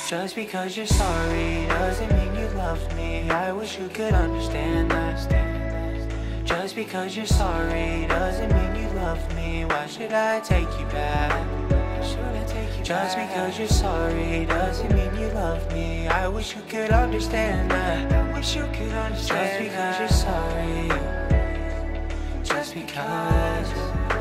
Just because you're sorry doesn't mean you love me. I wish you could understand that. Just because you're sorry doesn't mean you love me. Why should I take you back? Should I take you Just because you're sorry doesn't mean you love me. I wish you could understand that. I wish you could understand. Just because you're sorry. Just because.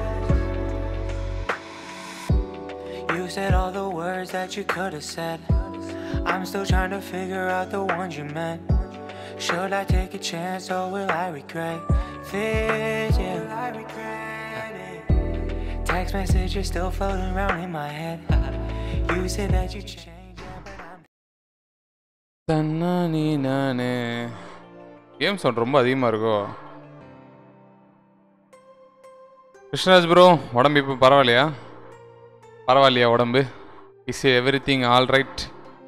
You said all the words that you could have said. I'm still trying to figure out the ones you meant. Should I take a chance or will I regret this? Yeah, will I regret it? Text messages still floating around in my head. You said that you changed, yeah, but I'm தன்னானி நானே game sound ரொம்ப அதிகமாக இருக்கோ Krishnaraj bro உடம்பு இப்போ பரவாயில்லையா பரவாயில்லையா உடம்பு is everything all right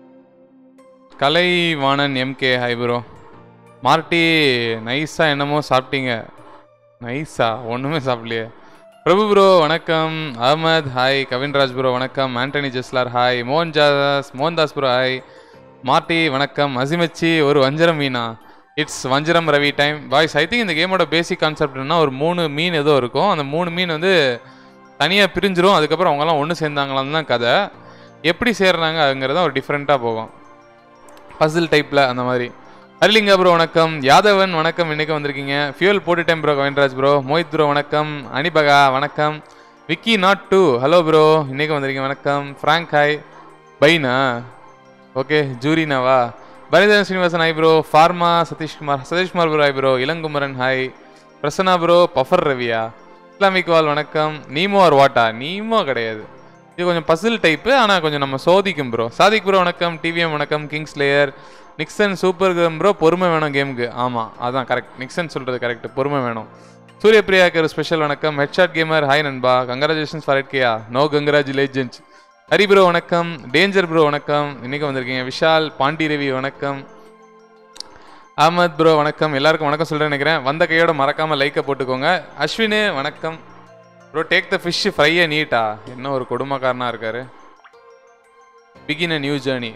Kalaivanan MK hi bro Marty நைஸாக என்னமோ சாப்பிட்டீங்க நைஸா ஒன்றுமே சாப்பிடலையே பிரபு ப்ரோ வணக்கம் அகமத் ஹாய் கவின்ராஜ் ப்ரோ வணக்கம் ஆண்டனி ஜெஸ்லார் ஹாய் மோகன் ஜாஸ் மோகன்தாஸ் ப்ரோ ஹாய் மார்ட்டி வணக்கம் அசிமச்சி ஒரு வஞ்சரம் மீனா இட்ஸ் வஞ்சரம் Ravi time boys I think இந்த கேமோட பேசிக் கான்செப்ட்னா ஒரு மூணு மீன் ஏதோ இருக்கும் அந்த மூணு மீன் வந்து தனியாக பிரிஞ்சிரும் அதுக்கப்புறம் அவங்கெல்லாம் ஒன்று சேர்ந்தாங்களான்னு தான் கதை எப்படி சேர்றாங்கங்கிறது ஒரு டிஃப்ரெண்ட்டாக போகும் பசில் டைப்பில் அந்த மாதிரி ஹரிலிங்கா ப்ரோ வணக்கம் யாதவன் வணக்கம் இன்னைக்கு வந்திருக்கீங்க ஃபியூல் போட்டுட்டேன் bro Kavinraj bro Mohit bro வணக்கம் அனிபகா வணக்கம் Vicky not to hello bro இன்னைக்கு வந்திருக்கீங்க வணக்கம் ஃப்ராங்க் ஹாய் பைனா ஓகே ஜூரினாவா Bharathan Srinivasan hi bro pharma Sathishkumar Sathishkumar bro hi bro Ilangumaran hi Prasanna bro puffer ரவியா இஸ்லாமிக் வால் வணக்கம் நீமோ ஆர் வாட்டா நீமோ கிடையாது இது கொஞ்சம் பசில் டைப்பு ஆனால் கொஞ்சம் நம்ம சோதிக்கும் ப்ரோ சாதிக் ப்ரோ வணக்கம் டிவிஎம் வணக்கம் kings layer Nixon super game bro பொறுமை வேணும் கேமுக்கு ஆமாம் அதான் கரெக்ட் நிக்சன் சொல்கிறது கரெக்ட் பொறுமை வேணும் சூரிய பிரியாக்கு ஒரு ஸ்பெஷல் வணக்கம் ஹெட்ஷாட் கேமர் ஹாய் நண்பா கங்க்ராச்சுலேஷன்ஸ் ஃபார் இட் கேயா நோ கங்க்ராச்சுலேஷன்ஸ் ஹரி ப்ரோ வணக்கம் டேஞ்சர் ப்ரோ வணக்கம் இன்னைக்கு வந்திருக்கீங்க விஷால் பாண்டி ரவி வணக்கம் அஹமத் ப்ரோ வணக்கம் எல்லாருக்கும் வணக்கம் சொல்கிறேன் நினைக்கிறேன் வந்த கையோட மறக்காம லைக்கை போட்டுக்கோங்க அஸ்வினு வணக்கம் ப்ரோ டேக் த ஃபிஷ் ஃப்ரையை நீட்டா என்ன ஒரு கொடுமைக்காரனா இருக்காரு பிகின் அ நியூ ஜேர்னி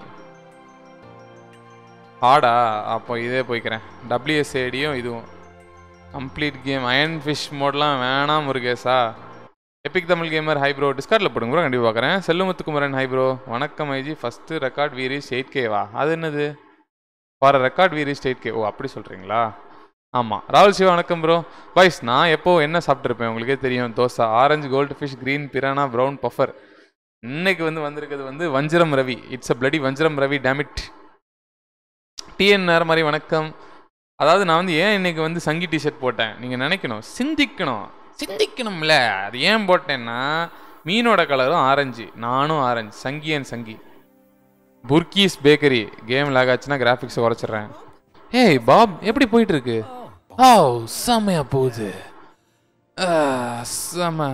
ஹார்டா அப்போ இதே போய்க்கிறேன் டபிள்யூஎஸ்ஏடியும் இதுவும் கம்ப்ளீட் கேம் அயன் ஃபிஷ் மோட்லாம் வேணாம் முருகேசா epic Tamil gamer hi bro டிஸ்கார்டில் போடுங்க ப்ரோ கண்டிப்பாக பார்க்குறேன் செல்லுமுத்துக்குமரன் ஹை ப்ரோ வணக்கம் ஐஜி ஃபஸ்ட்டு ரெக்கார்ட் வீரிஸ் எயிட் கேவா அது என்னது ஃபார் ரெக்கார்ட் வீரிஸ் எயிட் கே ஓ அப்படி சொல்கிறீங்களா ஆமாம் ராகுல் சிவா வணக்கம் ப்ரோ பாய்ஸ் நான் எப்போ என்ன சாப்பிட்ருப்பேன் உங்களுக்கே தெரியும் dosa orange gold fish green piranha brown puffer இன்னைக்கு வந்து வந்திருக்கிறது வந்து வஞ்சிரம் ரவி இட்ஸ் அ பிளடி வஞ்சிரம் ரவி டேமிட் டிஎன்ஆர் மாதிரி வணக்கம் அதாவது நான் வந்து ஏன் இன்னைக்கு வந்து சங்கி டிஷர்ட் போட்டேன் நீங்கள் நினைக்கணும் சிந்திக்கணும் சிந்திக்கணும்ல அது ஏன் போட்டேன்னா மீனோட கலரும் ஆரஞ்சு நானும் ஆரஞ்சு சங்கி அண்ட் சங்கி புர்கீஸ் பேக்கரி கேம் லாக் ஆச்சுன்னா கிராஃபிக்ஸை குறைச்சிடுறேன் ஏய் பாப் எப்படி போயிட்டு இருக்கு ஓ செமையா போகுது ஆ, செம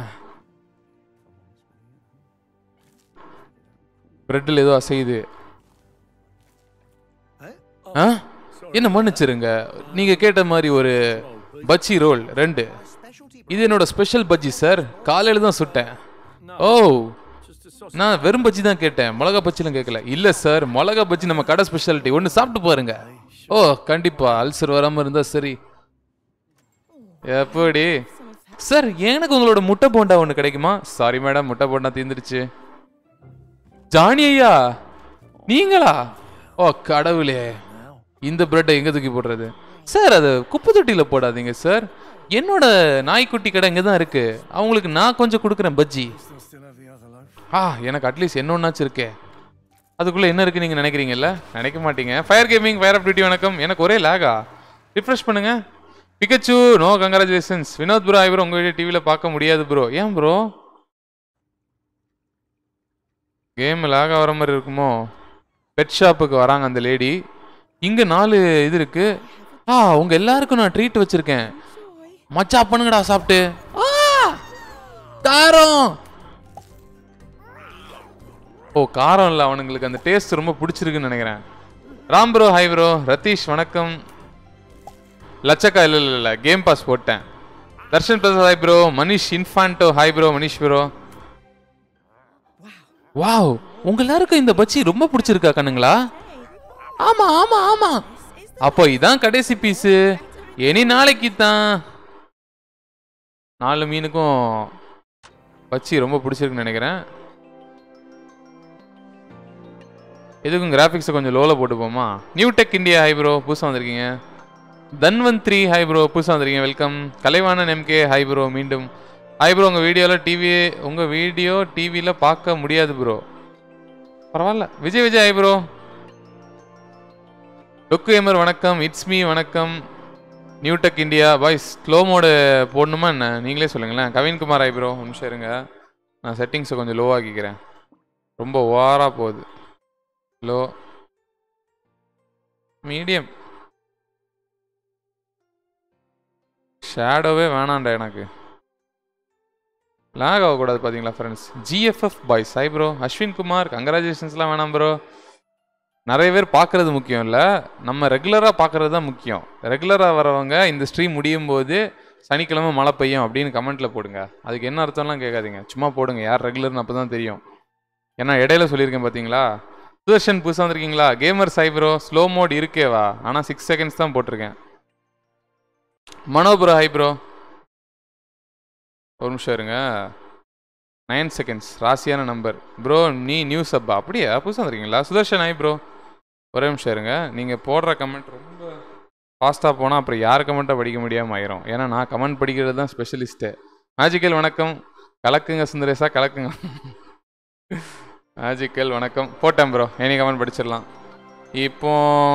பிரெட்டில் ஏதோ அசையுது ஆ என்ன மன்னிச்சிருங்க நீங்க கேட்ட மாதிரி ஒரு பஜ்ஜி ரோல் ரெண்டு இது என்னோட ஸ்பெஷல் பஜ்ஜி சார் காலையில தான் சுட்டேன் ஓ நான் வெறும் பஜ்ஜி தான் கேட்டேன் மிளகா பஜ்ஜிலாம் கேட்கல இல்ல சார் மிளகா பஜ்ஜி நம்ம கடை ஸ்பெஷாலிட்டி ஒன்று சாப்பிட்டு பாருங்க ஓ கண்டிப்பா அல்சர் வராம இருந்தா சரி எப்படி சார் எனக்கு உங்களோட முட்டை போண்டா ஒன்று கிடைக்குமா சாரி மேடம் முட்டை போண்டா தீந்துருச்சு ஜானி ஐயா நீங்களா ஓ கடவுளே இந்த பிரெட்டை எங்க தூக்கி போடுறது சார் அது குப்பை தொட்டியில போடாதீங்க சார் என்னோட நாய்க்குட்டி கடை இங்கே தான் இருக்கு அவங்களுக்கு நான் கொஞ்சம் கொடுக்குறேன் பஜ்ஜி ஆ எனக்கு அட்லீஸ்ட் என்ன ஒன்றாச்சும் இருக்கே அதுக்குள்ள என்ன இருக்கு நீங்க நினைக்கிறீங்கல்ல நினைக்க மாட்டீங்க fire gaming fire of duty வணக்கம் எனக்கு ஒரே லேகா ரிஃப்ரெஷ் பண்ணுங்க பிகச்சு நோ கங்க்ராச்சுலேஷன்ஸ் வினோத் ப்ரோ ஐவரும் உங்க வீடியோ டிவியில் பார்க்க முடியாது ப்ரோ ஏன் ப்ரோ கேம் லாக் ஆகிற மாதிரி இருக்குமோ பெட் ஷாப்புக்கு வராங்க அந்த லேடி இங்க நாலு இது இருக்கு ஆ உங்க எல்லாருக்கும் நான் ட்ரீட் வச்சிருக்கேன் மச்சா பண்ணுங்கடா சாப்பிட்டு ஆ! காரம் ஓ காரம் இல்லை அவனுங்களுக்கு அந்த டேஸ்ட் ரொம்ப பிடிச்சிருக்குன்னு நினைக்கிறேன் Ram bro hi bro Ratheesh வணக்கம் லட்சக்கா இல்லை இல்லை இல்லை கேம் பாஸ் போட்டேன் தர்ஷன் பிரசாத் ஹாய் ப்ரோ மனிஷ் இன்ஃபான்டோ hi bro Manish bro wow உங்க எல்லாருக்கும் இந்த பச்சி ரொம்ப பிடிச்சிருக்கா கண்ணுங்களா ஆமா ஆமா ஆமா அப்போ இதான் கடைசி பீஸு இனி நாளைக்கு தான் நாலு மீனுக்கும் பச்சி ரொம்ப பிடிச்சிருக்குன்னு நினைக்கிறேன் எதுக்கும் கிராஃபிக்ஸை கொஞ்சம் லோவில் போட்டுப்போமா new tech India hi bro புதுசாக வந்திருக்கீங்க தன்வந்த்ரி ஹை ப்ரோ புதுசாக வந்திருக்கீங்க welcome Kalaivanan MK hi bro மீண்டும் ஹை ப்ரோ உங்கள் வீடியோவில் டிவி உங்கள் வீடியோ டிவியில் பார்க்க முடியாது ப்ரோ பரவாயில்ல விஜய் விஜய் ஹை ப்ரோ டொக்கு எமர் வணக்கம் இட்ஸ் மீ வணக்கம் new tech India boys slow mode போடணுமா என்ன நீங்களே சொல்லுங்களேன் கவின்குமார் ஹை ப்ரோ ஒரு நிமிஷம் இருங்க நான் செட்டிங்ஸை கொஞ்சம் லோவாக்கிக்கிறேன் ரொம்ப ஓவராக போகுது லோ மீடியம் ஷேடோவே வேணாண்டா எனக்கு லாக் ஆகக்கூடாது பார்த்தீங்களா friends GFF boys hi bro Ashwin Kumar கங்க்ராச்சுலேஷன்ஸ்லாம் வேணாம் ப்ரோ நிறைய பேர் பார்க்குறது முக்கியம் இல்லை நம்ம ரெகுலராக பார்க்குறது தான் முக்கியம் ரெகுலராக வரவங்க இந்த ஸ்ட்ரீம் முடியும் போது சனிக்கிழமை மழை பெய்யும் அப்படின்னு கமெண்ட்டில் போடுங்க அதுக்கு என்ன அர்த்தம்லாம் கேட்காதீங்க சும்மா போடுங்க யார் ரெகுலர்னு அப்போ தான் தெரியும் ஏன்னா இடையில சொல்லியிருக்கேன் பார்த்தீங்களா சுதர்ஷன் புதுசாக வந்திருக்கீங்களா கேமர் சைப்ரோ ஸ்லோ மோட் இருக்கேவா ஆனால் சிக்ஸ் செகண்ட்ஸ் தான் போட்டிருக்கேன் மனோ ப்ரோ ஹை ப்ரோ ஒரு நிமிஷம் இருங்க நைன் செகண்ட்ஸ் ராசியான நம்பர் ப்ரோ நீ நியூஸ் அப்பா அப்படியா புதுசாக வந்திருக்கீங்களா சுதர்ஷன் ஹை ப்ரோ ஒரே நிமிஷம் இருங்க நீங்கள் போடுற கமெண்ட் ரொம்ப ஃபாஸ்ட்டாக போனால் அப்புறம் யார் கமெண்ட்டை படிக்க முடியாமல் ஆயிரும் ஏன்னா நான் கமெண்ட் படிக்கிறது தான் ஸ்பெஷலிஸ்ட்டு மேஜிக்கல் வணக்கம் கலக்குங்க சுந்தரேசா கலக்குங்க மேஜிக்கல் வணக்கம் போட்டேன் ப்ரோ எனி கமெண்ட் படிச்சிடலாம் இப்போ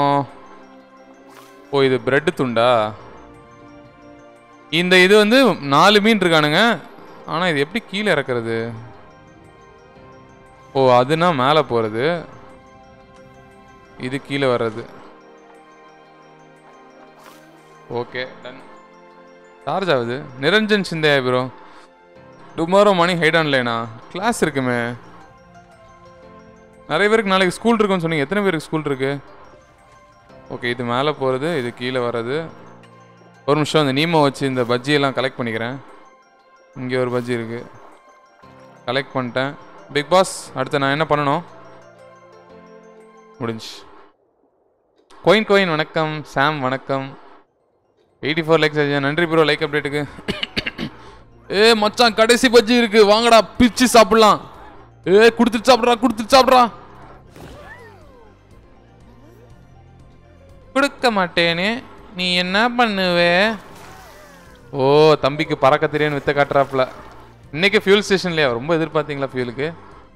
ஓ இது பிரெட் துண்டா இந்த இது வந்து நாலு மீன் இருக்கானுங்க ஆனால் இது எப்படி கீழே இறக்குறது ஓ அதுனா மேலே போகிறது இது கீழே வர்றது ஓகே டன் சார்ஜ் ஆகுது நிரஞ்சன் சிந்தையா ப்ரோ டுமாரோ மணி ஹைட் ஆன்லைனா கிளாஸ் இருக்குமே நிறைய பேருக்கு நாளைக்கு ஸ்கூல் இருக்குன்னு சொன்னீங்க எத்தனை பேருக்கு ஸ்கூல் இருக்கு ஓகே இது மேலே போகிறது இது கீழே வர்றது ஒரு நிமிஷம் இந்த நீமோ வச்சு இந்த பஜ்ஜியெல்லாம் கலெக்ட் பண்ணிக்கிறேன் இங்கே ஒரு பஜ்ஜி இருக்கு கலெக்ட் பண்ணிட்டேன் பிக் பாஸ் அடுத்து நான் என்ன பண்ணணும் முடிஞ்சு கோயின் கோயின் வணக்கம் சாம் வணக்கம் எயிட்டி ஃபோர் லைக்ஸ் நன்றி ப்ரோ லைக் அப்டேட்டுக்கு ஏ மச்சான் கடைசி பஜ்ஜி இருக்கு வாங்கடா பிச்சு சாப்பிடலாம் ஏ குடுத்துட்டு சாப்பிட்றா குடுத்துட்டு சாப்பிட்றா கொடுக்க மாட்டேனே நீ என்ன பண்ணுவே ஓ தம்பிக்கு பறக்க தெரியான்னு வித்த காட்டுறாப்புல இன்னைக்கு ஃபியூல் ஸ்டேஷன்லையா ரொம்ப எதிர்பார்த்தீங்களா ஃபியூலுக்கு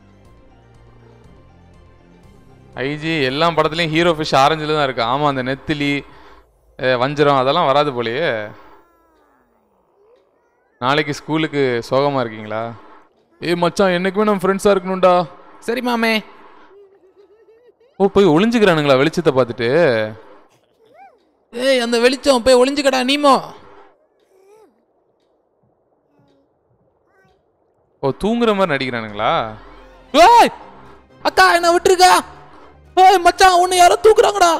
ஐஜி எல்லா படத்துலையும் ஹீரோ ஃபிஷ் ஆரஞ்சில் தான் இருக்கு ஆமாம் அந்த நெத்திலி அஹ், வஞ்சரம் அதெல்லாம் வராது போலயே நாளைக்கு ஸ்கூலுக்கு சோகமாக இருக்கீங்களா ஏய் மச்சான் என்னைக்குமே நம்ம ஃப்ரெண்ட்ஸாக இருக்கணும்டா சரி மாமே ஓ போய் ஒளிஞ்சுக்கிறானுங்களா வெளிச்சத்தை பார்த்துட்டு ஏய் அந்த வெளிச்சம் போய் ஒளிஞ்சுக்கடா நீமோ ஓ தூங்குற மாதிரி நடிக்கிறானுங்களா ஏய் அக்கா என்ன விட்டுருக்கா ஏய் மச்சான் உன்னை யாரோ தூக்குறாங்கடா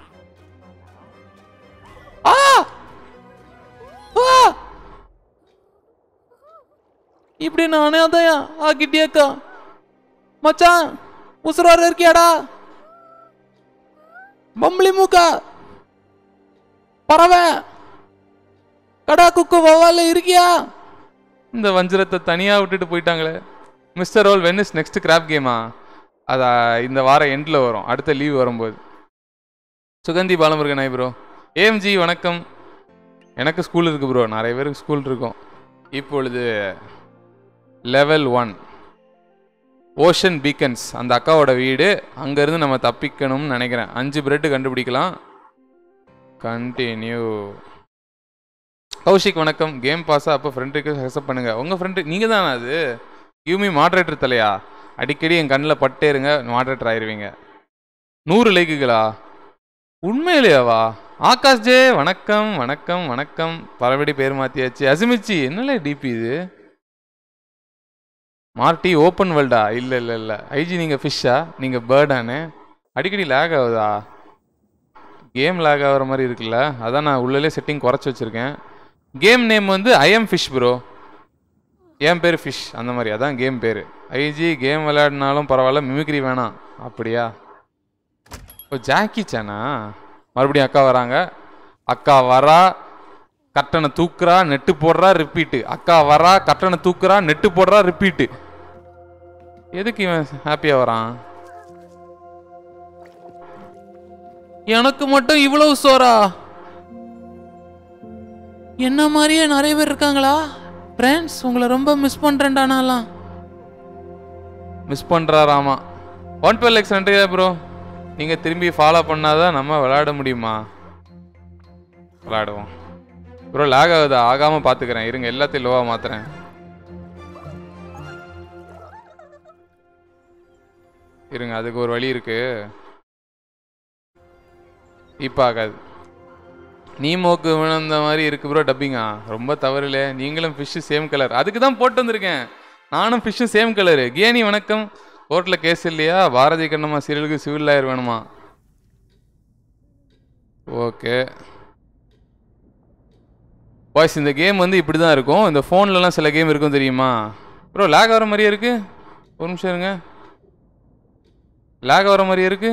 ஆ ஆ இப்படி நானே அதையா ஆக்கிட்டியக்கா மச்சான் உசுரோர இருக்கியாடா பம்பளி மூக்கா பறவை கடா குக்கு வவ்வால இருக்கியா இந்த வஞ்சரத்தை தனியா விட்டுட்டு போயிட்டாங்களே mister roll when is next grab கேமா அதா இந்த வாரம் எண்டில் வரும் அடுத்த லீவ் வரும்போது சுகந்தி பாலமுருகன் ப்ரோ ஏஎம்ஜி வணக்கம் எனக்கு ஸ்கூல் இருக்கு ப்ரோ நிறைய பேருக்கு ஸ்கூல் இருக்கும் இப்பொழுது லெவல் ஒன் ஓஷன் பீக்கன்ஸ் அந்த அக்காவோட வீடு அங்கேருந்து நம்ம தப்பிக்கணும்னு நினைக்கிறேன் அஞ்சு பிரெட்டு கண்டுபிடிக்கலாம் கண்டினியூ கௌஷிக் வணக்கம் கேம் பாஸா அப்போ ஃப்ரெண்டுக்கு அக்செப்ட் பண்ணுங்க உங்கள் ஃப்ரெண்டு நீங்கள் தானே அது யூமி மாட்ரேட்டர் தலையா அடிக்கடி என் கண்ணில் பட்டே இருங்க மாட்ரேட்டர் ஆயிருவீங்க நூறு லைக்குகளா உண்மையிலேயாவா ஆகாஷ் ஜே வணக்கம் வணக்கம் வணக்கம் பலபடி பேர் மாத்தியாச்சு அசிமிச்சி என்னல டிபி இது மார்டி ஓப்பன் வேர்ல்டா இல்லை இல்லை இல்லை ஐஜி நீங்கள் ஃபிஷ்ஷா நீங்கள் பேர்டானு அடிக்கடி லேக் ஆகுதா கேம் லேக் ஆகிற மாதிரி இருக்குல்ல அதான் நான் உள்ளே செட்டிங் குறைச்சி வச்சுருக்கேன் கேம் நேம் வந்து ஐஎம் ஃபிஷ் ப்ரோ என் பேர் ஃபிஷ் அந்த மாதிரி அதான் கேம் பேர் ஐஜி கேம் விளையாடினாலும் பரவாயில்ல மிமிக்ரி வேணாம் அப்படியா ஓ ஜாக்கி சேனா மறுபடியும் அக்கா வராங்க அக்கா வரா கட்டணை தூக்குறா நெட்டு போடுறா ரிப்பீட்டு அக்கா வரா கட்டணை தூக்குறா நெட்டு போடுறா ரிப்பீட்டு எதுக்கு இவன் ஹாப்பியாக வரான் எனக்கு மட்டும் இவ்வளவு சோறா என்ன மாதிரியே நிறைய பேர் இருக்காங்களா ஃப்ரெண்ட்ஸ் உங்களை ரொம்ப மிஸ் பண்ணுறேன்டா நான்லாம் மிஸ் பண்ணுறாராமா ஒன் டுவெல் எக்ஸ் நன்றியா ப்ரோ நீங்கள் திரும்பி ஃபாலோ பண்ணாதான் நம்ம விளையாட முடியுமா விளையாடுவோம் ப்ரோ லேக் ஆகுதா ஆகாமல் பார்த்துக்கிறேன் இருங்க எல்லாத்தையும் லோவாக மாத்துறேன் இருங்க அதுக்கு ஒரு வழி இருக்கு இப்போ ஆகாது நீமோக்கு விழுந்த மாதிரி இருக்கு ப்ரோ டப்பிங்கா ரொம்ப தவறுல நீங்களும் ஃபிஷ்ஷு சேம் கலர் அதுக்கு தான் போட்டு வந்திருக்கேன் நானும் ஃபிஷ்ஷு சேம் கலரு கேனி வணக்கம் கோர்ட்டில் கேஸ் இல்லையா பாரதி கண்ணம்மா சீரியலுக்கு சிவில் லாயர் வேணுமா ஓகே பாய்ஸ் இந்த கேம் வந்து இப்படி தான் இருக்கும் இந்த ஃபோன்லலாம் சில கேம் இருக்கும் தெரியுமா ப்ரோ லேக் வர மாதிரியே இருக்கு ஒரு நிமிஷம் இருங்க லேக் வர மாதிரியே இருக்கு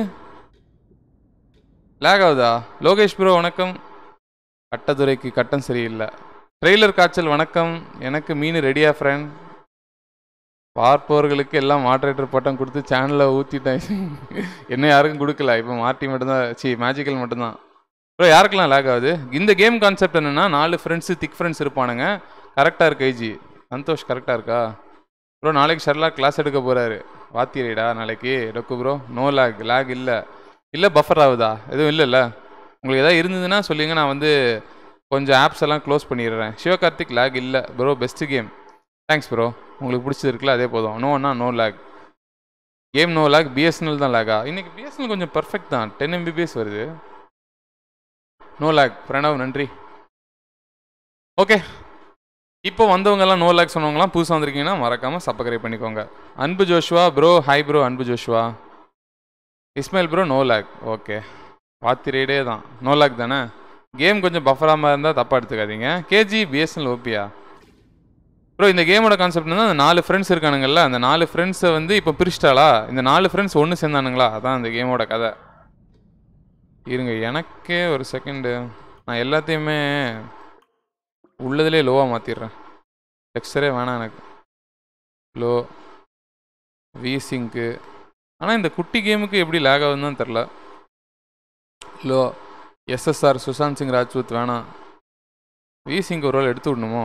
லேக் ஆகுதா லோகேஷ் ப்ரோ வணக்கம் கட்டதுரைக்கு கட்டம் சரியில்லை ட்ரெய்லர் காய்ச்சல் வணக்கம் எனக்கு மீன் ரெடியா ஃப்ரெண்ட் பார்ப்பவர்களுக்கு எல்லாம் மாட்ரேட்டர் பட்டம் கொடுத்து சேனலில் ஊற்றிட்டேன் என்ன யாருக்கும் கொடுக்கல இப்போ மார்ட்டி மட்டும்தான் சி மேஜிக்கல் மட்டும்தான் ப்ரோ யாருக்கெல்லாம் லேக் ஆகுது இந்த கேம் கான்செப்ட் என்னென்னா நாலு ஃப்ரெண்ட்ஸு திக் ஃப்ரெண்ட்ஸ் இருப்பானுங்க கரெக்டாக இருக்கு ஐஜி சந்தோஷ் கரெக்டாக இருக்கா ப்ரோ நாளைக்கு ஷர்லா கிளாஸ் எடுக்க போகிறாரு வாத்தியரேடா நாளைக்கு டொக்கு ப்ரோ நோ லேக் லேக் இல்லை இல்லை பஃபர் ஆகுதா எதுவும் இல்லைல்ல உங்களுக்கு எதாவது இருந்ததுன்னா சொல்லுங்க நான் வந்து கொஞ்சம் ஆப்ஸ் எல்லாம் க்ளோஸ் பண்ணிடுறேன் சிவகார்த்திக் லேக் இல்லை bro best game thanks bro உங்களுக்கு பிடிச்சதுருக்குல்ல அதே போதும் நோன்னா no lag game no lag BSNL தான் லேகா இன்னைக்கு பிஎஸ்என்எல் கொஞ்சம் பர்ஃபெக்ட் தான் டென் எம்பிபிஎஸ் வருது நோ லேக் பிரணவ் நன்றி ஓகே இப்போ வந்தவங்கெல்லாம் நோ லேக் சொன்னவங்களாம் புதுசாக வந்திருக்கீங்கன்னா மறக்காமல் சப்ஸ்கிரைப் பண்ணிக்கோங்க Anbu Joshua bro hi bro Anbu Joshua Ismail bro no lag okay வாத்தி ரைடே தான் நோ லேக் தானே கேம் கொஞ்சம் பஃபராமல் இருந்தால் தப்பாக எடுத்துக்காதீங்க கேஜி பிஎஸ்என்எல் ஓபியா ப்ரோ இந்த கேமோட கான்செப்ட் வந்து அந்த நாலு ஃப்ரெண்ட்ஸ் இருக்கானுங்கல்ல அந்த நாலு ஃப்ரெண்ட்ஸை வந்து இப்போ பிரிச்சிட்டாளா இந்த நாலு ஃப்ரெண்ட்ஸ் ஒன்று சேர்ந்தானுங்களா அதான் அந்த கேமோட கதை இருங்க எனக்கே ஒரு செகண்டு நான் எல்லாத்தையுமே உள்ளதுலேயே லோவாக மாற்றிடுறேன் டெக்ஸ்டரே வேணாம் எனக்கு லோ விசிங்க்கு ஆனால் இந்த குட்டி கேமுக்கு எப்படி லேக் ஆகுதுன்னு தான் தெரில லோ எஸ்எஸ்ஆர் சுஷாந்த் சிங் ராஜ்பூத் வேணாம் விசிங்க் ஒரு வேளை எடுத்து விடணுமோ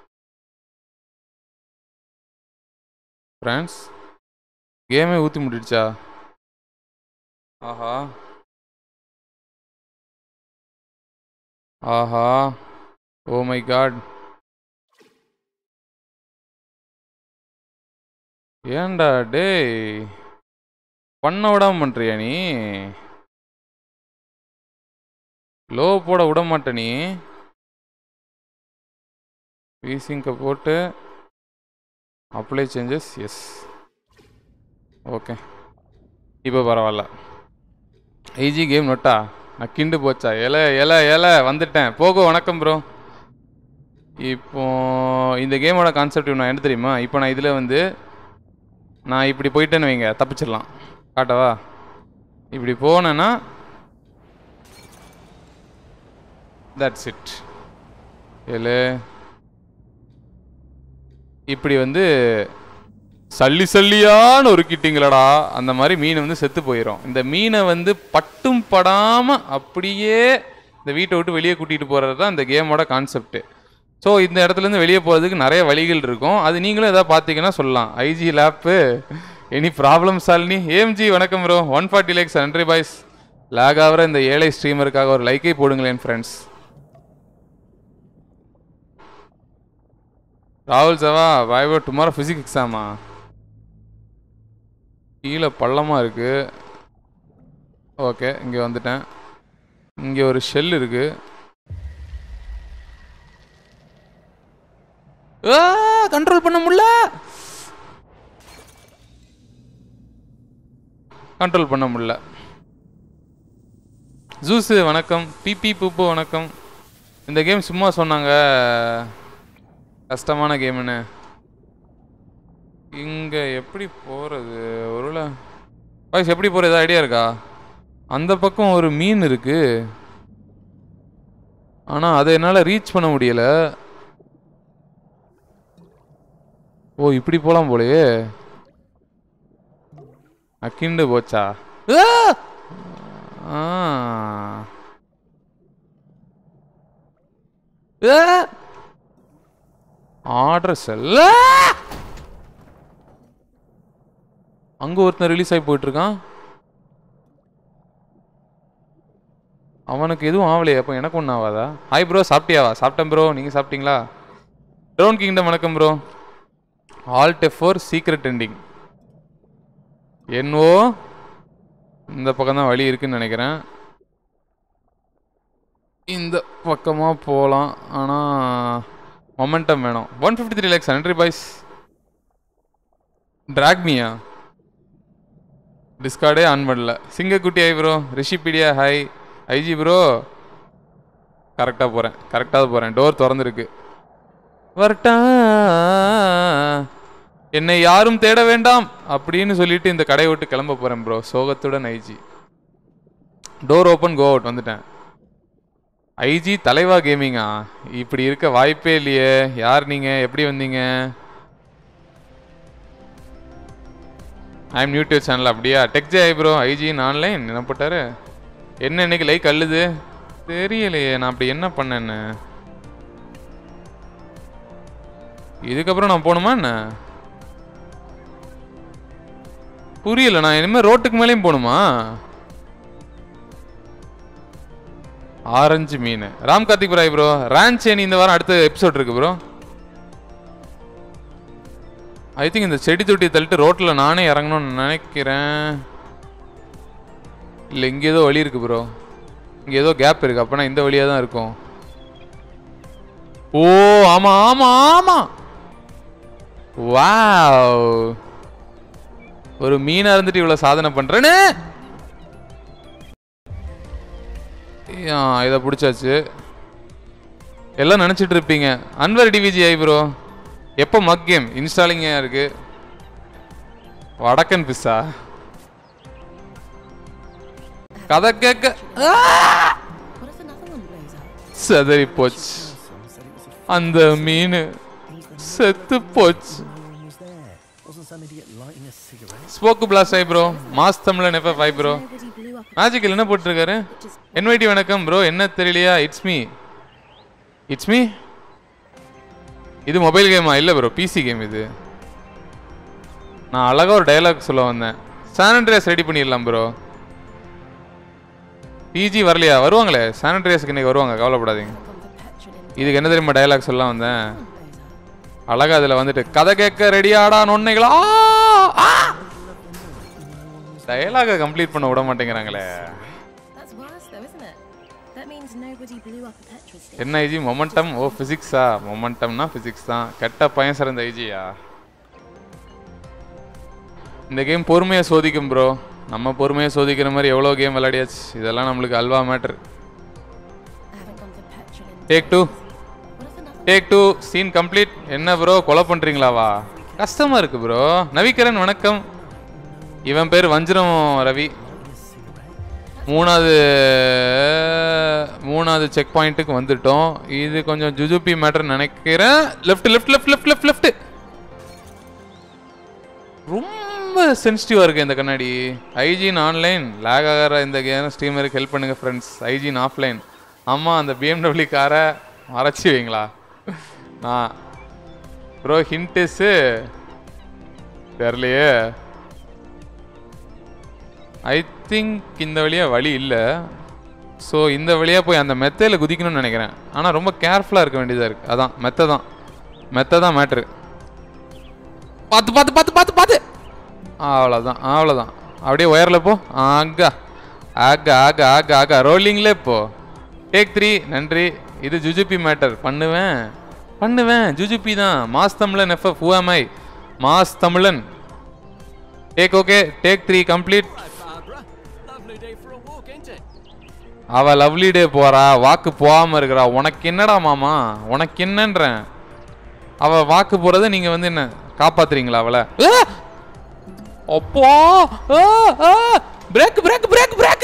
ஃப்ரெண்ட்ஸ் கேமே ஊற்றி முடிடுச்சா ஆஹா ஆஹா ஓ மை காட் ஏன்டா டேய் பண்ண விடாம பண்றியா நீ லோ போட விட மாட்ட நீ வீசிங்க போட்டு அப்ளை சேஞ்சஸ் எஸ் ஓகே இப்போ பரவாயில்ல ஐஜி கேம் நொட்டா நான் கிண்டு போச்சா எல எல எல வந்துட்டேன் போகோ வணக்கம் ப்ரோ இப்போ இந்த கேமோட கான்செப்ட் நான் என்ன தெரியுமா இப்போ நான் இதில் வந்து நான் இப்படி போயிட்டேன்னு வைங்க தப்பிச்சிடலாம் காட்டவா இப்படி போனேன்னா தட்ஸ் இட் ஏழு இப்படி வந்து சல்லி சல்லியான்னு ஒரு கிட்டிங்களடா அந்த மாதிரி மீன் வந்து செத்து போயிடும் இந்த மீனை வந்து பட்டும் படாமல் அப்படியே இந்த வீட்டை விட்டு வெளியே கூட்டிகிட்டு போகிறது தான் இந்த கேமோட கான்செப்ட்டு ஸோ இந்த இடத்துலேருந்து வெளியே போகிறதுக்கு நிறைய வழிகள் இருக்கும் அது நீங்களும் எதாவது பார்த்தீங்கன்னா சொல்லலாம் ஐஜி லேப்பு எனி ப்ராப்ளம் சாலினி ஏஎம்ஜி வணக்கம் ப்ரோ ஒன் ஃபார்ட்டி லேக்ஸ் நன்றி பாய்ஸ் லேக் ஆகிற இந்த ஏழை ஸ்ட்ரீமருக்காக ஒரு லைக்கை போடுங்களேன் ஃப்ரெண்ட்ஸ் ராகுல் சவா பாய் ப்ரோ டுமாரோ ஃபிசிக்ஸ் எக்ஸாமா கீழே பள்ளமாக இருக்கு ஓகே இங்கே வந்துட்டேன் இங்கே ஒரு ஷெல் இருக்கு கண்ட்ரோல் பண்ண முடியல கண்ட்ரோல் பண்ண முடியல ஜூஸு வணக்கம் பிபி பூப்பு வணக்கம் இந்த கேம் சும்மா சொன்னாங்க கஷ்டமான கேம்னு இங்கே எப்படி போகிறது ஒருவேளை பாய்ஸ் எப்படி போகிறது ஏதாவது ஐடியா இருக்கா அந்த பக்கம் ஒரு மீன் இருக்கு ஆனால் அதை என்னால் ரீச் பண்ண முடியல ஓ இப்படி போகலாம் போலயே அக்கிண்டு போச்சா ஆ ஆர்டர் செல்ல அங்க ஒருத்தன் ரிலீஸ் ஆகி போயிட்டு இருக்கான் அவனுக்கு எதுவும் ஆகலையே அப்போ எனக்கு ஒன்றும் ஆகாதா ஹாய் ப்ரோ சாப்பிட்டியாவா சாப்பிட்டேன் ப்ரோ நீங்கள் சாப்பிட்டீங்களா ட்ரோன் கிங்டம் வணக்கம் bro alt F four secret ending என்னவோ இந்த பக்கம் தான் வழி இருக்குன்னு நினைக்கிறேன் இந்த பக்கமாக போகலாம் ஆனால் மொமெண்டம் வேணும் ஒன் ஃபிஃப்டி த்ரீ லேக்ஸ் நன்றி பாய்ஸ் ட்ராக்மியா டிஸ்கார்டே ஆன் பண்ணல சிங்கக்குட்டி ஹாய் ப்ரோ ரிஷிபீடியா ஹாய் ஐஜி ப்ரோ கரெக்டாக போகிறேன் கரெக்டாக போகிறேன் டோர் திறந்துருக்கு வரட்டா என்னை யாரும் தேட வேண்டாம் அப்படின்னு சொல்லிட்டு இந்த கடையை விட்டு கிளம்ப போகிறேன் ப்ரோ சோகத்துடன் IG door open go out வந்துட்டேன் ஐஜி தலைவா கேமிங்கா இப்படி இருக்க வாய்ப்பே இல்லையே யார் நீங்க எப்படி வந்தீங்க ஐம் யூடியூப் சேனல் அப்படியா tech J bro IG online என்ன போட்டாரு என்ன இன்னைக்கு லைக் அள்ளுது தெரியலையே நான் அப்படி என்ன பண்ணேன்னு இதுக்கப்புறம் நான் போகணுமா என்ன புரியல நான் இனிமேல் ரோட்டுக்கு மேலேயும் போகணுமா ஆரஞ்சு மீன் ராம் கார்த்திக் பிராய் ப்ரோ ரான்ச் ஏனி இந்த வாரம் அடுத்த எபிசோட் இருக்கு ப்ரோ ஐ திங்க் இந்த செடி தொட்டி தள்ளிட்டு ரோட்டில் நானே இறங்கணும்னு நினைக்கிறேன் இல்லை இங்கே ஏதோ வழி இருக்கு ப்ரோ இங்கே ஏதோ கேப் இருக்கு அப்போனா இந்த வழியாக தான் இருக்கும் ஓ ஆமாம் ஆமாம் ஆமாம் வாவ் ஒரு மீனா இருந்துட்டு இவ்வளோ சாதனை பண்ணுறேன்னு இதை பிடிச்சாச்சு எல்லாம் நினச்சிட்டு இருப்பீங்க அன்வர் டிவிஜி ஐ ப்ரோ எப்போ மக் கேம் இன்ஸ்டாலிங்காக இருக்கு வடக்கன் பிஸ்ஸா கதை கேட்க ஆ! What if another one blows up? செதறி போச்சு அந்த மீன் செத்து போச்சு ஸ்போக்கு பிளாஸ் ஐ ப்ரோ மாஸ் தமிழன் எஃப்எஃப் ஐ bro Nobody blew up. Magical என்ன போட்டிருக்காரு என்வைடி வணக்கம் ப்ரோ என்ன தெரியலையா இட்ஸ் மீ இட்ஸ் மீ இது மொபைல் கேமா இல்லை ப்ரோ பிசி கேம் இது நான் அழகா ஒரு டயலாக் சொல்ல வந்தேன் சானிட்ரைஸ் ரெடி பண்ணிடலாம் ப்ரோ பிஜி வரலையா வருவாங்களே சானிட்ரைஸ்க்கு இன்னைக்கு வருவாங்க கவலைப்படாதீங்க Gone for petrol in இதுக்கு என்ன தெரியுமா டயலாக் சொல்ல வந்தேன் blows up. அழகா அதில் வந்துட்டு கதை கேட்க ரெடியாடா நொன்னைகளா டயலாக கம்ப்ளீட் பண்ண விட மாட்டேங்கிறாங்களே That's worse though, isn't it? That means nobody blew up a petrol station. என்ன ஐஜி மொமெண்டம் ஓ ஃபிசிக்ஸா மொமெண்டம்னா ஃபிசிக்ஸ் தான் கெட்ட பையன் சிறந்த ஐஜியா இந்த கேம் பொறுமையை சோதிக்கும் ப்ரோ நம்ம பொறுமையை சோதிக்கிற மாதிரி எவ்வளோ கேம் விளையாடியாச்சு இதெல்லாம் நம்மளுக்கு அல்வா matter I haven't gone for petrol in take two What if another take two scene complete என்ன ப்ரோ கொலை பண்ணுறீங்களாவா கஷ்டமா இருக்கு ப்ரோ நவிகரன் வணக்கம் இவன் பேர் வஞ்சிரம் ரவி மூணாவது மூணாவது செக் பாயிண்ட்டுக்கு வந்துட்டோம் இது கொஞ்சம் ஜுஜுபி மேட்டர் நினைக்கிறேன் left left left left left left ரொம்ப சென்சிட்டிவாக இருக்கு இந்த கண்ணாடி ஐஜின் ஆன்லைன் லேக் ஆகிற இந்த கேம் ஸ்ட்ரீமருக்கு ஹெல்ப் பண்ணுங்க ஃப்ரெண்ட்ஸ் ஐஜின் ஆஃப்லைன் ஆமாம் அந்த பிஎம்டபிள்யூ காரை மறைச்சி வைங்களா நான் ப்ரோ ஹிண்ட்டுஸு தெரிலையே ஐ திங்க் இந்த வழியாக வழி இல்லை ஸோ இந்த வழியாக போய் அந்த மெத்தையில் குதிக்கணும்னு நினைக்கிறேன் ஆனால் ரொம்ப கேர்ஃபுல்லாக இருக்க வேண்டியதாக இருக்குது அதான் மெத்தை தான் மெத்தை தான் மேட்ரு பார்த்து பார்த்து பார்த்து பார்த்து பார்த்து அவ்வளோதான் அவ்வளோதான் அப்படியே ஒயரில் போ ஆகா ஆகா ஆகா ஆகா ஆகா ரோலிங்லே போ டேக் த்ரீ நன்றி இது ஜுஜுபி மேட்டர் பண்ணுவேன் பண்ணுவேன் ஜுஜுபி தான் மாஸ் தமிழன் எஃப்எஃப் ஹூஎம்ஐ mass Tamilan take okay take three complete Barbara, lovely day for a walk, ain't it? அவ லவ்லி டே போறா வாக்கு போகாம இருக்கிறா உனக்கு என்னடா மாமா உனக்கு என்னன்றேன் அவ வாக்கு போறத நீங்க வந்து என்ன காப்பாத்துறீங்களா அவளை ஆ! அப்பா பிரேக் பிரேக் பிரேக் பிரேக்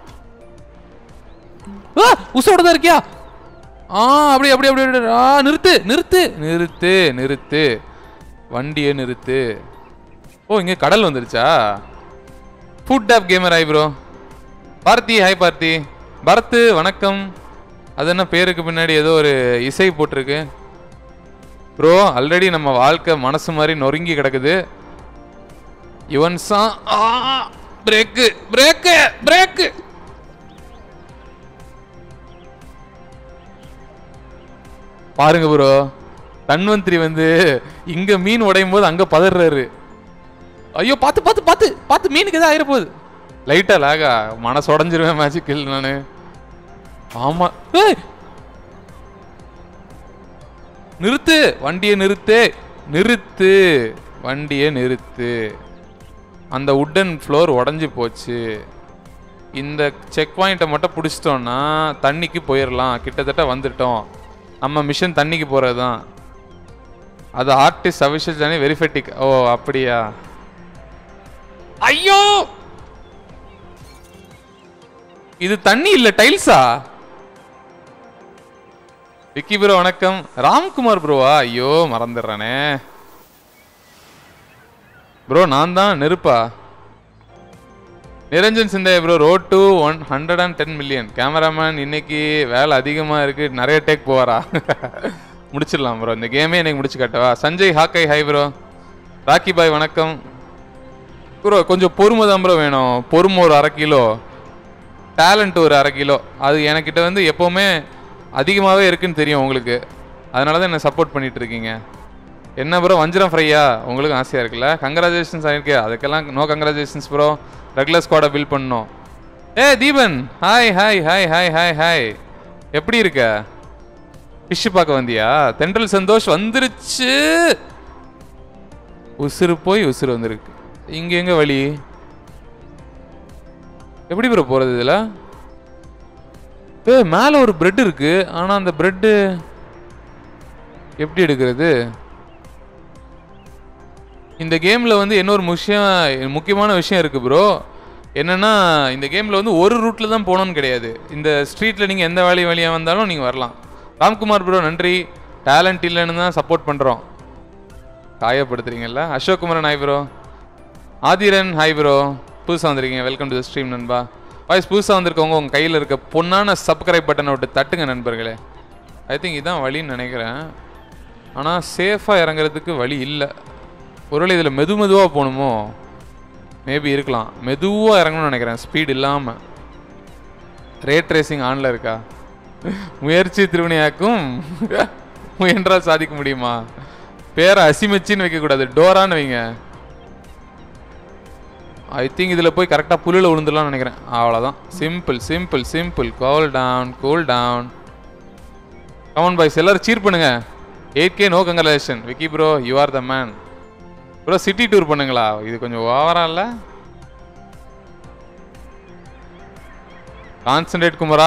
உசோட தான் இருக்கியா ஆ அப்படி அப்படி அப்படி அப்படி. ஆ நிறுத்து நிறுத்து நிறுத்து நிறுத்து வண்டியை நிறுத்து ஓ இங்க கடல் வந்துருச்சா food tap gamer hi bro Parthi hi Parthi Bharath வணக்கம் அது என்ன பேருக்கு பின்னாடி ஏதோ ஒரு இசை போட்டிருக்கு ப்ரோ ஆல்ரெடி நம்ம வாழ்க்கை மனசு மாதிரி நொறுங்கி கிடக்குது இவன் சா பிரேக்கு பிரேக்கு பிரேக்கு பாருங்க ப்ரோ தன்வந்திரி வந்து இங்க மீன் உடையும் போது அங்க பதறாரு ஐயோ பார்த்து பார்த்து பார்த்து பார்த்து மீனுக்கு எதாவது ஆயிர போகுது லைட்டா லாகா மனசு உடஞ்சிருவேன் மேஜிக்கல் நானு ஆமா ஏய் நிறுத்து வண்டியை நிறுத்து நிறுத்து வண்டியை நிறுத்து அந்த உட்டன் ஃப்ளோர் உடஞ்சி போச்சு இந்த செக் பாயிண்ட்டை மட்டும் பிடிச்சிட்டோம்னா தண்ணிக்கு போயிடலாம் கிட்டத்தட்ட வந்துட்டோம் நம்ம மிஷன் தண்ணிக்கு போகிறது தான் அது ஆர்டிஸ்ட் அபிஷேக் ஜானி வெரிஃபெட்டிக் ஓ அப்படியா ஐயோ இது தண்ணி இல்ல டைல்ஸா விக்கி ப்ரோ வணக்கம் ராம்குமார் ப்ரோவா ஐயோ மறந்துடுறானே ப்ரோ நான் தான் நெருப்பா நிரஞ்சன் சிந்தைய bro road to one hundred and ten million cameraman இன்னைக்கு வேலை அதிகமாக இருக்கு நிறைய டேக் போவாரா முடிச்சிடலாம் ப்ரோ இந்த கேமே எனக்கு முடிச்சு காட்டவா சஞ்சய் ஹாக்கை ஹை ப்ரோ ராக்கி பாய் வணக்கம் ப்ரோ கொஞ்சம் பொறுமை தான் ப்ரோ வேணும் பொறுமை ஒரு அரை கிலோ டேலண்ட் ஒரு அரை கிலோ அது எனக்கிட்ட வந்து எப்போவுமே அதிகமாகவே இருக்குன்னு தெரியும் உங்களுக்கு அதனால தான் என்ன சப்போர்ட் பண்ணிட்டு இருக்கீங்க என்ன ப்ரோ வஞ்சிரம் ஃப்ரையா உங்களுக்கு ஆசையாக இருக்குல்ல கங்க்ராச்சுலேஷன்ஸ் ஆகிருக்கு அதுக்கெல்லாம் நோ கங்க்ராச்சுலேஷன்ஸ் ப்ரோ ரெகுலர் ஸ்குவாடை பில் பண்ணோம் ஏ Deepan hi hi hi hi hi hi எப்படி இருக்க ஃபிஷ் பார்க்க வந்தியா தென்றல் சந்தோஷ் வந்துருச்சு உசுறு போய் உசுறு வந்திருக்கு இங்க எங்க வழி எப்படி ப்ரோ போறது இதுல ஏ மேல ஒரு பிரெட் இருக்கு ஆனா அந்த பிரெட் எப்படி எடுக்கிறது இந்த கேம்ல வந்து இன்னொரு விஷயம் முக்கியமான விஷயம் இருக்கு ப்ரோ என்னன்னா இந்த கேம்ல வந்து ஒரு ரூட்ல தான் போகணும்னு கிடையாது இந்த ஸ்ட்ரீட்ல நீங்க எந்த வேலை வழியா வந்தாலும் நீங்க வரலாம் ராம்குமார் ப்ரோ நன்றி டேலண்ட் இல்லைன்னு தான் சப்போர்ட் பண்றோம் காயப்படுத்துறீங்கல்ல Ashok Kumaran hi bro Adhiran hi bro புதுசாக வந்திருக்கீங்க வெல்கம் டு த ஸ்ட்ரீம் நண்பா வாய்ஸ் புதுசாக வந்திருக்கவங்க உங்கள் கையில் இருக்க பொண்ணான சப்ஸ்கிரைப் பட்டனை விட்டு தட்டுங்க நண்பர்களே ஐ திங்க் இதான் வழின்னு நினைக்கிறேன் ஆனால் சேஃபாக இறங்குறதுக்கு வழி இல்லை ஒருவேளை இதில் மெது மெதுவாக போகணுமோ மேபி இருக்கலாம் மெதுவாக இறங்கணும்னு நினைக்கிறேன் ஸ்பீட் இல்லாமல் ரேட் ரேசிங் ஆனில் இருக்கா முயற்சி திருவினையாக்கும் முயன்றால் சாதிக்க முடியுமா பேரை அசிமச்சின்னு வைக்கக்கூடாது டோரான்னு வைங்க ஐ திங்க் இதில் போய் கரெக்டாக புல்லில் விழுந்துடலாம்னு நினைக்கிறேன் அவ்வளோதான் simple simple simple cool down cool down come on boys எல்லாரும் சீர் பண்ணுங்க eight K no congratulation Vicky bro you are the man bro city tour பண்ணுங்களா இது கொஞ்சம் ஓவரா இல்லை கான்சன்ட்ரேட் குமரா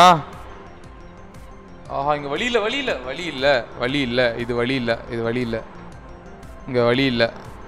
ஆஹா இங்க வழி இல்ல வழி இல்ல வழி இல்ல வழி இல்ல இது வழி இல்ல இது வழி இல்ல இங்க வழி இல்ல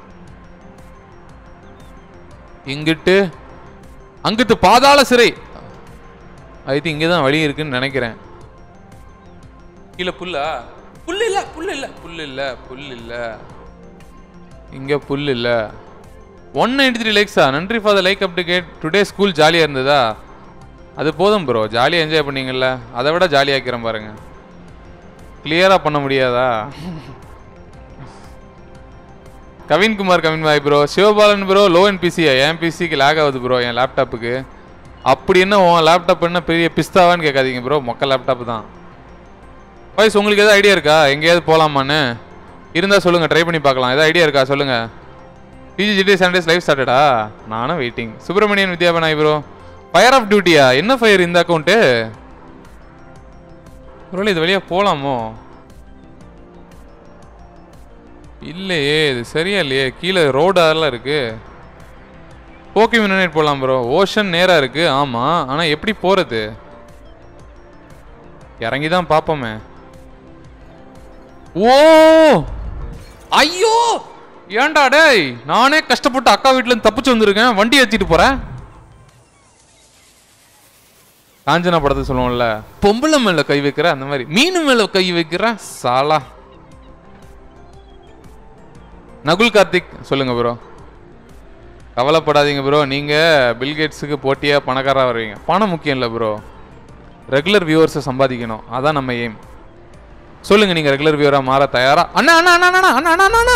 இங்கிட்டு அங்கிட்டு பாதாள சிறை ஐ திங்க் இங்கே தான் வழி இருக்குன்னு நினைக்கிறேன் கீழே புல்லா புல் இல்ல புல் இல்ல புல் இல்ல புல் இல்ல இங்க புல் இல்ல ஒன் நைன்டி த்ரீ லைக்ஸா நன்றி ஃபார் த லைக் அப்டிகேட் டுடே ஸ்கூல் ஜாலியாக இருந்ததா அது போதும் ப்ரோ ஜாலியாக என்ஜாய் பண்ணீங்கல்ல அதை விட ஜாலியாக்கிறேன் பாருங்க கிளியராக பண்ண முடியாதா Kavinkumar Kavin bhai bro Sivabalan bro low என் பிசியா என் பிசிக்கு லேக் ஆகுது ப்ரோ என் லேப்டாப்புக்கு அப்படி என்ன உன் லேப்டாப் என்ன பெரிய பிஸ்தாவான்னு கேட்காதீங்க ப்ரோ மொக்க லேப்டாப் தான் வாய்ஸ் உங்களுக்கு எதாவது ஐடியா இருக்கா எங்கேயாவது போகலாமான்னு இருந்தால் சொல்லுங்கள் ட்ரை பண்ணி பார்க்கலாம் எதாவது ஐடியா இருக்கா சொல்லுங்கள் பிஜி ஜிடி சண்டேஸ் லைவ் ஸ்டார்டடா நானும் வெயிட்டிங் சுப்பிரமணியன் வித்யாபனாய் ப்ரோ ஃபயர் ஆஃப் டியூட்டியா என்ன ஃபயர் இந்த அக்கௌண்ட்டு ஒருவேளை இது வழியாக போகலாமோ இல்லையே இது சரியா இல்லையே கீழே ரோடு அதெல்லாம் இருக்கு போக்கி மினிட் போகலாம் ப்ரோ ஓஷன் நேராக இருக்கு ஆமாம் ஆனால் எப்படி போகிறது இறங்கி தான் பார்ப்போமே ஓ ஐயோ ஏன்டா டேய் நானே கஷ்டப்பட்டு அக்கா வீட்ல இருந்து தப்பிச்சு வந்திருக்கேன் வண்டி ஏத்திட்டு போறேன் காஞ்சனா படத்தை சொல்லுவோம்ல பொம்பளை மேல கை வைக்கிற அந்த மாதிரி மீன் மேல கை வைக்கிற சாலா நகுல் கார்த்திக் சொல்லுங்க ப்ரோ கவலைப்படாதீங்க ப்ரோ நீங்க பில்கேட்ஸுக்கு போட்டியா பணக்காரா வருவீங்க பணம் முக்கியம் இல்லை ப்ரோ ரெகுலர் வியூவர்ஸை சம்பாதிக்கணும் அதான் நம்ம எய்ம் சொல்லுங்க நீங்க ரெகுலர் வியூவரா மாற தயாரா அண்ணா அண்ணா அண்ணா அண்ணா அண்ணா அண்ணா அண்ணா, அண்ணா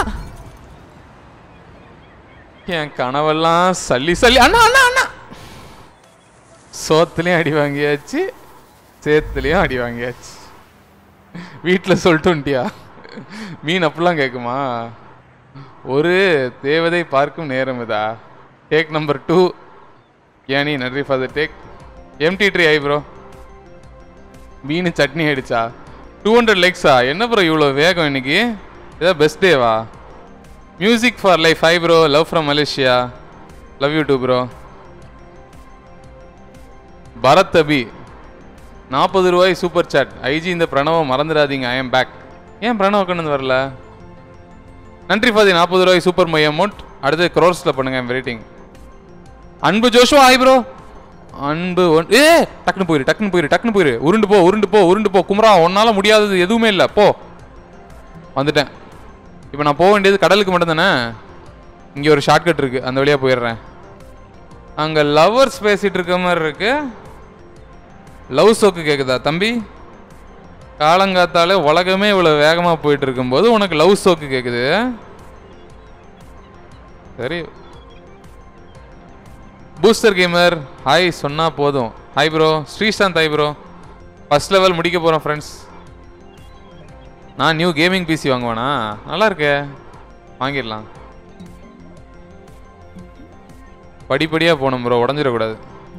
என் கனவெல்லாம் சல்லி சல்லி அண்ணா அண்ணா அண்ணா சோத்துலயும் அடி வாங்கியாச்சு சேத்துலயும் அடி வாங்கியாச்சு வீட்டில் சொல்லிட்டு வந்துட்டியா மீன் அப்படிலாம் கேட்குமா ஒரு தேவதை பார்க்கும் நேரம் இதா டேக் நம்பர் டூ ஏனி நன்றி ஃபார் த டேக் எம்டி ட்ரீ ஐ ப்ரோ மீன் சட்னி ஆயிடுச்சா டூ ஹண்ட்ரட் லைக்ஸா என்ன ப்ரோ இவ்வளோ வேகம் இன்னைக்கு இதான் பெஸ்ட் டேவா music for life hi bro love from Malaysia love you too bro Bharat Abhi நாற்பது ரூபாய் சூப்பர் சாட் ஐஜி இந்த பிரணவம் மறந்துடாதீங்க ஐ எம் பேக் ஏன் பிரணவ் கொண்டு வரல நன்றி ஃபாதி நாற்பது ரூபாய் சூப்பர் மை அமௌண்ட் அடுத்து க்ரோர்ஸில் பண்ணுங்க I'm waiting Anbu Joshua hi bro Anbu one ஏ டக்குனு போயிரு டக்குனு போயிரு டக்குனு போயிரு உருண்டு போ உருண்டு போ உருண்டு போ குமரா உன்னால முடியாதது எதுவுமே இல்லை போ வந்துட்டேன் இப்போ நான் போக வேண்டியது கடலுக்கு மட்டும் தானே இங்கே ஒரு ஷார்ட்கட் இருக்கு அந்த வழியாக போயிடுறேன் அங்கே லவ்வர்ஸ் பேசிட்டு இருக்க மாதிரி இருக்கு லவ் சோக்கு கேட்குதா தம்பி காலங்காத்தாலே உலகமே இவ்வளோ வேகமாக போயிட்டு இருக்கும்போது உனக்கு லவ் சோக்கு கேட்குது சரி பூஸ்டர் கேமர் ஹாய் சொன்னா போதும் hi bro Sreesanth hi bro first level முடிக்க போகிறோம் ஃப்ரெண்ட்ஸ் நான் நியூ கேமிங் பிசி வாங்குவேனா நல்லா இருக்கே வாங்கிடலாம் படிப்படியாக போகணும் ப்ரோ உடஞ்சிடக்கூடாது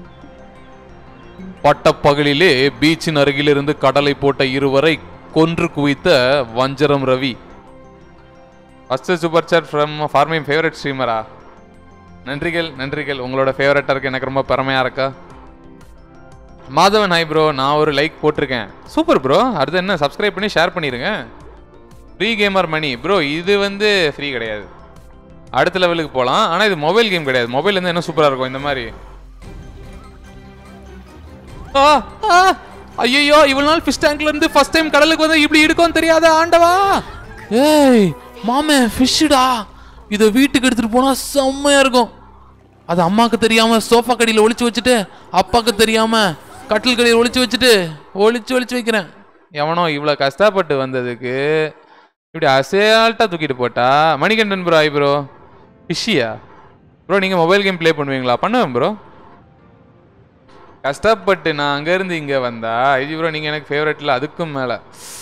பட்டப்பகலிலே பீச்சின் அருகிலிருந்து கடலை போட்ட இருவரை கொன்று குவித்த வஞ்சரம் Ravi first super chat from for my favourite ஸ்ட்ரீமரா நன்றிகள் நன்றிகள் உங்களோட ஃபேவரட்டாக இருக்கு எனக்கு ரொம்ப பெருமையாக இருக்கா மாதவன் ஹாய் ப்ரோ நான் ஒரு லைக் போட்டிருக்கேன் சூப்பர் ப்ரோ அடுத்து என்ன சப்ஸ்கிரைப் பண்ணி ஷேர் பண்ணிடுங்க ஃப்ரீ கேமர் மணி ப்ரோ இது வந்து ஃப்ரீ கிடையாது அடுத்த லெவலுக்கு போகலாம் ஆனால் இது மொபைல் கேம் கிடையாது மொபைல் வந்து என்ன சூப்பராக இருக்கும் இந்த மாதிரி ஐயோ இவ்வளவு நாள் ஃபிஷ் டேங்க்ல இருந்து ஃபர்ஸ்ட் டைம் கடலுக்கு வந்து இப்படி இருக்கும்னு தெரியாத ஆண்டவா ஏய் மாமே ஃபிஷ்டா இதை வீட்டுக்கு எடுத்துட்டு போனா செம்மையா இருக்கும் அது அம்மாக்கு தெரியாம சோஃபா கடியில ஒளிச்சு வச்சுட்டு அப்பாக்கு தெரியாம கட்டில் கடியில் ஒளிச்சு வச்சுட்டு ஒளிச்சு ஒளிச்சு வைக்கிறேன் எவனோ இவ்வளோ கஷ்டப்பட்டு வந்ததுக்கு இப்படி அசேல்ட்டா தூக்கிட்டு போட்டா மணிகண்டன் ப்ரோ ஐ ப்ரோ ஃபிஷ்ஷியா ப்ரோ நீங்கள் மொபைல் கேம் ப்ளே பண்ணுவீங்களா பண்ணுவேன் ப்ரோ கஷ்டப்பட்டு நான் அங்கேருந்து இங்கே வந்தா ஐஜி ப்ரோ நீங்கள் எனக்கு ஃபேவரட்டில் அதுக்கும் மேலே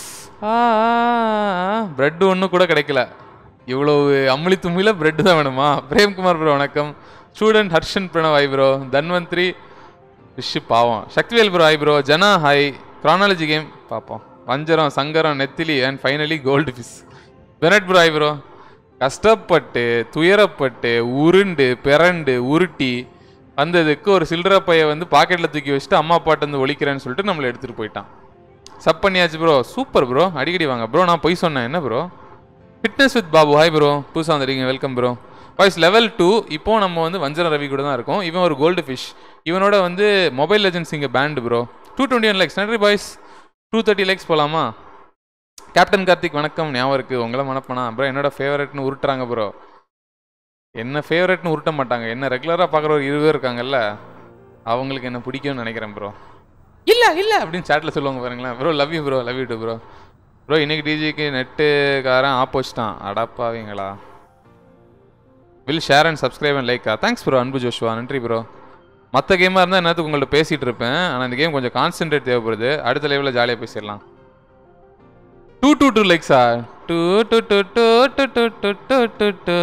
பிரெட் ஒன்றும் கூட கிடைக்கல இவ்வளவு அம்மளி தும்மியில் பிரெட் தான் வேணுமா பிரேம்குமார் ப்ரோ வணக்கம் student Harshan Pranav hi bro Dhanvanthri wish பாவம் Sakthivel bro hi bro Jana hi chronology game பார்ப்போம் வஞ்சரம் சங்கரம் நெத்திலி அண்ட் ஃபைனலி கோல்டு ஃபிஷ் பெனட் ப்ரோ ஐ ப்ரோ கஷ்டப்பட்டு துயரப்பட்டு உருண்டு பிறண்டு உருட்டி வந்ததுக்கு ஒரு சில்லற பைய வந்து பாக்கெட்டில் தூக்கி வச்சுட்டு அம்மா அப்பாட்ட வந்து ஒழிக்கிறேன்னு சொல்லிட்டு நம்மளை எடுத்துகிட்டு போயிட்டான் சப் பண்ணியாச்சு ப்ரோ சூப்பர் ப்ரோ அடிக்கடி வாங்க ப்ரோ நான் பொய் சொன்னேன் என்ன bro fitness with Babu hi bro புதுசாக வந்துருக்கீங்க welcome bro voice level two இப்போ நம்ம வந்து வஞ்சர ரவி கூட தான் இருக்கோம் இவன் ஒரு கோல்டு ஃபிஷ் இவனோட வந்து மொபைல் லெஜன்ஸ் இங்கே banned bro two twenty one lakhs நன்றி பாய்ஸ் டூ தேர்ட்டி லேக்ஸ் போகலாமா கேப்டன் கார்த்திக் வணக்கம் ஞாபகம் இருக்கு உங்களை மனப்பனா ப்ரோ என்னோட ஃபேவரட்னு உருட்டுறாங்க ப்ரோ என்ன ஃபேவரட்னு உருட்ட மாட்டாங்க என்ன ரெகுலராக பார்க்குற ஒரு இருவர் இருக்காங்கல்ல அவங்களுக்கு என்ன பிடிக்கும்னு நினைக்கிறேன் ப்ரோ இல்லை இல்லை அப்படின்னு சேட்டில் சொல்லுவாங்க பாருங்களேன் bro love you bro love you too bro bro இன்னைக்கு டிஜிக்கு நெட்டுக்காரன் ஆப் வச்சிட்டான் அடப்பாவீங்களா will share and subscribe and லைக்கா தேங்க்ஸ் ப்ரோ அன்பு ஜோஷுவா நன்றி ப்ரோ மற்ற கேமாக இருந்தால் என்னத்துக்கு உங்கள்ட்ட பேசிகிட்டு இருப்பேன் ஆனால் இந்த கேம் கொஞ்சம் கான்சென்ட்ரேட் தேவைப்படுது அடுத்த லெவலில் ஜாலியாக பேசிடலாம் டூ டூ டூ லைக்ஸா two two two two two two two two two two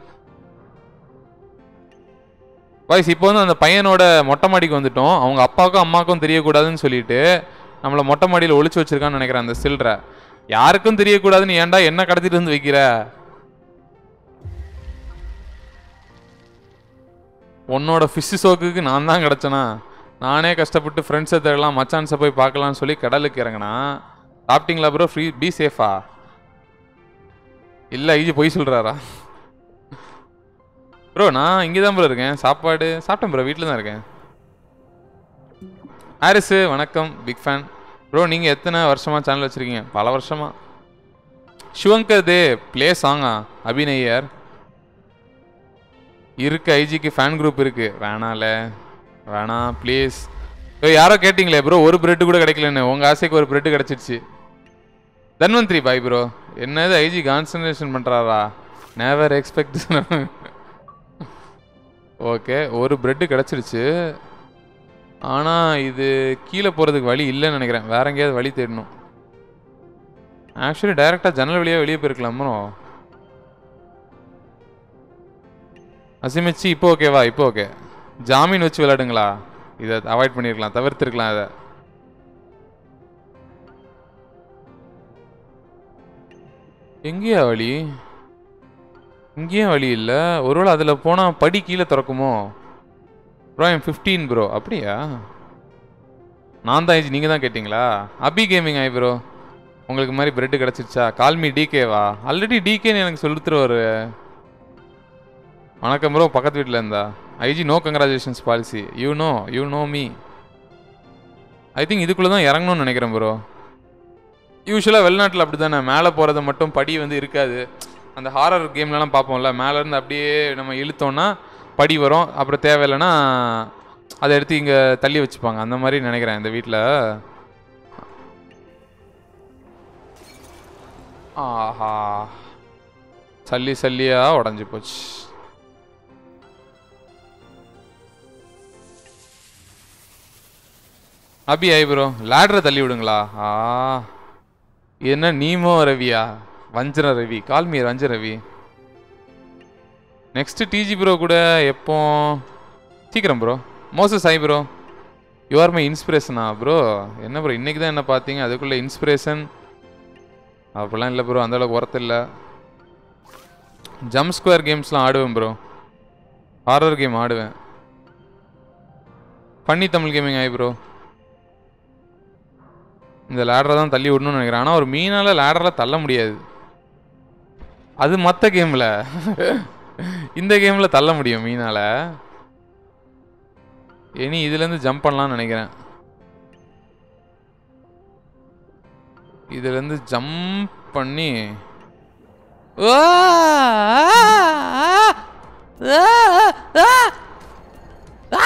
voice இப்போ வந்து அந்த பையனோட மொட்டை மாடிக்கு வந்துட்டோம் அவங்க அப்பாவுக்கும் அம்மாவுக்கும் தெரியக்கூடாதுன்னு சொல்லிட்டு நம்மளை மொட்டை மாடியில் ஒளிச்சு வச்சிருக்கான்னு நினைக்கிறேன் அந்த சில்லற யாருக்கும் தெரியக்கூடாதுன்னு ஏன்டா என்ன கடத்திட்டு வந்து வைக்கிற உன்னோட ஃபிஷ் சோக்குக்கு நான் தான் கிடச்சேனா நானே கஷ்டப்பட்டு ஃப்ரெண்ட்ஸை தேடலாம் மச்சான்ஸை போய் பார்க்கலாம்னு சொல்லி கடலுக்கு இறங்கினா சாப்பிட்டீங்களா ப்ரோ ஃப்ரீ பி சேஃபா இல்லை ஐஜி பொய் சொல்கிறாரா ப்ரோ நான் இங்கே தான் ப்ரோ இருக்கேன் சாப்பாடு சாப்பிட்டேன் ப்ரோ வீட்டில் தான் இருக்கேன் ஹாரிஸு வணக்கம் பிக் ஃபேன் ப்ரோ நீங்கள் எத்தனை வருஷமாக சேனல் வச்சுருக்கீங்க பல வருஷமா சிவங்கர் தே ப்ளே சாங்கா அபிநயர் இருக்கு ஐஜிக்கு ஃபேன் குரூப் இருக்கு வேணால வேணாம் ப்ளீஸ் யாரோ கேட்டிங்களே ப்ரோ ஒரு பிரெட் கூட கிடைக்கலன்னு உங்கள் ஆசைக்கு ஒரு பிரெட் கிடச்சிருச்சு தன்வந்திரி பாய் ப்ரோ என்னது ஐஜி கான்சன்ட்ரேஷன் பண்ணுறாரா நேவர் எக்ஸ்பெக்ட் ஓகே ஒரு பிரெட்டு கிடச்சிருச்சு ஆனால் இது கீழே போகிறதுக்கு வழி இல்லைன்னு நினைக்கிறேன் வேற எங்கேயாவது வழி தேடணும் ஆக்சுவலி டைரெக்டாக ஜன்னல் வழியாக வெளியே போயிருக்கலாமோ அசிமிச்சு இப்போ ஓகேவா இப்போ ஓகே ஜாமீன் வச்சு விளையாடுங்களா இதை அவாய்ட் பண்ணியிருக்கலாம் தவிர்த்திருக்கலாம் அதை எங்கேயா வழி இங்கேயும் வழி இல்லை ஒருவேளை அதில் போனால் படி கீழே திறக்குமோ ப்ரோ என் ஃபிஃப்டீன் ப்ரோ அப்படியா நான் தான் ஏஜ் நீங்கள் தான் கேட்டிங்களா அபி கேமிங் ஆயி ப்ரோ உங்களுக்கு மாதிரி பிரெட்டு கிடச்சிருச்சா கால்மி டிகேவா ஆல்ரெடி டிகேன்னு எனக்கு சொல்லித்துருவாரு வணக்கம் ப்ரோ பக்கத்து வீட்டில் இருந்தா IG no congratulations policy you no you no me I think இதுக்குள்ளே தான் இறங்கணும்னு நினைக்கிறேன் ப்ரோ யூஸ்வலாக வெளிநாட்டில் அப்படி தானே மேலே போகிறது மட்டும் படி வந்து இருக்காது அந்த ஹாரர் கேம்லலாம் பார்ப்போம்ல மேலேருந்து அப்படியே நம்ம இழுத்தோன்னா படி வரும் அப்புறம் தேவையில்லைன்னா அதை எடுத்து இங்கே தள்ளி வச்சுப்பாங்க அந்த மாதிரி நினைக்கிறேன் இந்த வீட்டில் ஆஹா சல்லி சல்லியா உடஞ்சி போச்சு அபி ஐ ப்ரோ லேடரை தள்ளி விடுங்களா ஆ என்ன நீமோ ரவியா வஞ்சர ரவி கால்மீர் வஞ்ச ரவி நெக்ஸ்ட் டிஜி ப்ரோ கூட எப்போ சீக்கிரம் bro Moses hi bro you are my இன்ஸ்பிரேஷனா ப்ரோ என்ன ப்ரோ இன்னைக்கு தான் என்ன பார்த்தீங்க அதுக்குள்ள இன்ஸ்பிரேஷன் அப்படிலாம் இல்லை ப்ரோ அந்தளவுக்கு ஒர்த் இல்லை ஜம்ப் ஸ்கொயர் கேம்ஸ்லாம் ஆடுவேன் ப்ரோ ஹாரர் கேம் ஆடுவேன் பண்ணி தமிழ் கேமிங் ஆகி ப்ரோ இந்த லேடரை தான் தள்ளி விடணும்னு நினைக்கிறேன் ஆனால் ஒரு மீனால் லேடரில் தள்ள முடியாது அது மற்ற கேமில் இந்த கேமில் தள்ள முடியும் மீனால் இனி இதுலேருந்து ஜம்ப் பண்ணலாம்னு நினைக்கிறேன் இதுலேருந்து ஜம்ப் பண்ணி ஆ! ஆ! ஆ! ஆ!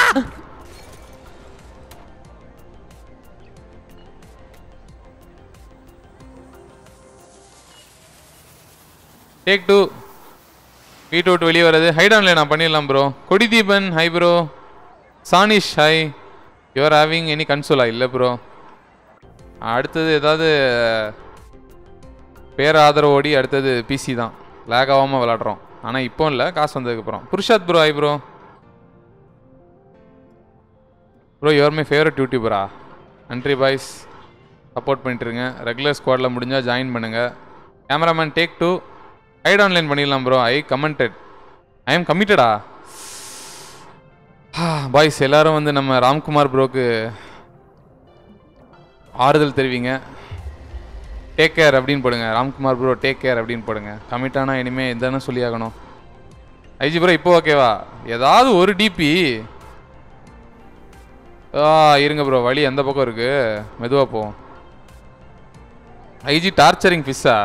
டேக் டூ வீட்டை விட்டு வெளியே வர்றது ஹைடான்ல நான் பண்ணிடலாம் ப்ரோ கொடி Deepan hi bro Sanish hi you are having any கன்சோலா இல்லை ப்ரோ அடுத்தது ஏதாவது பேர் ஆதரவோடி அடுத்தது பிசி தான் லேக் ஆகாமல் விளாட்றோம் ஆனால் இப்போ இல்லை காசு வந்ததுக்கப்புறம் புருஷாத் bro hi bro bro your my favourite யூடியூபரா நன்றி பாய்ஸ் சப்போர்ட் பண்ணிட்டுருங்க ரெகுலர் ஸ்குவாடில் முடிஞ்சால் ஜாயின் பண்ணுங்கள் cameraman take two hide online பண்ணிடலாம் bro I commented I am கமிட்டடா பாய்ஸ் எல்லாரும் வந்து நம்ம ராம்குமார் ப்ரோக்கு ஆறுதல் தெரிவிங்க டேக் கேர் அப்படின்னு போடுங்க ராம்குமார் ப்ரோ டேக் கேர் அப்படின்னு போடுங்க கமிட்டானா இனிமேல் எதானே சொல்லி ஆகணும் ஐஜி ப்ரோ இப்போ ஓகேவா ஏதாவது ஒரு டிபி ஆ இருங்க ப்ரோ வழி எந்த பக்கம் இருக்கு மெதுவாக போவோம் ஐஜி டார்ச்சரிங் ஃபிஷ்ஷா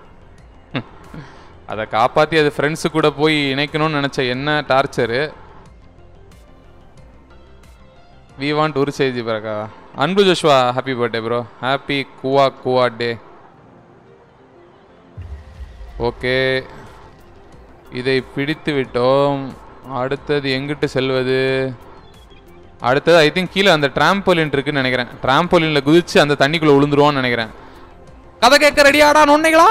அதை காப்பாற்றி அது ஃப்ரெண்ட்ஸு கூட போய் இணைக்கணும்னு நினச்ச என்ன டார்ச்சரு வி வாண்ட் ஒரு செய்தி பிறக்கா Anbu Joshua happy birthday bro happy குவா குவா டே ஓகே இதை பிடித்து விட்டோம் அடுத்தது எங்கிட்டு செல்வது அடுத்தது ஐ திங்க் கீழே அந்த டிராம்போலின் இருக்குன்னு நினைக்கிறேன் டிராம்போலினில் குதிச்சு அந்த தண்ணிக்குள்ளே விழுந்துருவான்னு நினைக்கிறேன் கதை கேட்க ரெடியாடா நொன்னைகளா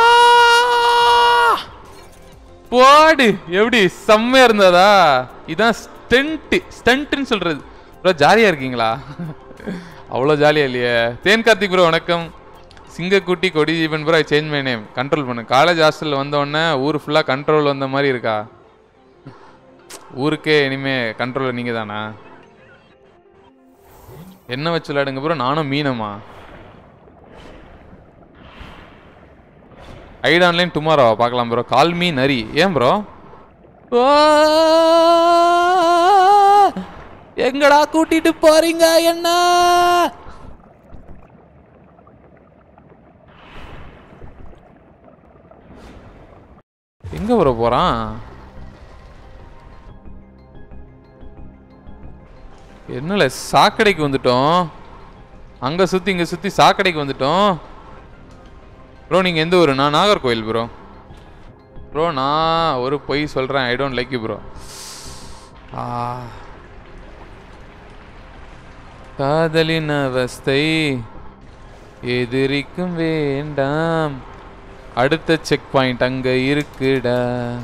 போடு எப்படி செம்மையா இருந்ததா இதான் ஸ்டென்ட் ஸ்டண்ட்னு சொல்றது ப்ரோ ஜாலியா இருக்கீங்களா அவ்வளோ ஜாலியா இல்லையே தேன் கார்த்திக் ப்ரோ வணக்கம் சிங்கக்குட்டி கொடி Jeevan bro change my name control பண்ணு காலேஜ் ஹாஸ்டலில் வந்த உடனே ஊர் ஃபுல்லாக கண்ட்ரோல் வந்த மாதிரி இருக்கா ஊருக்கே இனிமே கண்ட்ரோல் நீங்கள் தானா என்ன வச்சு விளையாடுங்க ப்ரோ நானும் மீனமா ஐட் ஆன்லைன் டுமாரோ பார்க்கலாம் ப்ரோ கால் மீ நரி ஏன் ப்ரோ ஆ! எங்கடா கூட்டிட்டு போறீங்க என்ன எங்க வர போறான் என்னல சாக்கடைக்கு வந்துட்டோம் அங்க சுத்தி இங்க சுத்தி சாக்கடைக்கு வந்துட்டோம் ப்ரோ நீங்க எந்த ஊரு நான் நாகர்கோயில் ப்ரோ ப்ரோ நான் ஒரு பொய் சொல்றேன் I don't like you bro ஆ காதலின் அவஸ்தை எதிரிக்கும் வேண்டாம் அடுத்த செக் பாயிண்ட் அங்க இருக்குடா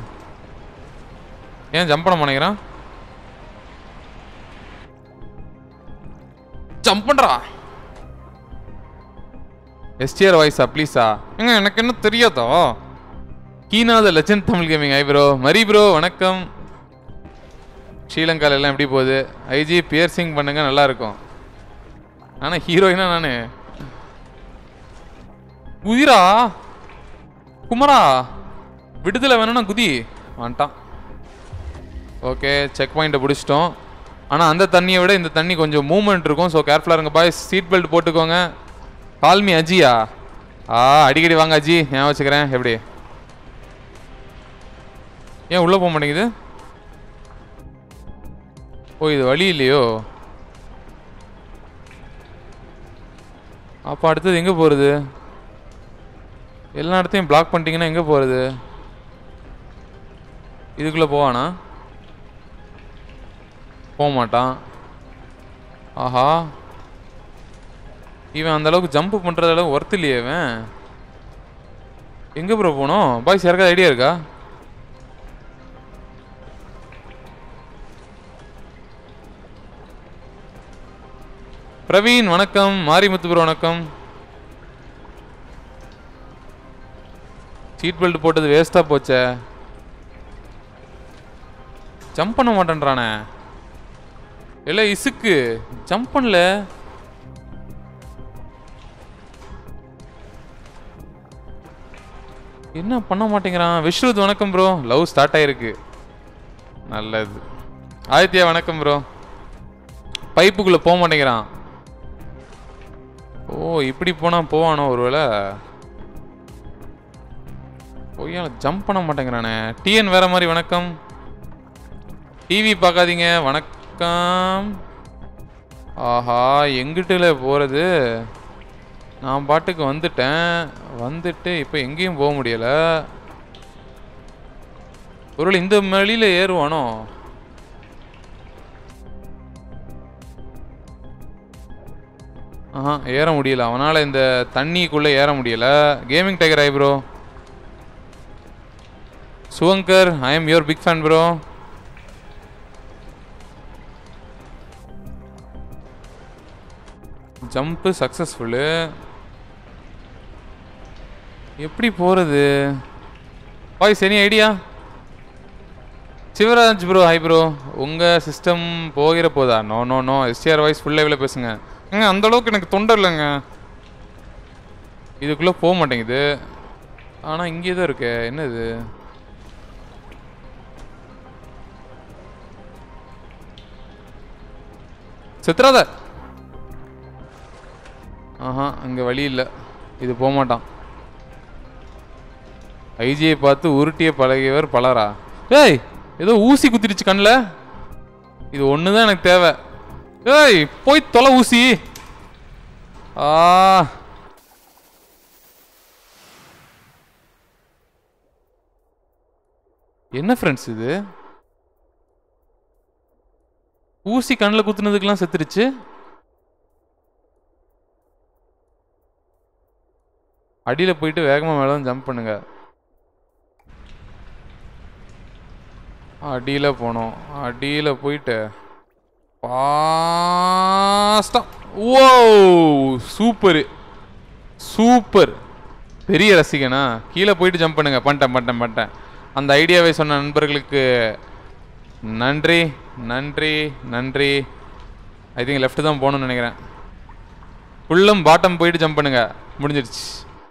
ஏன் ஜம்ப் பண்ண மாட்டேங்கிறான் ஜம்ப் பண்றா எஸ்டிஆர் வாய்ஸா ப்ளீஸா ஏங்க எனக்கு என்ன தெரியாதோ கீனாத legend Tamil gaming hi bro Mari bro வணக்கம் ஸ்ரீலங்கால எல்லாம் எப்படி போகுது ஐஜி பியர்சிங் பண்ணுங்க நல்லா இருக்கும் ஆனா ஹீரோயினா நானு குதிரா குமரா விடுதலை வேணும்னா குதி வந்துட்டான் ஓகே செக் பாயிண்ட்டை பிடிச்சிட்டோம் ஆனால் அந்த தண்ணியை விட இந்த தண்ணி கொஞ்சம் மூவ்மெண்ட் இருக்கும் ஸோ கேர்ஃபுல்லாக இருங்க பாய் சீட் பெல்ட் போட்டுக்கோங்க கால்மி அஜியா ஆ அடிக்கடி வாங்க அஜி ஞாபகம் வச்சுக்கிறேன் எப்படி ஏன் உள்ளே போக மாட்டேங்குது ஓ இது வழி இல்லையோ அப்போ அடுத்தது எங்கே போகிறது எல்லா இடத்தையும் பிளாக் பண்ணிட்டீங்கன்னா எங்கே போகிறது இதுக்குள்ளே போவானா போக மாட்டான் ஆஹா இவன் அந்த அளவுக்கு ஜம்ப் பண்ணுறது அளவு ஒர்த் இல்லையே இவன் எங்கே ப்ரோ போகணும் பாய்ஸ் யாருக்காவது ஐடியா இருக்கா பிரவீன் வணக்கம் மாரிமுத்து ப்ரோ வணக்கம் சீட் பெல்ட் போட்டது வேஸ்ட்டாக போச்சே ஜம்ப் பண்ண மாட்டேன்றானே இல்லை இசுக்கு ஜம்ப் பண்ணல என்ன பண்ண மாட்டேங்கிறான் விஸ்ருத் வணக்கம் ப்ரோ லவ் ஸ்டார்ட் ஆயிருக்கு நல்லது ஆதித்யா வணக்கம் ப்ரோ பைப்புக்குள்ளே போக மாட்டேங்கிறான் ஓ இப்படி போனால் போவானோ ஒருவேளை பொய்யால ஜம்ப் பண்ண மாட்டேங்கிறானே டிஎன் வேற மாதிரி வணக்கம் டிவி பார்க்காதீங்க வணக்கம் ஆஹா எங்கிட்டுல போகிறது நான் பாட்டுக்கு வந்துட்டேன் வந்துட்டு இப்போ எங்கேயும் போக முடியல ஒருவேளை இந்த மலையில் ஏறுவானோ ஆஹா ஏற முடியல அவனால் இந்த தண்ணிக்குள்ளே ஏற முடியல கேமிங் டைகர் ஐ ப்ரோ சுவங்கர் I am your big fan bro jump successful எப்படி போகிறது voice any idea Sivaraj bro hi bro உங்கள் சிஸ்டம் போகிற போதா no no no STR voice full லெவலில் பேசுங்க ஏங்க அந்த அளவுக்கு எனக்கு தொண்டை இல்லைங்க இதுக்குள்ளே போக மாட்டேங்குது ஆனால் இங்கே தான் இருக்கு என்ன இது சித்ராத ஆஹா அங்கே வழி இல்லை இது போக மாட்டான் ஐஜியை பார்த்து உருட்டிய பழகியவர் பலரா ஏய் ஏதோ ஊசி குத்திடுச்சு கண்ணில் இது ஒன்று தான் எனக்கு தேவை ஏய் போய் தொலை ஊசி ஆ என்ன ஃப்ரெண்ட்ஸ் இது ஊசி கண்ணில் குத்துனதுக்கெல்லாம் செத்துருச்சு அடியில் போயிட்டு வேகமாக மேலே ஜம்ப் பண்ணுங்க அடியில் போனோம் அடியில் போயிட்டு ஃபாஸ்டா ஓ சூப்பரு சூப்பர் பெரிய ரசிகனா கீழே போயிட்டு ஜம்ப் பண்ணுங்க பண்ணிட்டேன் பண்ணிட்டேன் பண்ணிட்டேன் அந்த ஐடியாவை சொன்ன நண்பர்களுக்கு நன்றி நன்றி நன்றி ஐ திங்க் லெஃப்ட் தான் போகணும்னு நினைக்கிறேன் ஃபுல்லும் பாட்டம் போயிட்டு ஜம்ப் பண்ணுங்க முடிஞ்சிருச்சு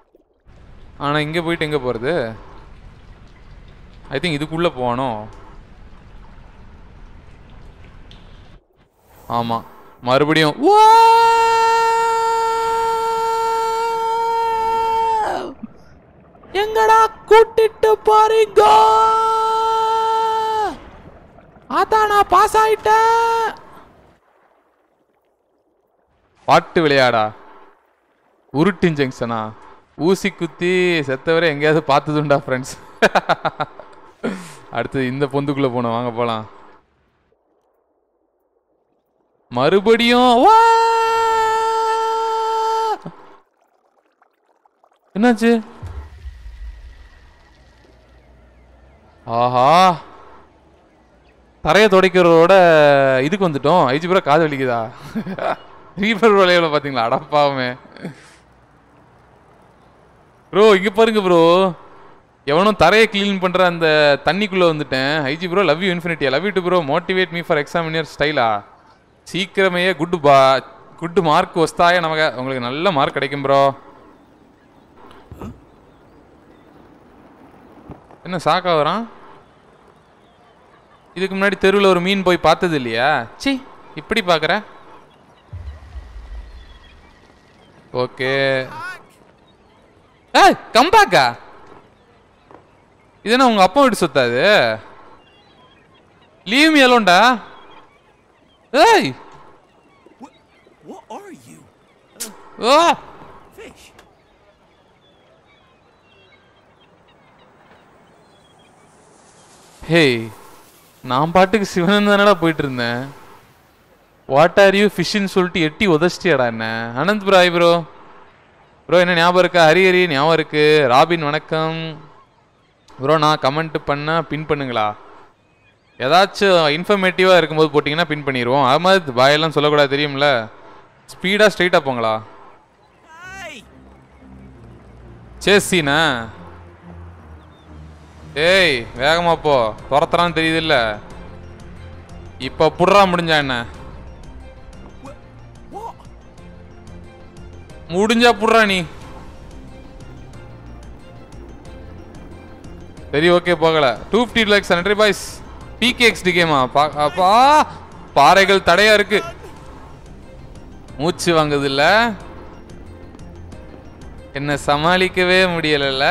ஆனால் இங்கே போயிட்டு எங்கே போகிறது ஐ திங்க் இதுக்குள்ளே போகணும் ஆமாம் மறுபடியும் எங்கடா கூட்டிட்டு போறீங்க அதான் நான் பாஸ் ஆயிட்டேன் பாட்டு விளையாடா உருட்டின் ஜங்ஷனா ஊசி குத்தி செத்தவரை எங்கேயாவது பார்த்ததுண்டா ஃப்ரெண்ட்ஸ் அடுத்து இந்த பொந்துக்குள்ள போனோம் வாங்க போலாம் மறுபடியும் வா! என்னாச்சு ஆஹா தரையை துடைக்கிறதோட இதுக்கு வந்துட்டோம் ஐஜி ப்ரோ காது வலிக்குதா ரீபர் விளையாட பார்த்தீங்களா அடப்பாவுமே ப்ரோ இங்க பாருங்க ப்ரோ எவனும் தரையை க்ளீன் பண்ற அந்த தண்ணிக்குள்ள வந்துட்டேன் IG bro love you infinity love you too bro motivate me for exam year ஸ்டைலா சீக்கிரமே குட் பா குட் மார்க் வஸ்தாய நமக்கு உங்களுக்கு நல்ல மார்க் கிடைக்கும் ப்ரோ என்ன சாக்கா வரான் இதுக்கு முன்னாடி தெருவில் ஒரு மீன் போய் பார்த்தது இல்லையா சி இப்படி பார்க்குற ஓகே ஏய் கம்பேக்கா இது என்ன உங்க அப்பா வீட்டு சொத்தா இது லீவ் மீ அலோன்டா ஏய் What are you? ஓ Fish. ஹேய் நான் பாட்டுக்கு சிவனன் தானடா போயிட்டு இருந்தேன் வாட் ஆர் யூ ஃபிஷ்ன்னு சொல்லிட்டு எட்டி உதச்சிட்டியாடா என்ன Anand bro hi bro bro என்ன ஞாபகம் இருக்கா ஹரி ஹரி ஞாபகம் இருக்கு ராபின் வணக்கம் ப்ரோ நான் கமெண்ட் பண்ணா பின் பண்ணுங்களா ஏதாச்சும் இன்ஃபர்மேட்டிவாக இருக்கும்போது போட்டிங்கன்னா பின் பண்ணிடுவோம் அகமது பாயெல்லாம் சொல்லக்கூடாது தெரியும்ல ஸ்பீடாக ஸ்ட்ரைட்டாக போங்களா Hey! சேசினா ஏய் வேகமா போ துரத்துறான்னு தெரியுது இல்ல இப்ப புடுறா முடிஞ்சா என்ன What? முடிஞ்சா புடுறா நீ சரி ஓகே போகல டூ ஃபிஃப்டி லேக்ஸ் நன்றி பாய்ஸ் பிகேஎக்ஸ்டி கேமா அப்பா பாறைகள் தடையா இருக்கு மூச்சு வாங்குது இல்ல என்ன சமாளிக்கவே முடியலல்ல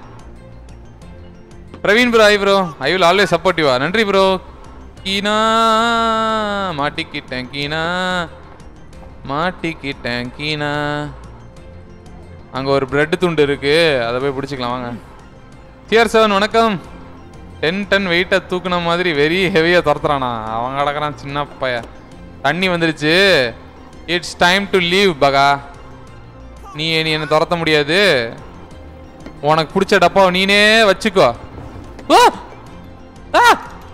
Praveen bro hi bro I will always சப்போர்ட்டிவா நன்றி ப்ரோ கீனா மாட்டிக்கிட்டேன் கீனா மாட்டிக்கிட்டேன் கீனா அங்க ஒரு பிரெட் துண்டு இருக்கு அதை போய் பிடிச்சிக்கலாம் வாங்க டிஆர் செவன் வணக்கம் டென் டன் வெயிட்டை தூக்குன மாதிரி வெரி ஹெவியாக துரத்துறானா அவன் கிடக்குறான் சின்ன பைய தண்ணி வந்துருச்சு இட்ஸ் டைம் டு லீவ் பகா நீ நீ என்ன துரத்த முடியாது உனக்கு பிடிச்ச டப்பாவை நீனே வச்சுக்கோ ஆ! ஆ!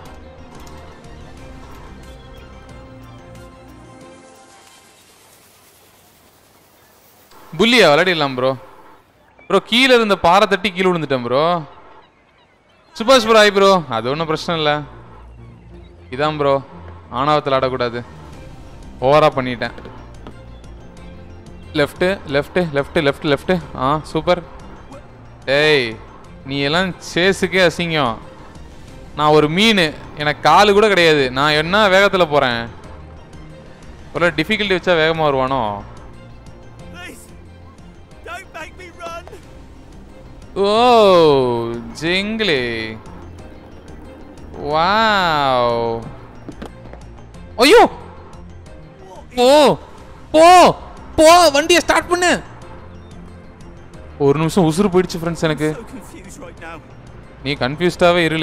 புள்ளியா விளையாடிடலாம் ப்ரோ ப்ரோ கீழே இருந்த பாறை தட்டி கீழே விழுந்துட்டேன் ப்ரோ சுபாஷ் ப்ரோ ஆய் ப்ரோ அது ஒன்றும் பிரச்சனை இல்லை இதான் ப்ரோ ஆணவத்தில் ஆடக்கூடாது ஓவரா பண்ணிட்டேன் left left left left left ஆ சூப்பர் டேய் நீ எல்லாம் சேஸுக்கே அசிங்கம் நான் ஒரு மீன் எனக்கு காலு கூட கிடையாது நான் என்ன வேகத்தில் போகிறேன் ஒரு டிஃபிகல்ட்டி வச்சா வேகமாக வருவானோ Please! Don't make me run! ஓ ஜிங்கிலி வாவ் ஐயோ போ போ போ வண்டியை ஸ்டார்ட் பண்ணு ஒரு நிமிஷம் உசுறு போயிடுச்சு ஃப்ரெண்ட்ஸ் எனக்கு So confused right now. நீ கன்ஃபியூஸ்டாவே இருல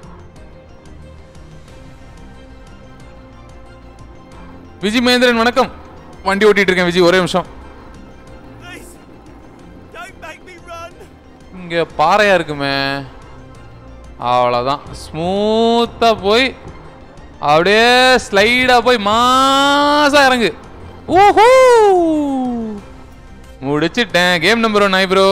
விஜய் மகேந்திரன் வணக்கம் வண்டி ஓட்டிட்டு இருக்கேன் விஜய் ஒரே நிமிஷம் Please! Don't make me run! இங்க பாறையா இருக்குமே அவ்வளோதான் ஸ்மூத்தா போய் அப்படியே ஸ்லைடா போய் மாசா இறங்கு ஓஹோ முடிச்சிட்டேன் game number one hi bro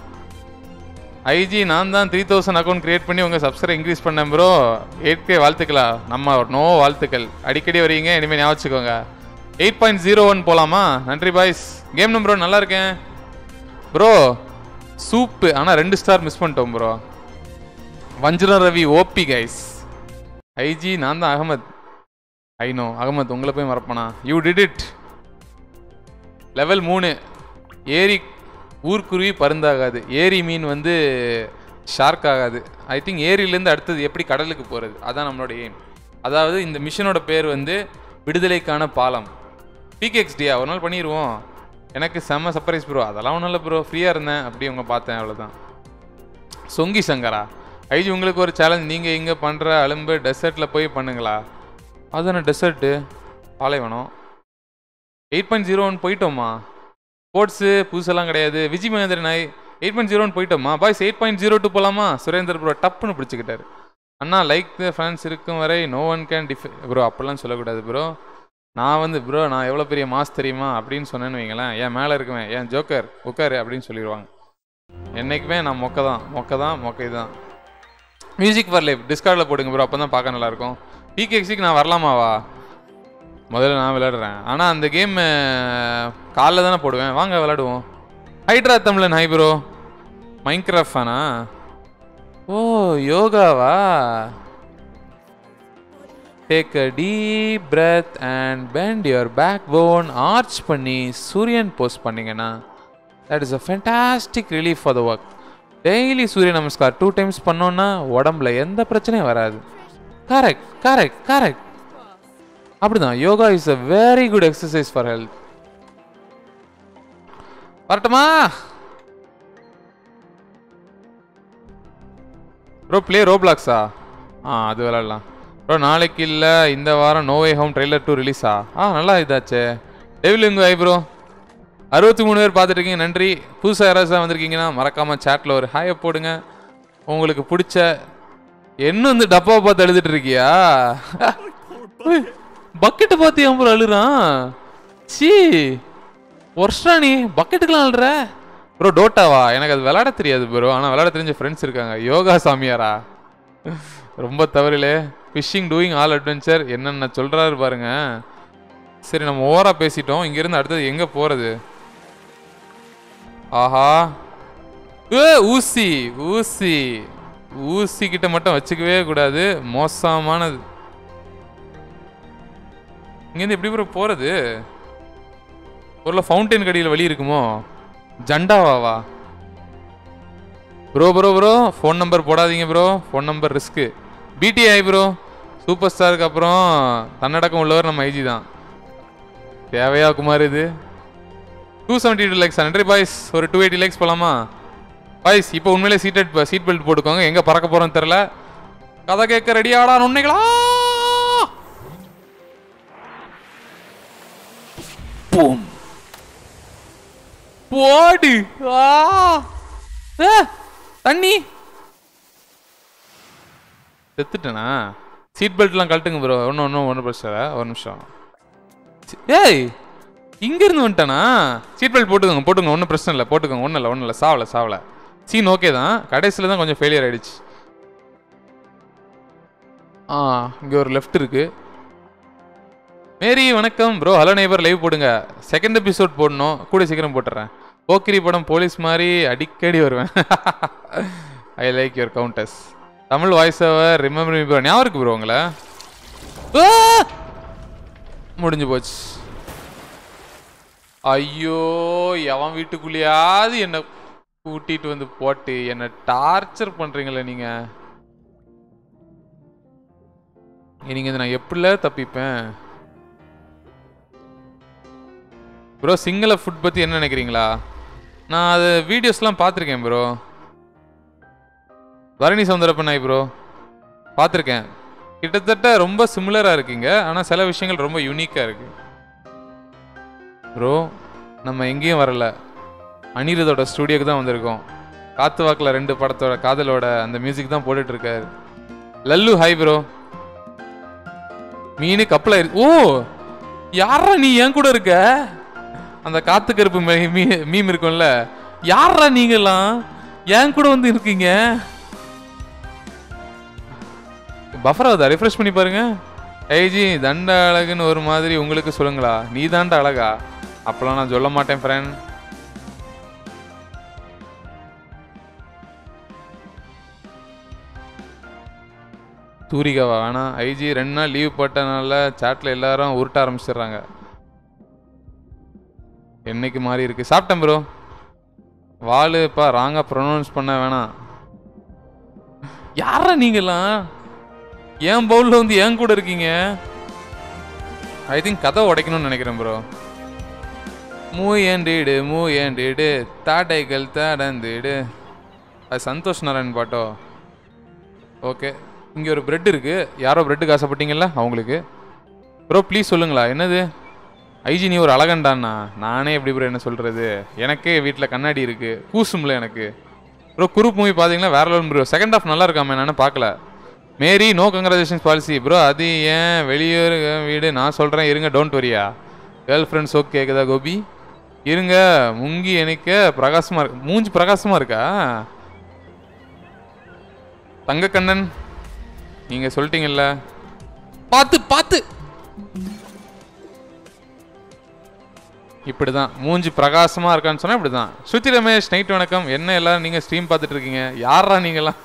IG நான் தான் த்ரீ தௌசண்ட் அக்கௌண்ட் கிரியேட் பண்ணி உங்கள் சப்ஸ்கிரைப் இன்க்ரீஸ் பண்ணேன் ப்ரோ எயிட் வாழ்த்துக்களா நம்ம நோ வாழ்த்துக்கள் அடிக்கடி வரீங்க இனிமேல் ஞாபகம் வச்சுக்கோங்க எயிட் பாயிண்ட் ஜீரோ ஒன் போகலாமா நன்றி பாய்ஸ் கேம் நம்பர் ஒன் நல்லா இருக்கேன் ப்ரோ சூப்பு ஆனால் ரெண்டு ஸ்டார் மிஸ் பண்ணிட்டோம் ப்ரோ வஞ்சரம் ரவி ஓபி கைஸ் ஐஜி நான் தான் அகமத் ஐ நோ அகமத் உங்களை போய் மறப்பனா யூ டிட் இட் லெவல் மூணு ஏரி ஊர்க்குருவி பருந்தாகாது ஏரி மீன் வந்து ஷார்க் ஆகாது ஐ திங்க் ஏரியிலேருந்து அடுத்தது எப்படி கடலுக்கு போகிறது அதான் நம்மளோட எய்ம் அதாவது இந்த மிஷனோட பேர் வந்து விடுதலைக்கான பாலம் பிகேஎக்ஸ்டியா ஒரு நாள் பண்ணிடுவோம் எனக்கு செம்ம சர்ப்ரைஸ் ப்ரோ அதெல்லாம் ஒன்றும் இல்லை ப்ரோ ஃப்ரீயாக இருந்தேன் அப்படி உங்க பார்த்தேன் அவ்வளோதான் சொங்கி சங்கரா ஐஜி உங்களுக்கு ஒரு சேலஞ்ச் நீங்கள் இங்கே பண்ணுற அலும்பு டெசர்ட்டில் போய் பண்ணுங்களா அதுதானே டெசர்ட்டு பாலைவனம் எயிட் பாயிண்ட் ஜீரோ ஒன் போயிட்டோமா ஸ்போர்ட்ஸு புதுசெல்லாம் கிடையாது விஜய் மகேந்திரன் நாய் எயிட் பாயிண்ட் ஜீரோ ஒன் போயிட்டோமா boys eight point zero two போகலாமா சுரேந்தர் ப்ரோ டப்புன்னு பிடிச்சிக்கிட்டாரு அண்ணா லைக் த ஃபேன்ஸ் இருக்கும் வரை no one can defy bro அப்படிலாம் சொல்லக்கூடாது ப்ரோ நான் வந்து ப்ரோ நான் எவ்வளோ பெரிய மாஸ் தெரியுமா அப்படின்னு சொன்னேன்னு வைங்களேன் என் மேலே இருக்குவேன் என் ஜோக்கர் உட்காரு அப்படின்னு சொல்லிடுவாங்க என்னைக்குமே நான் மொக்க தான் மொக்க தான் மொக்கை தான் மியூசிக் ஃபார் லைஃப் டிஸ்கார்டில் போடுங்க ப்ரோ அப்போ தான் பார்க்க நல்லாயிருக்கும் பிகேஎக்ஸிக்கு நான் வரலாமாவா முதல்ல நான் விளையாடுறேன் ஆனால் அந்த கேம் காலைல தானே போடுவேன் வாங்க விளையாடுவோம் ஹைட்ரா தமிழன் ஹை ப்ரோ மைன்கிராஃப்ட் ஃபேனா ஓ யோகாவா take a deep breath and bend your backbone arch பண்ணி சூரியன் போஸ்ட் பண்ணீங்கன்னா that is a fantastic relief for the work daily Surya Namaskar two times பண்ணோன்னா உடம்புல எந்த பிரச்சனையும் வராது கரெக்ட் கரெக்ட் கரெக்ட் அப்படிதான் yoga is a very good exercise for health வரட்டுமா ப்ரோ ப்ளே ரோப்ளாக்ஸா ஆ அது விளாட்லாம் ப்ரோ நாளைக்கு இல்லை இந்த வாரம் நோவே ஹோம் ட்ரெய்லர் டூ ரிலீஸா ஆ நல்லா இதாச்சே டெவில் உங்க ஐ ப்ரோ அறுபத்தி மூணு பேர் பார்த்துட்டு இருக்கீங்க நன்றி புதுசாக யாராவது வந்திருக்கீங்கன்னா மறக்காமல் சேட்டில் ஒரு ஹாயை போடுங்க உங்களுக்கு பிடிச்ச என்ன வந்து டப்பாவை பார்த்து எழுதிட்டு இருக்கியா பக்கெட்டை பார்த்து ஏன் ப்ரோ அழுறான் சீ வருஷா நீ பக்கெட்டுக்கெல்லாம் அழுற ப்ரோ டோட்டாவா எனக்கு அது விளையாட தெரியாது ப்ரோ ஆனால் விளையாட தெரிஞ்ச ஃப்ரெண்ட்ஸ் இருக்காங்க யோகா சாமியாரா ரொம்ப தவறிலே ஃபிஷிங் டூயிங் ஆல் அட்வென்ச்சர் என்னென்ன சொல்கிறாரு பாருங்க சரி நம்ம ஓவரா பேசிட்டோம் இங்கேருந்து அடுத்தது எங்கே போகிறது ஆஹா ஏ ஊசி ஊசி ஊசி கிட்ட மட்டும் வச்சுக்கவே கூடாது மோசமானது இங்கேருந்து எப்படி ப்ரோ போகிறது ஒரு ஃபவுண்டைன் கடியில் வழி இருக்குமோ ஜண்டாவாவா bro bro bro phone number போடாதீங்க ப்ரோ ஃபோன் நம்பர் ரிஸ்க்கு பிடிஐ ப்ரோ சூப்பர் ஸ்டாருக்கு அப்புறம் தன்னடக்கம் உள்ளவர் நம்ம ஐஜி தான் தேவையா குமார் இது டூ செவன்ட்டி டூ லேக்ஸ் நன்றி பாய்ஸ் ஒரு டூ எயிட்டி லேக்ஸ் போகலாமா பாய்ஸ் இப்போ உண்மையிலே சீட்டட் சீட் பெல்ட் போட்டுக்கோங்க எங்கே பறக்க போகிறோன்னு தெரில கதை கேட்க ரெடியாடா உன்னைகளா பூம் போடு ஆ ஆ, தண்ணி செத்துட்டேனா சீட் பெல்ட்லாம் கழட்டுங்க ப்ரோ ஒன்றும் ஒன்றும் ஒன்றும் பிரச்சனை இல்லை ஒரு நிமிஷம் சி- ஏய் இங்கேருந்து வந்துட்டானா சீட் பெல்ட் போட்டுக்கோங்க போட்டுங்க ஒன்றும் பிரச்சனை இல்லை போட்டுக்கோங்க ஒன்றும் இல்லை ஒன்றும் இல்லை சாவலை சாவலை சீன் ஓகே தான் கடைசியில் தான் கொஞ்சம் ஃபெயிலியர் ஆயிடுச்சு ஆ இங்கே ஒரு லெஃப்ட் இருக்கு மேரி வணக்கம் ப்ரோ ஹலோ நைபர் லைவ் போடுங்க செகண்ட் எபிசோட் போடணும் கூட சீக்கிரம் போட்டுறேன் போக்கிரி படம் போலீஸ் மாதிரி அடிக்கடி வருவேன் I like your counts Tamil voice over remember me bro ஞாபகம் இருக்கு ப்ரோ உங்களை ஆ! முடிஞ்சு போச்சு ஐயோ எவன் வீட்டுக்குள்ளேயாவது என்னை கூட்டிட்டு வந்து போட்டு என்னை டார்ச்சர் பண்றீங்களே நீங்க நீங்க இதை நான் எப்படில தப்பிப்பேன் ப்ரோ சிங்கள ஃபுட் பத்தி என்ன நினைக்கிறீங்களா நான் அது வீடியோஸ்லாம் பார்த்துருக்கேன் ப்ரோ பரணி சௌந்தரப்பண்ணாய் ப்ரோ பார்த்துருக்கேன் கிட்டத்தட்ட ரொம்ப சிமிலராக இருக்கீங்க ஆனால் சில விஷயங்கள் ரொம்ப யூனிக்காக இருக்கு ப்ரோ நம்ம எங்கேயும் வரல அனிருதோட ஸ்டூடியோக்கு தான் வந்திருக்கோம் காத்து வாக்கில் ரெண்டு படத்தோட காதலோட அந்த மியூசிக் தான் போட்டுட்டு இருக்காரு லல்லு ஹாய் ப்ரோ மீனு கப்பல இருக்கு ஓ யாரா நீ என் கூட இருக்க அந்த காத்து கருப்பு மே- மீ- மீம் இருக்கும்ல யாரா நீங்கெல்லாம் என் கூட வந்து இருக்கீங்க பஃபர் ஆகுதா ரிஃப்ரெஷ் பண்ணி பாருங்க ஐஜி தண்ட அழகுன்னு ஒரு மாதிரி உங்களுக்கு சொல்லுங்களா நீ தாண்டா அழகா அப்பெல்லாம் நான் சொல்ல மாட்டேன் ஃப்ரெண்ட் தூரிகாவா வேணாம் ஐஜி ரெண்டு நாள் லீவ் போட்டனால சாட்டில் எல்லாரும் உருட்ட ஆரம்பிச்சிடுறாங்க என்னைக்கு மாறி இருக்கு சாப்பிட்டேன் ப்ரோ வாளுப்பா ராங்கா ப்ரொனவுன்ஸ் பண்ண வேணாம் யாரா நீங்களாம் ஏன் பவுல்ல வந்து ஏன் கூட இருக்கீங்க ஐ திங்க் கதை உடைக்கணும்னு நினைக்கிறேன் ப்ரோ மூ ஏண்டிடு மூ ஏண்டிடு தாடைகள் தாடந்திடு அது சந்தோஷ் நாராயண் பாட்டோ ஓகே இங்கே ஒரு பிரெட் இருக்கு யாரோ பிரெட்டுக்கு ஆசைப்பட்டீங்கல்ல அவங்களுக்கு ப்ரோ ப்ளீஸ் சொல்லுங்களா என்னது ஐஜி நீ ஒரு அழகண்டாண்ணா நானே எப்படி ப்ரோ என்ன சொல்கிறது எனக்கே வீட்டில் கண்ணாடி இருக்கு கூசும்ல எனக்கு ப்ரோ குரூப் மூவி பார்த்தீங்கன்னா வேற லெவல் ப்ரோ செகண்ட் ஹாஃப் நல்லா இருக்காமே நானும் பார்க்கல Mary no congratulations policy bro அது ஏன் வெளியூர் வீடு நான் சொல்கிறேன் இருங்க டோன்ட் வரியா கேர்ள் ஃப்ரெண்ட்ஸ் ஓகே கேக்குதா கோபி இருங்க முங்கி எனக்கு பிரகாசமாக இருக்கு மூஞ்சி பிரகாசமாக இருக்கா தங்கக்கண்ணன் நீங்கள் சொல்லிட்டீங்கல்ல பார்த்து பார்த்து இப்படிதான் மூஞ்சி பிரகாசமா இருக்கான்னு சொன்னா இப்படிதான் ஸ்ருதி ரமேஷ் நைட் வணக்கம் என்ன எல்லாரும் நீங்க ஸ்ட்ரீம் பார்த்துட்டு இருக்கீங்க யாரா நீங்களாம்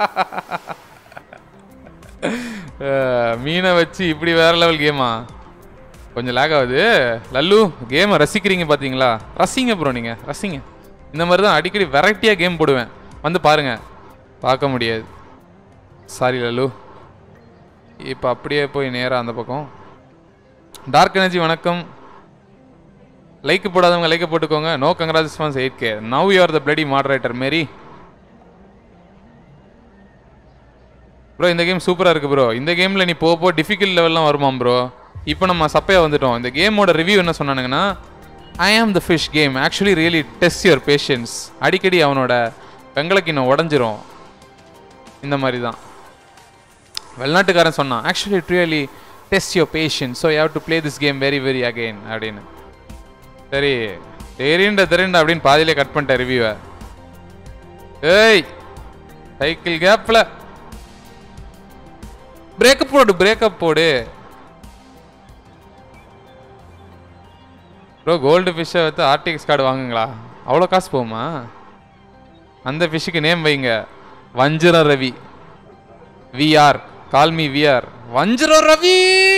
அஹ், மீனை வச்சு இப்படி வேற லெவல் கேமா கொஞ்சம் லேக் ஆகுது லல்லு கேமை ரசிக்கிறீங்க பார்த்தீங்களா ரசிங்க ப்ரோ நீங்கள் ரசிங்க இந்த மாதிரி தான் அடிக்கடி வெரைட்டியாக கேம் போடுவேன் வந்து பாருங்க பார்க்க முடியாது சாரி லல்லு இப்போ அப்படியே போய் நேராக அந்த பக்கம் டார்க் எனர்ஜி வணக்கம் லைக் போடாதவங்க லைக் போட்டுக்கோங்க no congratulations eight K now you are the bloody moderator Mary bro இந்த கேம் சூப்பராக இருக்குது ப்ரோ இந்த கேமில் நீ போக போக டிஃபிகல்ட் லெவல்லாம் வருமாம் ப்ரோ இப்போ நம்ம சப்பையாக வந்துட்டோம் இந்த கேமோட ரிவ்யூ என்ன சொன்னானுங்கன்னா I am the fish game actually really test your patience அடிக்கடி அவனோட வெங்கலக்கிண்ணம் உடஞ்சிரும் இந்த மாதிரி தான் வெளிநாட்டுக்காரன் சொன்னான் actually it really test your patience so have to play this game very very again அப்படின்னு சரி தெரியுண்டா தெரியுண்டா அப்படின்னு பாதியிலே கட் பண்ணிட்டேன் ரிவ்யூவை ஏய் சைக்கிள் கேப்பில் பிரேக்கப் போடு பிரேக்கப் போடு ப்ரோ கோல்டு ஃபிஷ்ஷை வைத்து ஆர்டிஎக்ஸ் கார்டு வாங்குங்களா அவ்வளோ காசு போகுமா அந்த ஃபிஷ்ஷுக்கு நேம் வைங்க வஞ்சிர ரவி விஆர் கால்மி விஆர் வஞ்சிர ரவி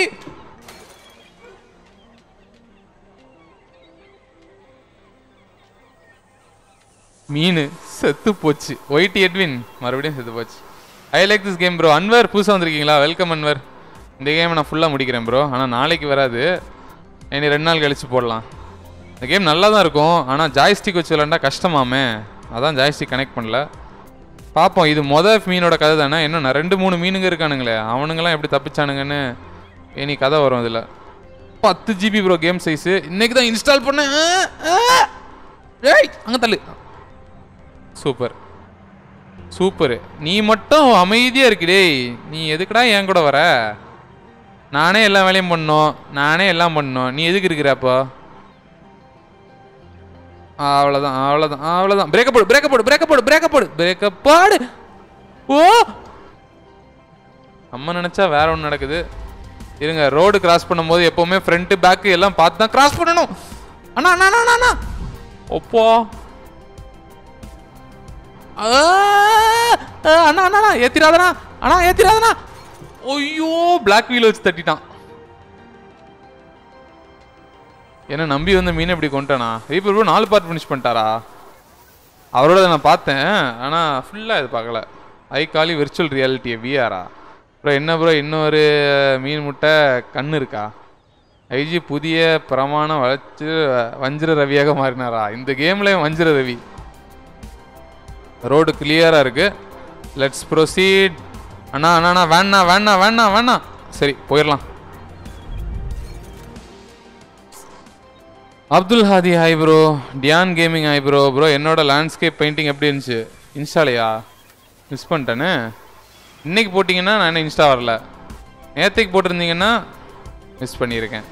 மீன் செத்து போச்சு ஒயிட் எட்வின் மறுபடியும் செத்து போச்சு I like this game bro Anwar புதுசாக வந்திருக்கீங்களா வெல்கம் அன்வர் இந்த கேமை நான் ஃபுல்லாக முடிக்கிறேன் ப்ரோ ஆனால் நாளைக்கு வராது இனி ரெண்டு நாள் கழிச்சு போடலாம் இந்த கேம் நல்லா தான் இருக்கும் ஆனால் ஜாய்ஸ்டிக் வச்சு விளாண்டா கஷ்டமாமே அதான் ஜாய்ஸ்டிக் கனெக்ட் பண்ணல பார்ப்போம் இது மொத மீனோட கதை தானே இன்னும் நான் ரெண்டு மூணு மீனுங்க இருக்கானுங்களே அவனுங்களாம் எப்படி தப்பிச்சானுங்கன்னு இனி கதை வரும் இதில் பத்து ஜிபி ப்ரோ கேம் சைஸு இன்னைக்கு தான் இன்ஸ்டால் பண்ணேன் ஆ, ஆ. ஏய் அங்கே தள்ளு சூப்பர் சூப்பர் நீ மட்டும் அமைதியாக இருக்குடேய் நீ எதுக்குடா என் கூட வர நானே எல்லா வேலையும் பண்ணோம் நானே எல்லாம் பண்ணோம் நீ எதுக்கு இருக்கிற அப்போ அவ்வளோதான் அவ்வளோதான் அவ்வளோதான் பிரேக்கப் போடு பிரேக்கப் போடு பிரேக்கப் போடு பிரேக்கப் போடு பிரேக்கப் போடு ஓ நம்ம நினச்சா வேற ஒன்று நடக்குது இருங்க ரோடு கிராஸ் பண்ணும்போது எப்போவுமே ஃப்ரண்ட்டு பேக்கு எல்லாம் பார்த்து தான் கிராஸ் பண்ணணும் அண்ணா அண்ணா அண்ணா, அண்ணா அண்ணா ஒப்போ ஆ, ஆ, அண்ணா அண்ணா அண்ணா ஏத்திராதண்ணா அண்ணா ஏத்திராதண்ணா ஐயோ பிளாக் வீல் வச்சு தட்டிட்டான் என்ன நம்பி வந்த மீன் இப்படி கொண்டானா ரீப்பர் ப்ரோ நாலு பார்ட் ஃபினிஷ் பண்ணிட்டாரா அவரோட நான் பார்த்தேன் ஆனால் ஃபுல்லாக இது பார்க்கல ஐ காலி விர்ச்சுவல் ரியாலிட்டியை விஆரா ப்ரோ என்ன ப்ரோ இன்னொரு மீன் முட்டை கண்ணு இருக்கா ஐஜி புதிய பிரமாணம் வளர்ச்சி வஞ்சிர ரவியாக மாறினாரா இந்த கேம்ல வஞ்சிர ரவி ரோடு கிளியராக இருக்கு லெட்ஸ் ப்ரொசீட் அண்ணா அண்ணா அண்ணா வேணா வேணா வேணா வேணா சரி போயிடலாம் அப்துல் ஹாதி ஹாய் ப்ரோ டியான் கேமிங் ஹாய் ப்ரோ ப்ரோ என்னோட லேண்ட்ஸ்கேப் பெயிண்டிங் எப்படி இருந்துச்சு இன்ஸ்டாலையா மிஸ் பண்ணிட்டேனே இன்னைக்கு போட்டிங்கன்னா நான் இன்னும் இன்ஸ்டா வரல நேற்றுக்கு போட்டிருந்தீங்கன்னா மிஸ் பண்ணியிருக்கேன்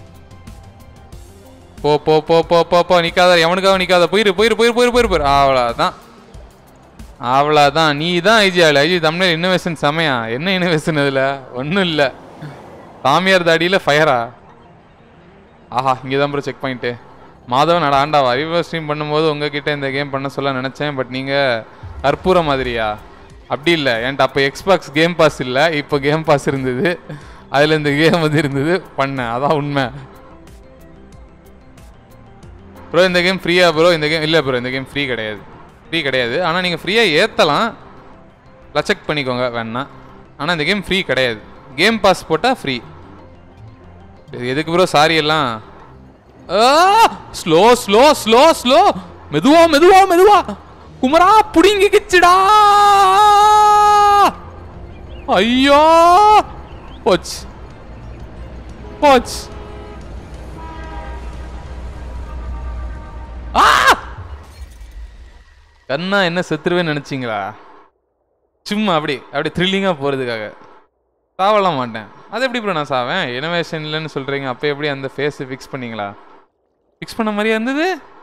போ போ போ போ போ போ நிற்காத எவனுக்காக நிற்காத போயிரு போயிரு போயிரு போயிரு போயிரு போயிரு அவ்வளோதான் அவ்வளோதான் நீ தான் ஐஜி ஆள் ஐஜி தமிழ் இன்னோவேஷன் செமையா என்ன இன்னோவேஷன் இதில் ஒன்றும் இல்லை சாமியார் தாடியில் ஃபயரா ஆஹா இங்கே தான் ப்ரோ செக் பாயிண்ட்டு மாதவன் அட ஆண்டாவா ரிவர் ஸ்ட்ரீம் பண்ணும்போது உங்ககிட்ட இந்த கேம் பண்ண சொல்ல நினச்சேன் பட் நீங்கள் கற்பூர மாதிரியா அப்படி இல்லை என்கிட்ட அப்போ எக்ஸ்பாக்ஸ் கேம் பாஸ் இல்லை இப்போ கேம் பாஸ் இருந்தது அதில் இந்த கேம் வந்து இருந்தது பண்ணேன் அதான் உண்மை ப்ரோ இந்த கேம் ஃப்ரீயா ப்ரோ இந்த கேம் இல்லை ப்ரோ இந்த கேம் ஃப்ரீ கிடையாது ஃப்ரீ கிடையாது ஆனால் நீங்கள் ஃப்ரீயாக ஏற்றலாம் லச்செக் பண்ணிக்கோங்க வேணா ஆனால் இந்த கேம் ஃப்ரீ கிடையாது கேம் பாஸ் போட்டால் ஃப்ரீ எதுக்கு ப்ரோ சாரி எல்லாம் ஸ்லோ ஸ்லோ ஸ்லோ ஸ்லோ மெதுவா மெதுவா மெதுவா குமரா புடிங்கிக்கிச்சுடா ஐயோ போச்சு போச்சு ஆ! கண்ணா என்ன செத்துருவேன்னு நினைச்சீங்களா சும்மா அப்படி அப்படி த்ரில்லிங்காக போகிறதுக்காக சாவலாம் மாட்டேன் அது எப்படி ப்ரோ நான் சாவேன் இனோவேஷன் இல்லைன்னு சொல்கிறீங்க அப்போ எப்படி அந்த ஃபேஸை ஃபிக்ஸ் பண்ணீங்களா ஃபிக்ஸ் பண்ண மாதிரியா இருந்தது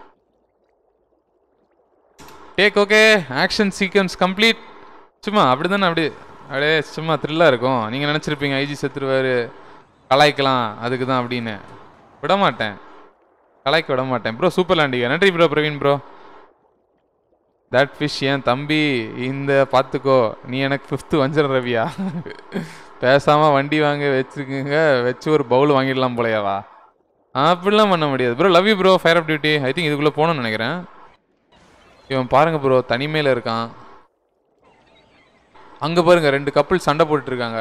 take okay action sequence complete சும்மா அப்படி தானே அப்படி அப்படியே சும்மா த்ரில்லாக இருக்கும் நீங்கள் நினச்சிருப்பீங்க ஐஜி செத்துருவார் கலாய்க்கலாம் அதுக்கு தான் அப்படின்னு விட மாட்டேன் கலாய்க்க விட மாட்டேன் ப்ரோ சூப்பர் லேண்டிகா நன்றி bro Praveen bro that fish என் தம்பி இந்த பார்த்துக்கோ நீ எனக்கு ஃபிஃப்த்து வஞ்சரம் ரவியா பேசாமல் வண்டி வாங்க வச்சுருக்குங்க வச்சு ஒரு பவுல் வாங்கிடலாம் போலையாவா அப்படிலாம் பண்ண முடியாது bro love you bro fire of duty I think இதுக்குள்ளே போகணும்னு நினைக்கிறேன் இவன் பாருங்க ப்ரோ தனிமையில் இருக்கான் அங்கே பாருங்க ரெண்டு கப்பல் சண்டை போட்டுட்டு இருக்காங்க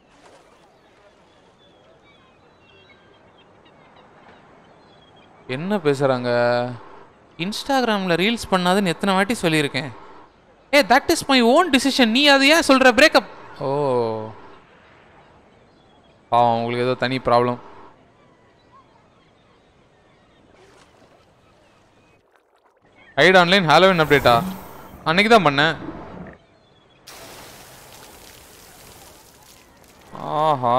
என்ன பேசுகிறாங்க இன்ஸ்டாகிராமில் ரீல்ஸ் பண்ணாதுன்னு எத்தனை வாட்டி சொல்லியிருக்கேன் ஏ that is my own decision நீ அது ஏன் சொல்கிற பிரேக்கப் ஓ பாவம் உங்களுக்கு ஏதோ தனி ப்ராப்ளம் ஹைட் ஆன்லைன் ஹாலோவின் அப்டேட்டா அன்னைக்கு தான் பண்ணேன் ஆஹா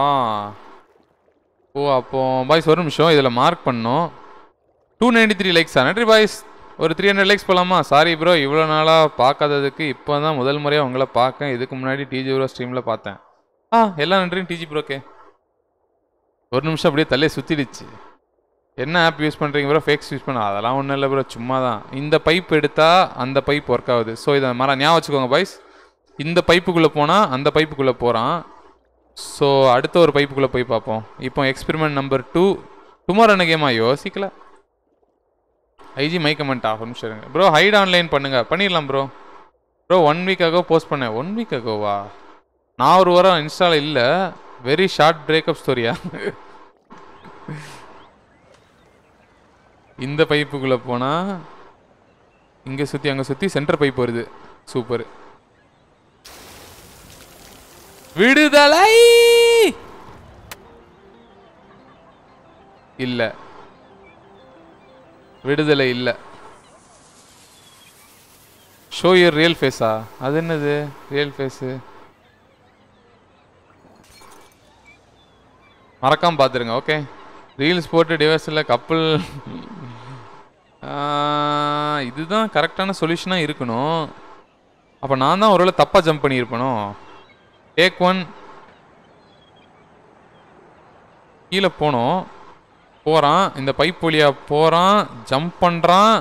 ஓ அப்போ பாய்ஸ் ஒரு நிமிஷம் இதில் மார்க் பண்ணோம் டூ நைன்டி த்ரீ லைக்ஸா நன்றி பாய்ஸ் ஒரு த்ரீ ஹண்ட்ரட் லைக்ஸ் போகலாமா சாரி ப்ரோ இவ்வளோ நாளாக பார்க்காததுக்கு இப்போ தான் முதல் முறையாக உங்களை பார்க்கேன் இதுக்கு முன்னாடி டிஜி ப்ரோ ஸ்ட்ரீமில் பார்த்தேன் ஆ எல்லா நன்றியும் டிஜி ப்ரோக்கே ஒரு நிமிஷம் அப்படியே தலையை சுற்றிடுச்சு என்ன ஆப் யூஸ் பண்ணுறீங்க ப்ரோ ஃபேக்ஸ் யூஸ் பண்ண அதெல்லாம் ஒன்றும் இல்லை ப்ரோ சும்மா தான் இந்த பைப் எடுத்தால் அந்த பைப் ஒர்க் ஆகுது ஸோ இதை மர ஞாபகம் வச்சுக்கோங்க பாய்ஸ் இந்த பைப்புக்குள்ளே போனால் அந்த பைப்புக்குள்ளே போகிறான் ஸோ அடுத்த ஒரு பைப்புக்குள்ளே போய் பார்ப்போம் இப்போ எக்ஸ்பெரிமெண்ட் நம்பர் டூ டுமாரோ என்ன கேமா யோசிக்கல ஐஜி மை கமெண்ட் ஆஃப் நிமிஷம் இருங்க ப்ரோ ஹைட் ஆன்லைன் பண்ணுங்க பண்ணிடலாம் ப்ரோ ப்ரோ ஒன் வீக் ஆகோ போஸ்ட் பண்ணேன் ஒன் வீக் ஆகோவா நான் ஒரு வாரம் இன்ஸ்டால இல்லை வெரி ஷார்ட் பிரேக்கப் ஸ்டோரியா இந்த பைப்புக்குள்ளே போனால் இங்கே சுற்றி அங்கே சுற்றி சென்டர் பைப் வருது சூப்பர் விடுதலை இல்லை விடுதலை இல்லை ஷோ யர் ரியல் ஃபேஸா அது என்னது ரியல் ஃபேஸு மறக்காம பார்த்துருங்க ஓகே ரீல்ஸ் போட்டு டிவைஸில் கப்பல் இதுதான் கரெக்டான சொல்யூஷனாக இருக்கணும் அப்போ நான் தான் ஒருவேளை தப்பாக ஜம்ப் பண்ணியிருப்பேனோ டேக் ஒன் கீழே போனோம் போகிறான் இந்த பைப் வழியா போகிறான் ஜம்ப் பண்ணுறான்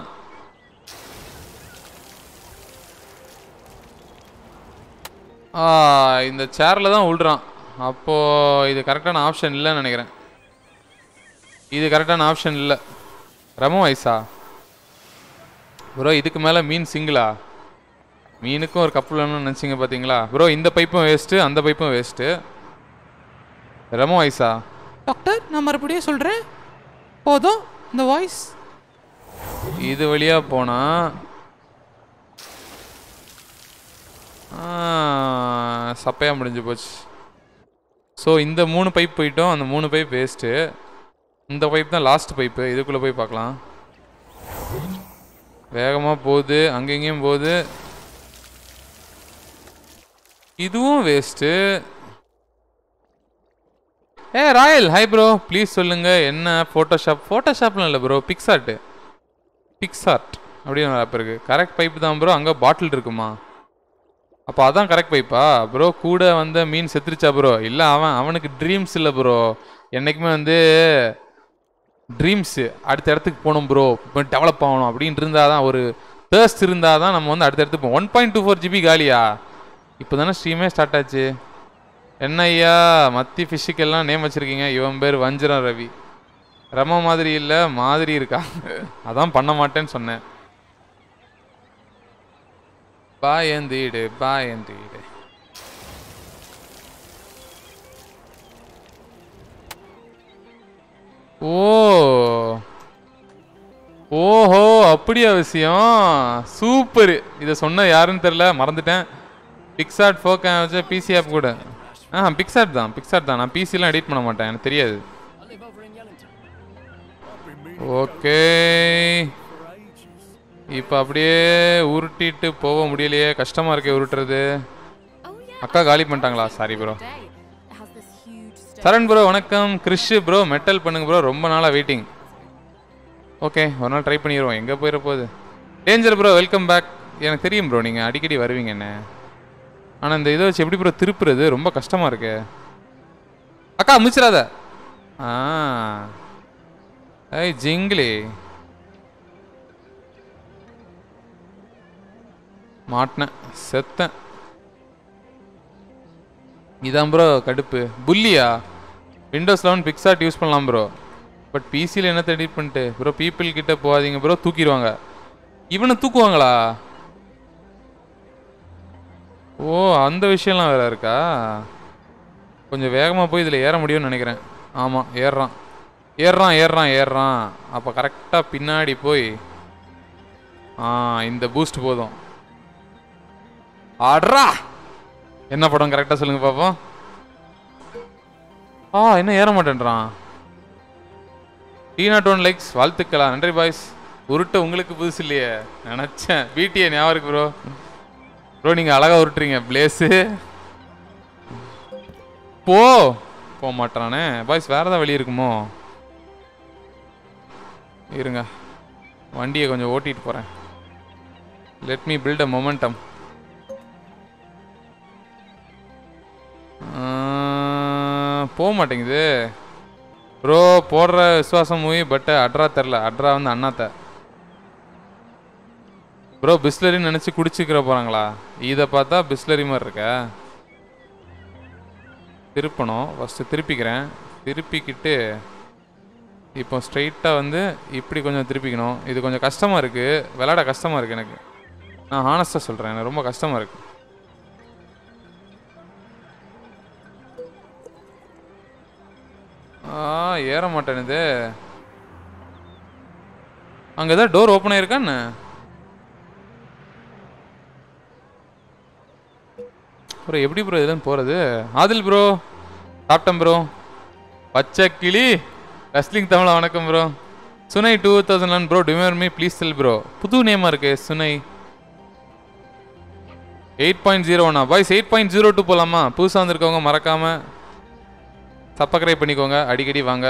இந்த சேரில் தான் விழுறான் அப்போது இது கரெக்டான ஆப்ஷன் இல்லைன்னு நினைக்கிறேன் இது கரெக்டான ஆப்ஷன் இல்லை ரம வயசா ப்ரோ இதுக்கு மேலே மீன் சிங்கிளா மீனுக்கும் ஒரு கப்பல் வேணும்னு நினச்சிங்க பார்த்தீங்களா ப்ரோ இந்த பைப்பும் வேஸ்ட்டு அந்த பைப்பும் வேஸ்ட்டு ரம வயசா டாக்டர் நான் மறுபடியும் சொல்கிறேன் போதும் இந்த வாய்ஸ் இது வழியாக போனால் சப்பையாக முடிஞ்சு போச்சு ஸோ இந்த மூணு பைப் போயிட்டோம் அந்த மூணு பைப் வேஸ்ட்டு இந்த பைப் தான் லாஸ்ட் பைப்பு இதுக்குள்ளே போய் பார்க்கலாம் வேகமாக போகுது அங்கே இங்கேயும் போகுது இதுவும் வேஸ்ட்டு ஏ ராயல் ஹாய் ப்ரோ ப்ளீஸ் சொல்லுங்க என்ன ஃபோட்டோஷாப் ஃபோட்டோஷாப்லாம் இல்லை ப்ரோ பிக்ஸார்ட்டு பிக்ஸார்ட் அப்படின்னு ஒரு ஆப் இருக்கு கரெக்ட் பைப் தான் ப்ரோ அங்கே பாட்டில் இருக்குமா அப்போ அதான் கரெக்ட் பைப்பா ப்ரோ கூட வந்த மீன் செத்துருச்சா ப்ரோ இல்லை அவன் அவனுக்கு ட்ரீம்ஸ் இல்லை ப்ரோ என்றைக்குமே வந்து ட்ரீம்ஸு அடுத்த இடத்துக்கு போகணும் ப்ரோ இப்போ டெவலப் ஆகணும் அப்படின்ட்டு இருந்தால் தான் ஒரு தேர்ஸ்ட் இருந்தால் தான் நம்ம வந்து அடுத்த இடத்துக்கு போவோம் one point two four GB காலியா இப்போ தானே ஸ்ட்ரீமே ஸ்டார்ட் ஆச்சு என்ன ஐயா மத்தி ஃபிஷ்ஷுக்கெல்லாம் நேம் வச்சுருக்கீங்க இவன் பேர் வஞ்சிரம் ரவி ரம மாதிரி இல்லை மாதிரி இருக்கா அதான் பண்ண மாட்டேன்னு சொன்னேன் பாயந்தீடு பாயந்தீடு ஓ ஓஹோ அப்படியா விஷயம் சூப்பர் இதை சொன்ன யாருன்னு தெரில மறந்துட்டேன் பிக்சார்ட் ஃபோக் வச்ச பிசி ஆப் கூட ஆ பிக்சார்ட் தான் பிக்சார்ட் தான் நான் பிசிலாம் எடிட் பண்ண மாட்டேன் எனக்கு தெரியாது ஓகே இப்போ அப்படியே உருட்டிட்டு போக முடியலையே கஷ்டமா இருக்கே உருட்டுறது Oh yeah. அக்கா காலி பண்ணிட்டாங்களா sorry bro Day. It has this huge stone. Charan bro வணக்கம் கிறிஷ் ப்ரோ மெட்டல் பண்ணுங்க ப்ரோ ரொம்ப நாளாக வெயிட்டிங் ஓகே ஒரு நாள் ட்ரை பண்ணிடுவோம் எங்கே போயிட போகுது டேஞ்சர் ப்ரோ வெல்கம் பேக் எனக்கு தெரியும் ப்ரோ நீங்கள் அடிக்கடி வருவீங்க என்ன ஆனால் இந்த இதை வச்சு எப்படி ப்ரோ திருப்புறது ரொம்ப கஷ்டமாக இருக்கு அக்கா முடிச்சிடாத ஆ ஐய் ஜிங்கிலி மாட்டினேன் செத்தேன் இதான் ப்ரோ கடுப்பு புல்லியா விண்டோஸ் லெவன் பிக்சாட் யூஸ் பண்ணலாம் ப்ரோ பட் பிசியில் என்ன எடிட் பண்ணிட்டு ப்ரோ பீப்புள் கிட்ட போகாதீங்க ப்ரோ தூக்கிடுவாங்க இவனை தூக்குவாங்களா ஓ அந்த விஷயம்லாம் வேற இருக்கா கொஞ்சம் வேகமாக போய் இதில் ஏற முடியும்னு நினைக்கிறேன் ஆமாம் ஏறுறான் ஏறுறான் ஏறுறான் ஏறுறான் அப்போ கரெக்டாக பின்னாடி போய் ஆ இந்த பூஸ்ட் போதும் ஆட்ரா என்ன படம் கரெக்டாக சொல்லுங்க பாப்போம் ஆ என்ன ஏற மாட்டேன்றான் டீ நாட் ஒன் லைக்ஸ் வாழ்த்துக்களா நன்றி பாய்ஸ் உருட்ட உங்களுக்கு புதுசு இல்லையே நினச்சேன் பிடிஏ ஞாபகம் இருக்கு ப்ரோ ப்ரோ நீங்கள் அழகாக உருட்டுறீங்க பிளேஸு போ போக மாட்டானே பாய்ஸ் வேறு ஏதாவது வழி இருக்குமோ இருங்க வண்டியை கொஞ்சம் ஓட்டிட்டு போகிறேன் let me build a momentum போக மாட்டேங்குது ப்ரோ போடுற விசுவாசம் மூவி பட் அட்ரா தெரில அட்ரா வந்து அண்ணாத்த ப்ரோ பிஸ்லரின்னு நினச்சி குடிச்சிக்கிற போகிறாங்களா இதை பார்த்தா பிஸ்லரி மாதிரி இருக்க திருப்பணும் ஃபஸ்ட்டு திருப்பிக்கிறேன் திருப்பிக்கிட்டு இப்போ ஸ்ட்ரைட்டாக வந்து இப்படி கொஞ்சம் திருப்பிக்கணும் இது கொஞ்சம் கஷ்டமாக இருக்குது விளாட கஷ்டமாக இருக்குது எனக்கு நான் ஹானஸ்ட்டாக சொல்கிறேன் எனக்கு ரொம்ப கஷ்டமாக இருக்குது ஆ ஏற மாட்டேனுது அங்கே ஏதாவது டோர் ஓப்பன் ஆயிருக்கா என்ன ப்ரோ எப்படி ப்ரோ இதுலேருந்து போகிறது ஆதில் ப்ரோ சாப்பிட்டேன் ப்ரோ பச்சை கிளி ரஸ்லிங் தமிழா வணக்கம் ப்ரோ சுனை டூ தௌசண்ட் ஒன் ப்ரோ டிமர் மீ ப்ளீஸ் செல் ப்ரோ புது நேமாக இருக்கு சுனை எயிட் பாயிண்ட் ஜீரோ ஒன்னா boys eight point zero two போகலாமா புதுசாக வந்திருக்கவங்க மறக்காமல் சப்ஸ்கிரைப் பண்ணிக்கோங்க அடிக்கடி வாங்க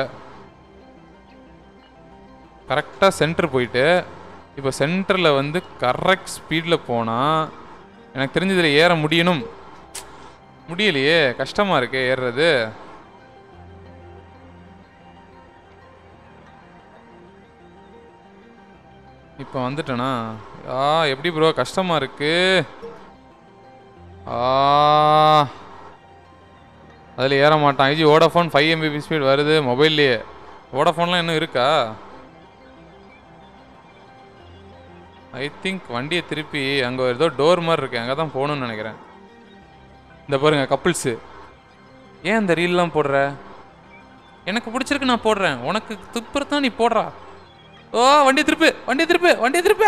கரெக்டாக சென்டர் போயிட்டு இப்போ சென்டரில் வந்து கரெக்ட் ஸ்பீடில் போனால் எனக்கு தெரிஞ்சதில் ஏற முடியணும் முடியலையே கஷ்டமாக இருக்கே ஏறுறது இப்போ வந்துட்டேனா ஆ எப்படி ப்ரோ கஷ்டமாக இருக்கு ஆ அதில் ஏற மாட்டான் IG Vodafone five MBB speed வருது மொபைல்லையே ஓடாஃபோன்லாம் இன்னும் இருக்கா ஐ திங்க் வண்டியை திருப்பி அங்கே ஏதோ டோர் மாதிரி இருக்கு அங்கே தான் போகணும்னு நினைக்கிறேன் இந்த பாருங்க கப்புள்ஸு ஏன் இந்த ரீல்லாம் போடுற எனக்கு பிடிச்சிருக்கு நான் போடுறேன் உனக்கு துப்புறதான் நீ போடுறா ஓ வண்டி திருப்பு வண்டி திருப்பு வண்டி திருப்பு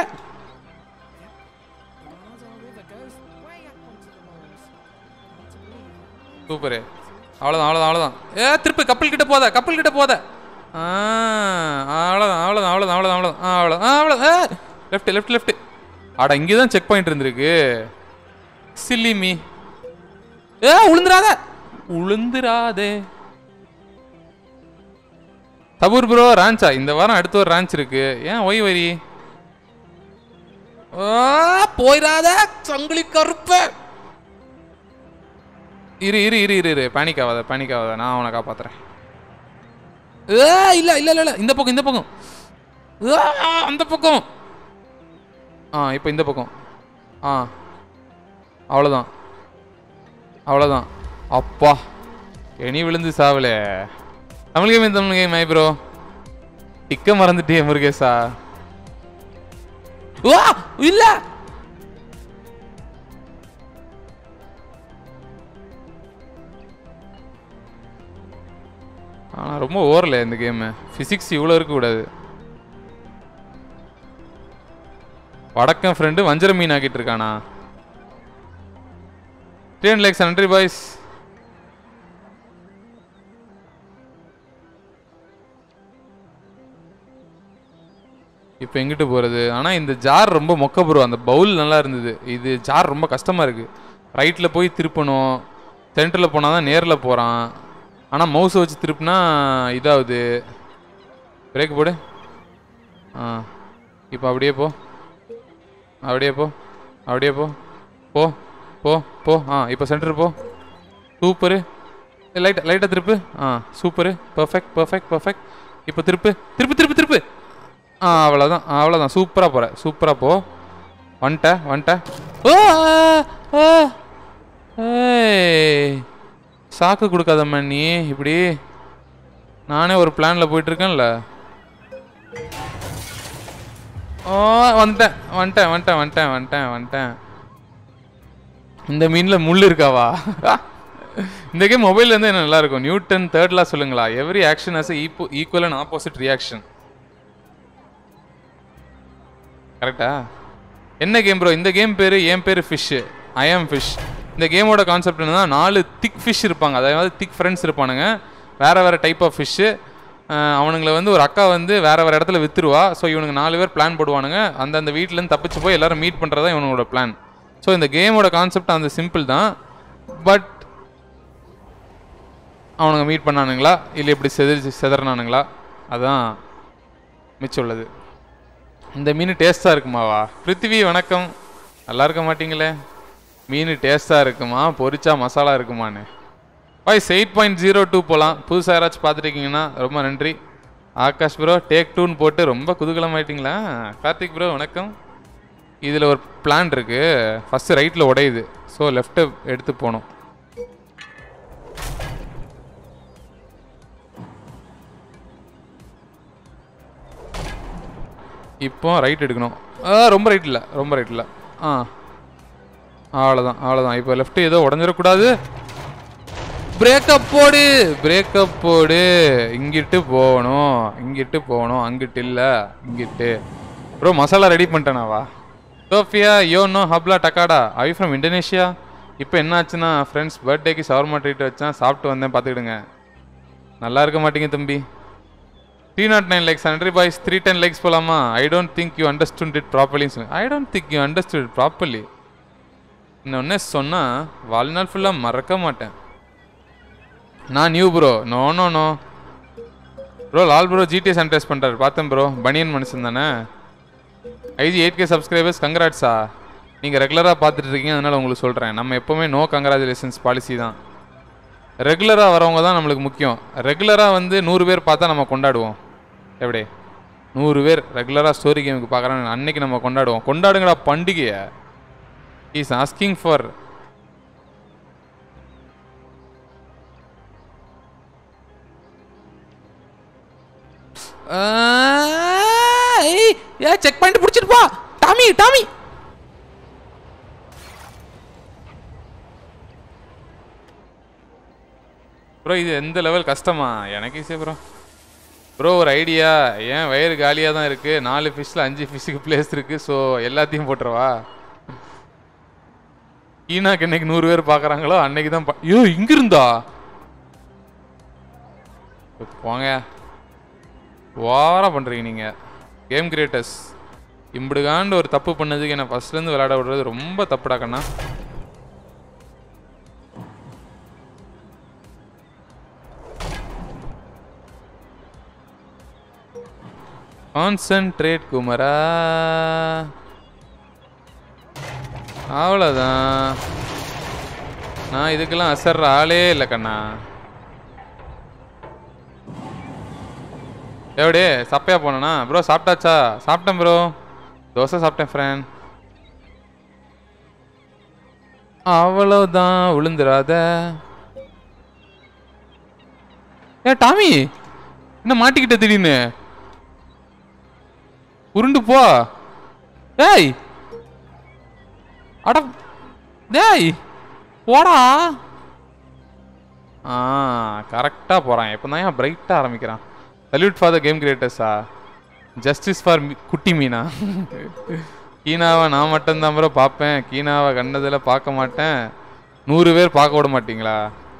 சூப்பரு அவ்வளோதான் அவ்வளோதான் அவ்வளோதான் ஏ திருப்பு கப்பல் கிட்ட போத கப்பல் கிட்ட போத ஆ அவ்வளோதான் அவ்வளோதான் அவ்வளோதான் அவ்வளோதான் அவ்வளோதான் ஆ அவ்வளோ ஆ அவ்வளோ ஏ லெஃப்ட் லெஃப்ட் லெஃப்ட் ஆட இங்கே தான் செக் பாயிண்ட் இருந்திருக்கு சில்லி மீ ஏ உளுந்துராத உளுந்துராதே தபூர் ப்ரோ ரான்ச்சா இந்த வாரம் அடுத்த ஒரு ரான்ச் இருக்கு ஏன் ஒய் வரி ஆ, போயிராத சங்கிலி கருப்ப இரு இரு இரு இரு இரு பேனிக் ஆகாத பேனிக் ஆகாத நான் அவனை காப்பாத்துறேன் ஏ இல்ல இல்ல இல்ல இல்ல இந்த பக்கம் இந்த பக்கம் ஆ, அந்த பக்கம் ஆ இப்போ இந்த பக்கம் ஆ அவ்வளோதான் அவ்வளோதான் அப்பா எனி விழுந்து சாவலே தமிழ் கேம் தமிழ் கேம் ஐ ப்ரோ டிக்க மறந்துட்டே முருகேசா வா இல்ல ஆனால் ரொம்ப ஓரல இந்த கேமு ஃபிசிக்ஸ் இவ்வளோ இருக்கக்கூடாது வடக்கன் ஃப்ரெண்டு வஞ்சர மீன் ஆக்கிட்டு இருக்கானா டென் லேக்ஸ் நன்றி பாய்ஸ் இப்போ எங்கிட்டு போகிறது ஆனால் இந்த ஜார் ரொம்ப மொக்க ப்ரோ அந்த பவுல் நல்லா இருந்தது இது ஜார் ரொம்ப கஷ்டமாக இருக்குது ரைட்டில் போய் திருப்பணும் சென்டரில் போனால் தான் நேரில் போகிறான் ஆனால் மவுஸை வச்சு திருப்பினா இதாகுது பிரேக் போடு ஆ இப்போ அப்படியே போ அப்படியே போ அப்படியே போ போ போ போ ஆ இப்போ சென்டர் போ சூப்பரு லைட் லைட்டாக திருப்பு ஆ சூப்பரு பர்ஃபெக்ட் பர்ஃபெக்ட் பர்ஃபெக்ட் இப்போ திருப்பு திருப்பு திருப்பு திருப்பு ஆ அவ்வளோதான் அவ்வளோதான் சூப்பராக போகிற சூப்பராக போ வந்துட்ட வந்துட்ட ஓ ஆ, ஆ. ஏய் சாக்கு கொடுக்காதம்மா நீ இப்படி நானே ஒரு பிளானில் போயிட்டுருக்கேன்ல ஓ வந்துட்டேன் வந்துட்டேன் வந்துட்டேன் வந்துட்டேன் வந்துட்டேன் வந்துட்டேன் இந்த மீனில் முள் இருக்காவா இந்த கேம் மொபைல்ல இருந்து என்ன நல்லா இருக்கும் நியூட்டன் தேர்ட்லாம் சொல்லுங்களா எவ்ரி ஆக்ஷன் ஹஸ் ஈப்போ ஈக்குவல் அண்ட் ஆப்போசிட் ரியாக்ஷன் கரெக்டா என்ன கேம் ப்ரோ இந்த கேம் பேர் என் பேர் ஃபிஷ் ஐ ஆம் ஃபிஷ் இந்த கேமோட கான்செப்ட் என்னன்னா நாலு திக் ஃபிஷ் இருப்பாங்க அதாவது திக் ஃப்ரெண்ட்ஸ் இருப்பானுங்க வேற வேற டைப் ஆஃப் ஃபிஷ்ஷு அவனுங்களை வந்து ஒரு அக்கா வந்து வேற வேற இடத்துல வித்துருவா ஸோ இவனுக்கு நாலு பேர் பிளான் போடுவானுங்க அந்தந்த வீட்டிலேருந்து தப்பிச்சு போய் எல்லாரும் மீட் பண்ணுறதா இவனோட பிளான் ஸோ இந்த கேமோட கான்செப்ட் அந்த சிம்பிள் தான் பட் அவனுங்க மீட் பண்ணானுங்களா இல்லை இப்படி செதிரிச்சு செதறினானுங்களா அதான் மிச்சம் உள்ளது இந்த மீன் டேஸ்ட்டாக இருக்குமாவா பிருத்திவி வணக்கம் நல்லா இருக்க மாட்டீங்களே மீன் டேஸ்ட்டாக இருக்குமா பொரிச்சா மசாலா இருக்குமான்னு boys eight point zero two போகலாம் புதுசாக யாராச்சும் பார்த்துருக்கீங்கன்னா ரொம்ப நன்றி ஆகாஷ் ப்ரோ டேக் டூன்னு போட்டு ரொம்ப குதூகலமாயிட்டீங்களா கார்த்திக் ப்ரோ வணக்கம் இதில் ஒரு பிளான் இருக்குது ஃபஸ்ட்டு ரைட்டில் உடையுது ஸோ லெஃப்ட்டை எடுத்து போகணும் இப்போ ரைட் எடுக்கணும் ஆ ரொம்ப ரைட் இல்லை ரொம்ப ரைட் இல்லை ஆ அவ்வளோதான் அவ்வளோதான் இப்போ லெஃப்ட் ஏதோ உடஞ்சிடக்கூடாது பிரேக்கப் போடு பிரேக்கப் போடு இங்கிட்டு போகணும் இங்கிட்டு போகணும் அங்கிட்டு இல்லை இங்கிட்டு ப்ரோ மசாலா ரெடி பண்ணிட்டேனாவா சோஃபியா யோனோ ஹப்லா டக்காடா ஐ ஃப்ரம் இந்தோனேஷியா இப்போ என்ன ஆச்சுன்னா ஃப்ரெண்ட்ஸ் பர்த்டேக்கு ஷவர்மா ட்ரீட் வச்சேன் சாப்பிட்டு வந்தேன் பார்த்துக்கிடுங்க நல்லா இருக்க மாட்டீங்க தம்பி three not nine likes hundred boys three ten likes போலாமா I don't think you understand it properly I don't think you understood it properly இன்னொன்னே சொன்னால் வாழ்நாள் ஃபுல்லாக மறக்க மாட்டேன் நான் new bro no no no bro Lal bro GTS அன்டெஸ்ட் பண்ணுறாரு பார்த்தேன் ப்ரோ பனியன் மனுஷன் தானே ஐஜி எயிட் கே சப்ஸ்கிரைபர்ஸ் கங்க்ராட்ஸா நீங்கள் ரெகுலராக பார்த்துட்டு இருக்கீங்க அதனால் உங்களுக்கு சொல்கிறேன் நம்ம எப்போவுமே நோ கங்க்ராச்சுலேஷன்ஸ் பாலிசி தான் ரெகுலராக வரவங்க தான் நம்மளுக்கு முக்கியம் ரெகுலராக வந்து நூறு பேர் பார்த்தா நம்ம கொண்டாடுவோம் எப்படி நூறு பேர் ரெகுலராக ஸ்டோரி கேமுக்கு பார்க்குறாங்க அன்னைக்கு நம்ம கொண்டாடுவோம் கொண்டாடுங்கடா பண்டிகையை is asking for a check point பிடிச்சிட்டு போ டாமி டாமி ப்ரோ இது எந்த லெவல் கஷ்டமா எனக்கு ஈஸியா ப்ரோ ப்ரோ ஒரு ஐடியா ஏன் வயிறு காலியாக தான் இருக்குது நாலு ஃபிஷ்ஷில் அஞ்சு ஃபிஷ்ஷுக்கு பிளேஸ் இருக்குது ஸோ எல்லாத்தையும் போட்டுருவா ஈனாக்கு என்னைக்கு நூறு பேர் பார்க்குறாங்களோ அன்னைக்கு தான் பா- ஐயோ இங்கிருந்தா போங்க ஓவரா பண்ணுறீங்க நீங்கள் கேம் கிரியேட்டர்ஸ் இம்புடுகாண்டு ஒரு தப்பு பண்ணதுக்கு என்ன ஃபர்ஸ்ட்லேருந்து விளையாட விடுறது ரொம்ப தப்புடா கண்ணா கான்சன்ட்ரேட் குமரா அவ்வளோதான் நான் இதுக்கெல்லாம் அசர்ற ஆளே இல்லை கண்ணா எப்படி சப்பையா போனேனா ப்ரோ சாப்பிட்டாச்சா சாப்பிட்டேன் ப்ரோ தோசை சாப்பிட்டேன் ஃப்ரெண்ட் அவ்வளவுதான் விழுந்துராத ஏ டாமி என்ன மாட்டிக்கிட்ட திடீர்னு உருண்டு போ டேய் அட டேய் போடா ஆ கரெக்டாக போகிறான் இப்போ தான் ஏன் பிரைட்டாக ஆரம்பிக்கிறான் சல்யூட் ஃபார் த கேம் கிரியேட்டர்ஸா ஜஸ்டிஸ் ஃபார் குட்டி மீனா கீனாவை நான் மட்டும்தான் ப்ரோ பார்ப்பேன் கீனாவை கண்டதில் பார்க்க மாட்டேன் நூறு பேர் பார்க்க விட மாட்டீங்களா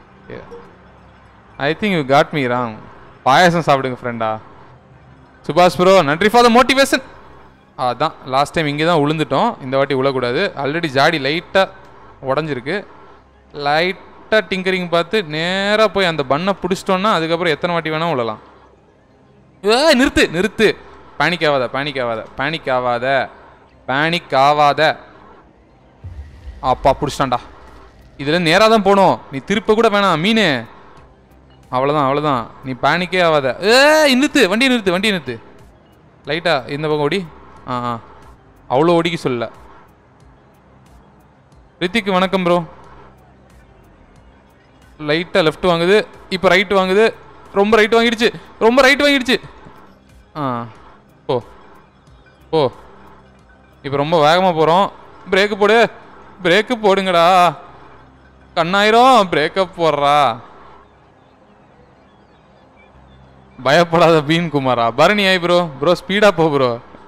I think you got me wrong payasam சாப்பிடுங்க ஃப்ரெண்டா சுபாஷ் ப்ரோ நன்றி ஃபார் த மோட்டிவேஷன் அதான் லாஸ்ட் டைம் இங்கே தான் விழுந்துட்டோம் இந்த வாட்டி விழக்கூடாது ஆல்ரெடி ஜாடி லைட்டாக உடஞ்சிருக்கு லைட்டாக டிங்கரிங் பார்த்து நேராக போய் அந்த பண்ணை பிடிச்சிட்டோன்னா அதுக்கப்புறம் எத்தனை வாட்டி வேணால் விழலாம் ஏ நிறுத்து நிறுத்து பேனிக் ஆகாத பேனிக் ஆகாத பேனிக் ஆகாத பேனிக் ஆகாத அப்பா பிடிச்சிட்டான்டா இதில் நேராக தான் போகணும் நீ திருப்ப கூட வேணாம் மீன் அவ்வளோதான் அவ்வளோதான் நீ பேனிக்கே ஆகாத ஏ நிறுத்து வண்டியை நிறுத்து வண்டியை நிறுத்து லைட்டா இந்த பக்கம் ஓடி ஆ ஆ அவ்வளோ ஓடிக்க சொல்லல ரித்திக்கு வணக்கம் ப்ரோ லைட்டாக லெஃப்ட் வாங்குது இப்போ ரைட் வாங்குது ரொம்ப ரைட் வாங்கிடுச்சு ரொம்ப ரைட் வாங்கிடுச்சு ஆ ஓ ஓ இப்போ ரொம்ப வேகமாக போகிறோம் பிரேக்கு போடு பிரேக்கு போடுங்கடா கண்ணாயிரம் பிரேக்கப் போடுறா பயப்படாத பீன் குமாரா பரணி ஆய் ப்ரோ ப்ரோ ஸ்பீடா போ ப்ரோ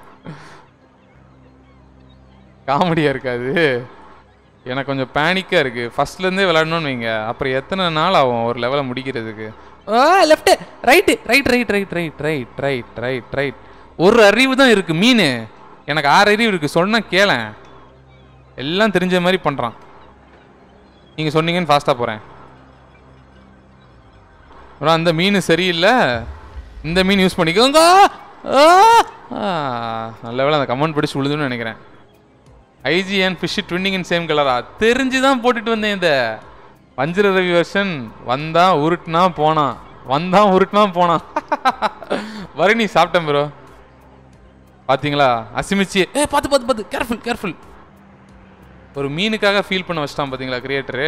காமெடியா இருக்காது எனக்கு கொஞ்சம் பேனிக்கா இருக்கு ஃபர்ஸ்ட்ல இருந்தே விளையாடணும்னு வைங்க அப்புறம் எத்தனை நாள் ஆகும் ஒரு லெவலை முடிக்கிறதுக்கு left right right right right right right right right right ஒரு அறிவு தான் இருக்கு மீன் எனக்கு ஆறு அறிவு இருக்கு சொன்னா கேளேன் எல்லாம் தெரிஞ்ச மாதிரி பண்றான் நீங்க சொன்னீங்கன்னு ஃபாஸ்டா போறேன் அப்புறம் அந்த மீன் சரியில்லை இந்த மீன் யூஸ் பண்ணிக்கோங்க ஆ! ஆ, நல்ல வேளை அந்த கமெண்ட் படிச்சு விழுதுன்னு நினைக்கிறேன் IG and fish twinning in same கலரா தெரிஞ்சு தான் போட்டுட்டு வந்தேன் இந்த வஞ்சிர ரவி வெர்ஷன் வந்தான் உருட்டுனா போனான் வந்தான் உருட்டுனா போனான் வரணி சாப்பிட்டேன் ப்ரோ பாத்தீங்களா அசிமிச்சி ஏ பார்த்து பார்த்து பார்த்து கேர்ஃபுல் கேர்ஃபுல் ஒரு மீனுக்காக ஃபீல் பண்ண வச்சிட்டான் பாத்தீங்களா கிரியேட்டரு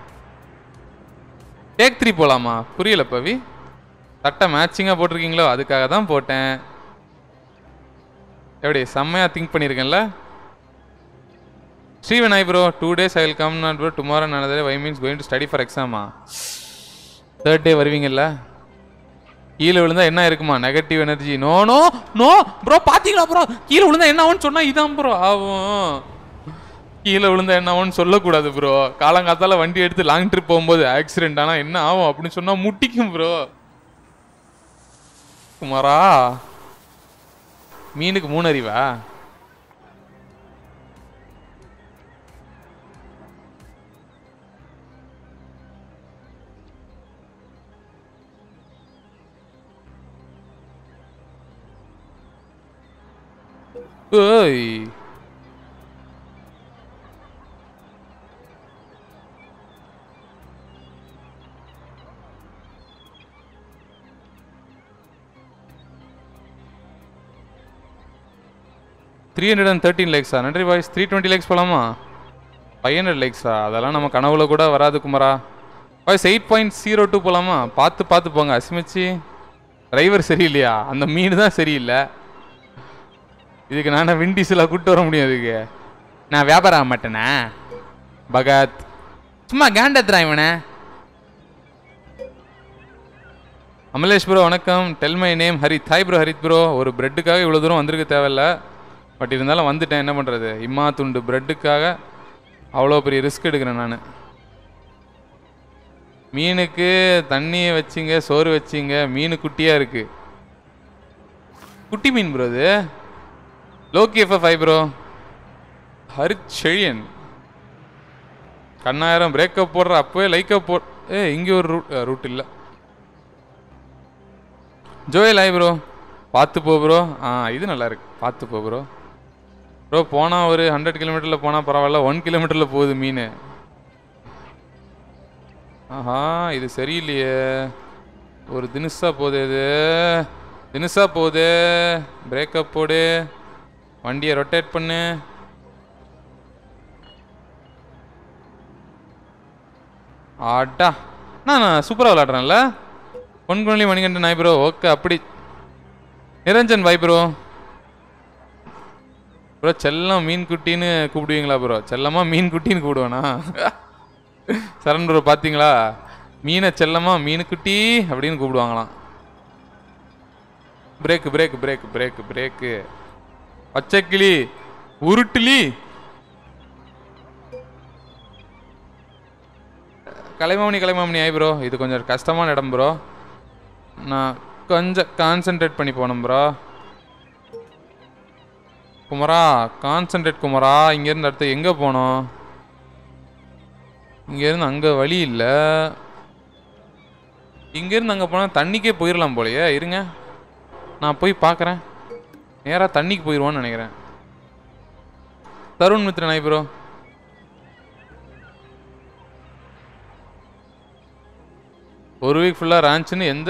டேக் த்ரீ போகலாமா புரியல பவி சட்டை மேட்சிங்காக போட்டிருக்கீங்களோ அதுக்காக தான் போட்டேன் எப்படி செம்மையாக திங்க் பண்ணியிருக்கேன்ல ஸ்ரீவனாய் bro two days I will come not bro tomorrow நல்லதே why means going to study for எக்ஸாமா தேர்ட் டே வருவீங்கல்ல கீழே விழுந்தா என்ன இருக்குமா negative energy no no no bro பாத்தீங்களா ப்ரோ கீழே விழுந்தா என்ன ஆகும்னு சொன்னா இதான் ப்ரோ ஆகும் கீழே விழுந்தா என்ன ஆகும்னு சொல்லக்கூடாது ப்ரோ காலங்காத்தால வண்டி எடுத்து லாங் ட்ரிப் போகும்போது ஆக்சிடென்ட் ஆனா என்ன ஆகும் அப்படின்னு சொன்னா முட்டிக்கும் ப்ரோ குமாரா மீனுக்கு மூணு அறிவா ஏய் த்ரீ ஹண்ட்ரட் அண்ட் தேர்ட்டின் லேக்ஸா நன்றி பாய்ஸ் த்ரீ டுவெண்ட்டி லேக்ஸ் போகலாமா ஃபைவ் ஹண்ட்ரட் லேக்ஸா அதெல்லாம் நம்ம கனவுல கூட வராது குமாரா boys eight point zero two போகலாமா பார்த்து பார்த்து போங்க அசிமிச்சு டிரைவர் சரியில்லையா அந்த மீன் தான் சரியில்லை இதுக்கு நான் விண்டீஸில் கூப்பிட்டு வர முடியும் இதுக்கு நான் வியாபாரம் ஆக மாட்டேனா பகத் சும்மா கேண்டத்ரா இவனே அமலேஷ் ப்ரோ வணக்கம் tell my name Harith hi bro Harith bro ஒரு பிரெட்டுக்காக இவ்வளோ தூரம் வந்திருக்க தேவையில்ல பட் இருந்தாலும் வந்துட்டேன் என்ன பண்ணுறது இம்மா துண்டு பிரெட்டுக்காக அவ்வளோ பெரிய ரிஸ்க் எடுக்கிறேன் நான் மீனுக்கு தண்ணியை வச்சிங்க சோறு வச்சிங்க மீன் குட்டியாக இருக்கு குட்டி மீன் ப்ரோ இது லோக்கி எஃப்எஃப் ஐ ப்ரோ ஹரித் செழியன் கண்ணாயிரம் பிரேக்கப் போடுற அப்போவே லைக்கப் போ ஏ இங்கே ஒரு ரூட் ரூட் இல்லை ஜோயல் ஆய் ப்ரோ பார்த்து போ ப்ரோ ஆ இது நல்லா இருக்கு பார்த்து போ ப்ரோ ப்ரோ போனால் ஒரு ஹண்ட்ரட் கிலோமீட்டரில் போனால் பரவாயில்ல ஒன் கிலோமீட்டரில் போகுது மீன் ஆஹா இது சரியில்லையே ஒரு தினுசா போகுது இது தினுசா போகுது பிரேக்கப் போடு வண்டியை ரொட்டேட் பண்ணு ஆட்டா நான் சூப்பராக விளாட்றேன்ல பொன்குழலி மணிகண்டன் நாய் ப்ரோ ஓகே அப்படி நிரஞ்சன் பாய் ப்ரோ ப்ரோ செல்லம் மீன் குட்டின்னு கூப்பிடுவீங்களா ப்ரோ செல்லமா மீன் குட்டின்னு கூப்பிடுவேனா சரண் ப்ரோ பார்த்தீங்களா மீனை செல்லமா மீன் குட்டி அப்படின்னு கூப்பிடுவாங்களாம் break break break break break பச்சைக்கிளி உருட்டுலி கலைமாமணி கலைமாமணி ஆய் ப்ரோ இது கொஞ்சம் கஷ்டமான இடம் ப்ரோ நான் கொஞ்சம் கான்சென்ட்ரேட் பண்ணி போகணும் ப்ரோ குமரா கான்சென்ட்ரேட் குமரா இங்கேருந்து அடுத்து எங்கே போனோம் இங்கேருந்து அங்கே வழி இல்லை இங்கேருந்து அங்கே போனால் தண்ணிக்கே போயிடலாம் போலயே இருங்க நான் போய் பார்க்குறேன் நேராக தண்ணிக்கு போயிடுவான்னு நினைக்கிறேன் தருண் மித்ரன் ஆய் ப்ரோ ஒரு வீக் ஃபுல்லாக ராஞ்சுன்னு எந்த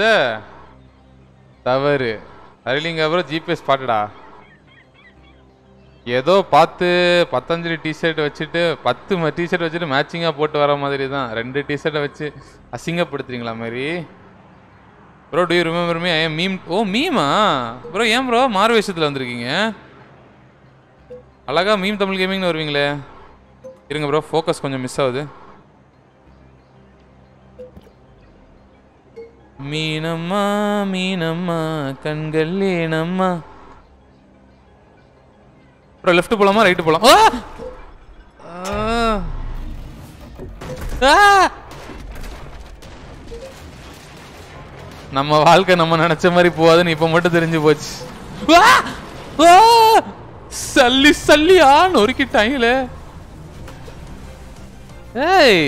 தவறு அருளிங்க அப்புறம் ஜிபிஎஸ் பாட்டுடா ஏதோ பார்த்து பத்தஞ்சலி டிஷர்ட் வச்சுட்டு பத்து டிஷர்ட் வச்சுட்டு மேட்சிங்காக போட்டு வர மாதிரி தான் ரெண்டு டிஷர்ட்டை வச்சு அசிங்கப்படுத்துறீங்களா மாதிரி bro do you remember me I meme ஓ மீமா ப்ரோ ஏன் ப்ரோ மாறு வேஷத்தில் வந்திருக்கீங்க அழகா மீம் தமிழ் கேமிங்னு வருவீங்களே இருங்க ப்ரோ ஃபோக்கஸ் கொஞ்சம் மிஸ் ஆகுது மீனம்மா மீனம்மா கண்கள் ஏனம்மா ப்ரோ லெஃப்ட் போலாமா ரைட்டு போலாம் ஆ! ஆ! ஆ! நம்ம வாழ்க்கை நம்ம நினைச்ச மாதிரி போகாதுன்னு இப்ப மட்டும் தெரிஞ்சு போச்சு ஆ! ஆ! சல்லி சல்லியா நொறுக்கிட்டாங்களே ஏய்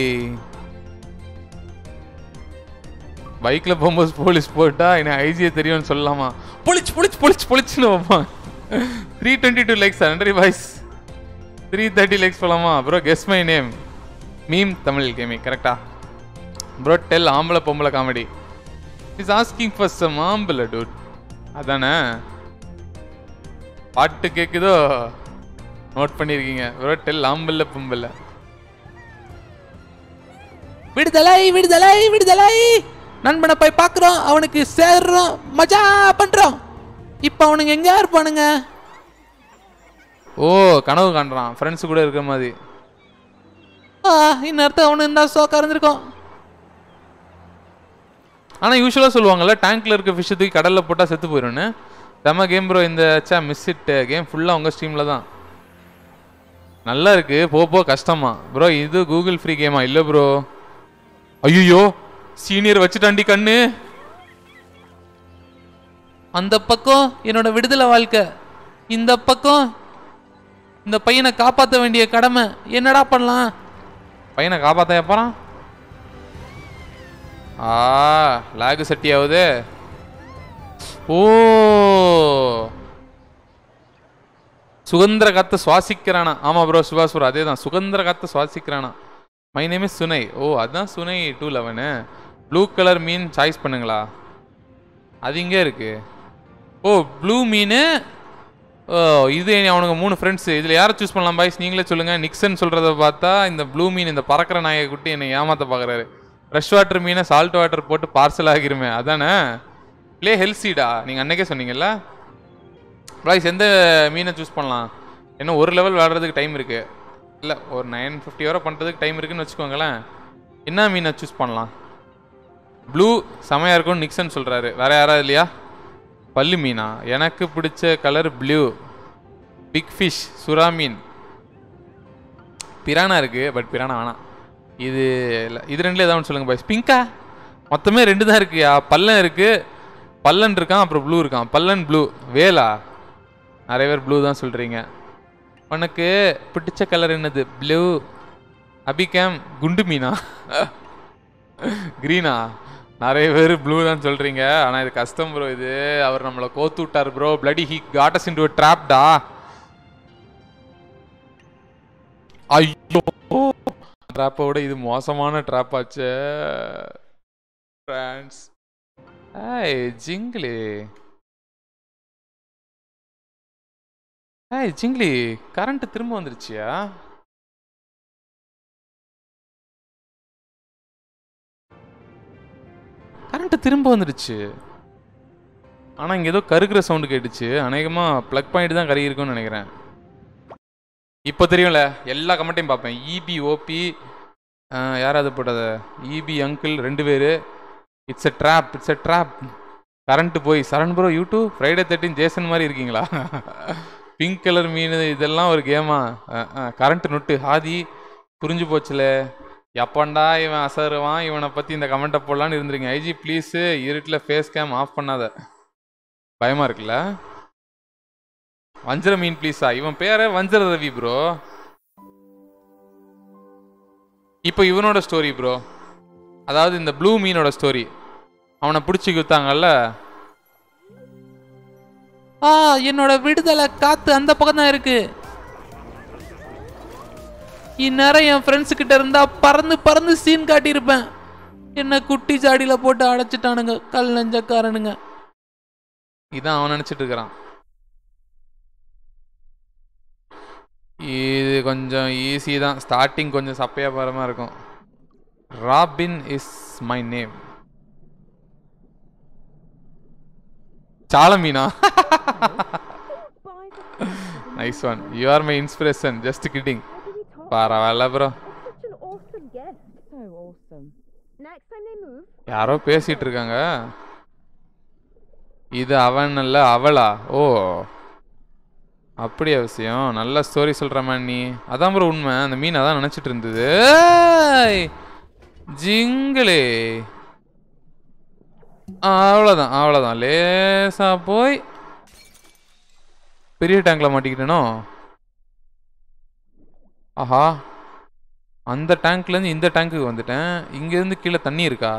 பைக்ல போகும்போது போலீஸ் போட்டா என்ன ஐஜியை தெரியும்னு சொல்லலாமா பொலிச்சு பொலிச்சு பொலிச்சு பொலிச்சுன்னு வைப்பான் த்ரீ டுவெண்ட்டி டூ லைக்ஸ் நன்றி பாய்ஸ் த்ரீ தேர்ட்டி லைக்ஸ் போலாமா bro guess my name meme Tamil gaming கரெக்டா ப்ரோ டெல் ஆம்பளை பொம்பளை comedy is asking for some ஆம்பளை டூட் அதானே பாட்டு கேக்குதோ நோட் பண்ணியிருக்கீங்க ப்ரோ டெல் ஆம்பளை பொம்பளை விடுதலை விடுதலை விடுதலை நண்பனை போய் பார்க்குறோம் அவனுக்கு சேர்றோம் மஜா பண்றோம் இப்போ அவனுங்க எங்க இருப்பானுங்க ஓ கனவு காண்றான் ஃப்ரெண்ட்ஸ் கூட இருக்கிற மாதிரி ஆ இன்னொருத்த அவனு இருந்தா சோக்கா இருந்திருக்கும் ஆனால் யூஸ்வலாக சொல்லுவாங்கல்ல டேங்க்ல இருக்க ஃபிஷ் தூக்கி கடலில் போட்டால் செத்து போயிடும்னு செம்ம கேம் ப்ரோ இந்த சே மிஸ் இட் கேம் ஃபுல்லாக உங்கள் ஸ்ட்ரீமில் தான் நல்லா இருக்கு போ போ கஷ்டமா ப்ரோ இது கூகுள் ஃப்ரீ கேமா இல்லை ப்ரோ ஐயோ சீனியர் வச்சுட்டாண்டி கண்ணு அந்த பக்கம் என்னோட விடுதலை வாழ்க்கை இந்த பக்கம் இந்த பையனை காப்பாற்ற வேண்டிய கடமை என்னடா பண்ணலாம் பையனை காப்பாற்ற எப்பறான் ஆ லாகு சட்டி ஆகுது ஓ சுதந்திர காத்த சுவாசிக்கிறானா ஆமா ப்ரோ சுபாஷ் ப்ரோ அதே தான் சுதந்திர காத்த சுவாசிக்கிறானா மை நேம் இஸ் சுனை ஓ அதான் சுனை டூ லெவனு ப்ளூ கலர் மீன் சாய்ஸ் பண்ணுங்களா அது இங்கே இருக்கு ஓ ப்ளூ மீன் ஓ இது அவனுங்க மூணு ஃப்ரெண்ட்ஸ் இதில் யாரை சூஸ் பண்ணலாம் பாய்ஸ் நீங்களே சொல்லுங்கள் நிக்சன் சொல்கிறத பார்த்தா இந்த ப்ளூ மீன் இந்த பறக்கிற நாயை குட்டி என்னை ஏமாத்த பார்க்குறாரு ஃப்ரெஷ் வாட்டர் மீனை சால்ட் வாட்டர் போட்டு பார்சல் ஆகிருமே அதானே ப்ளே ஹெல்சிடா நீங்கள் அன்னைக்கே சொன்னீங்கல்ல பாய்ஸ் எந்த மீனை சூஸ் பண்ணலாம் இன்னும் ஒரு லெவல் விளாடுறதுக்கு டைம் இருக்குது இல்லை ஒரு நைன் ஃபிஃப்டி வரை பண்ணுறதுக்கு டைம் இருக்குன்னு வச்சுக்கோங்களேன் என்ன மீனை சூஸ் பண்ணலாம் ப்ளூ செமையாக இருக்கும்னு நிக்சன் சொல்கிறாரு வேற யாராவது இல்லையா பல்லு மீனா எனக்கு பிடிச்ச கலர் ப்ளூ பிக் ஃபிஷ் சுறா மீன் பிரானா இருக்கு பட் பிரானா வேணாம் இது இல்ல, இது ரெண்டுல ஏதாவது ஒன்று சொல்லுங்க பாய்ஸ் பிங்கா மொத்தமே ரெண்டு தான் இருக்குயா பல்லன் இருக்கு பல்லன் இருக்கான் அப்புறம் ப்ளூ இருக்கான் பல்லன் ப்ளூ வேலா நிறைய பேர் ப்ளூ தான் சொல்றீங்க உனக்கு பிடிச்ச கலர் என்னது ப்ளூ அபிகேம் குண்டு மீனா கிரீனா நிறைய பேர் ப்ளூ தான் சொல்றீங்க ஆனா இது கஷ்டம் ப்ரோ இது அவர் நம்மளை கோத்து விட்டார் bro bloody he got us into ட்ராப்டா ஐயோ ட்ராப்பை விட இது மோசமான ட்ராப் ஆச்சே ஃப்ரான்ஸ் ஏய் ஜிங்கிலி ஏய் ஜிங்கிலி கரண்ட் திரும்ப வந்துருச்சியா கரண்ட்டு திரும்ப வந்துடுச்சு ஆனால் இங்கே ஏதோ கருகிற சவுண்டு கேட்டுச்சு அநேகமாக ப்ளக் பாயிண்ட் தான் கருகி இருக்கும்னு நினைக்கிறேன் இப்போ தெரியும்ல எல்லா கமெண்ட்டையும் பார்ப்பேன் இபி ஓபி யாராவது போட்டது இபி அங்கிள் ரெண்டு பேர் it's a trap it's a trap current போய் Charan bro YouTube Friday thirteen Jason மாதிரி இருக்கீங்களா பிங்க் கலர் மீன் இதெல்லாம் ஒரு கேமா கரண்ட் நொட்டு ஹாதி புரிஞ்சு போச்சுல எப்பண்டா இவன் அசருவான் இவனை பற்றி இந்த கமெண்ட்டை போடலான்னு இருந்துருங்க ஐஜி ப்ளீஸு இருட்டில் ஃபேஸ் கேம் ஆஃப் பண்ணாத பயமாக இருக்குல்ல வஞ்சர மீன் ப்ளீஸா இவன் பேரே வஞ்சர ரவி ப்ரோ இப்போ இவனோட ஸ்டோரி ப்ரோ அதாவது இந்த ப்ளூ மீனோட ஸ்டோரி அவனை பிடிச்சி குத்தாங்கல்ல ஆ என்னோட விடுதலை காத்து அந்த பக்கம் தான் இருக்கு இந்நேரம் என் ஃப்ரெண்ட்ஸ் கிட்ட இருந்தா பறந்து பறந்து சீன் காட்டியிருப்பேன் என்ன குட்டி ஜாடியில போட்டு அடைச்சிட்டானுங்க கல் நெஞ்சக்காரனுங்க இதான் அவன் நினச்சிட்டு இருக்கிறான் இது கொஞ்சம் ஈஸி தான் ஸ்டார்டிங் கொஞ்சம் சப்பையா பாரமாக இருக்கும் ராபின் இஸ் மை நேம் சால மீனா nice one you are my inspiration just kidding பரவாயில்ல bro Such an awesome gift. So awesome. Next time they move, யாரோ பேசிட்டு இருக்காங்க இது அவன் அல்ல அவளா ஓ அப்படியா விஷயம் நல்ல ஸ்டோரி சொல்ற மாதிரி நீ அதான் ப்ரோ உண்மை அந்த மீன் அதான் நினைச்சிட்டு இருந்தது ஏய், ஜிங்களே ஆ, அவ்வளோதான் அவ்வளோதான் லேசா போய் பெரிய டேங்க்ல மாட்டிக்கிட்டேனோ ஆஹா அந்த டேங்க்லேருந்து இந்த டேங்க்குக்கு வந்துட்டேன் இங்கேருந்து கீழே தண்ணி இருக்கா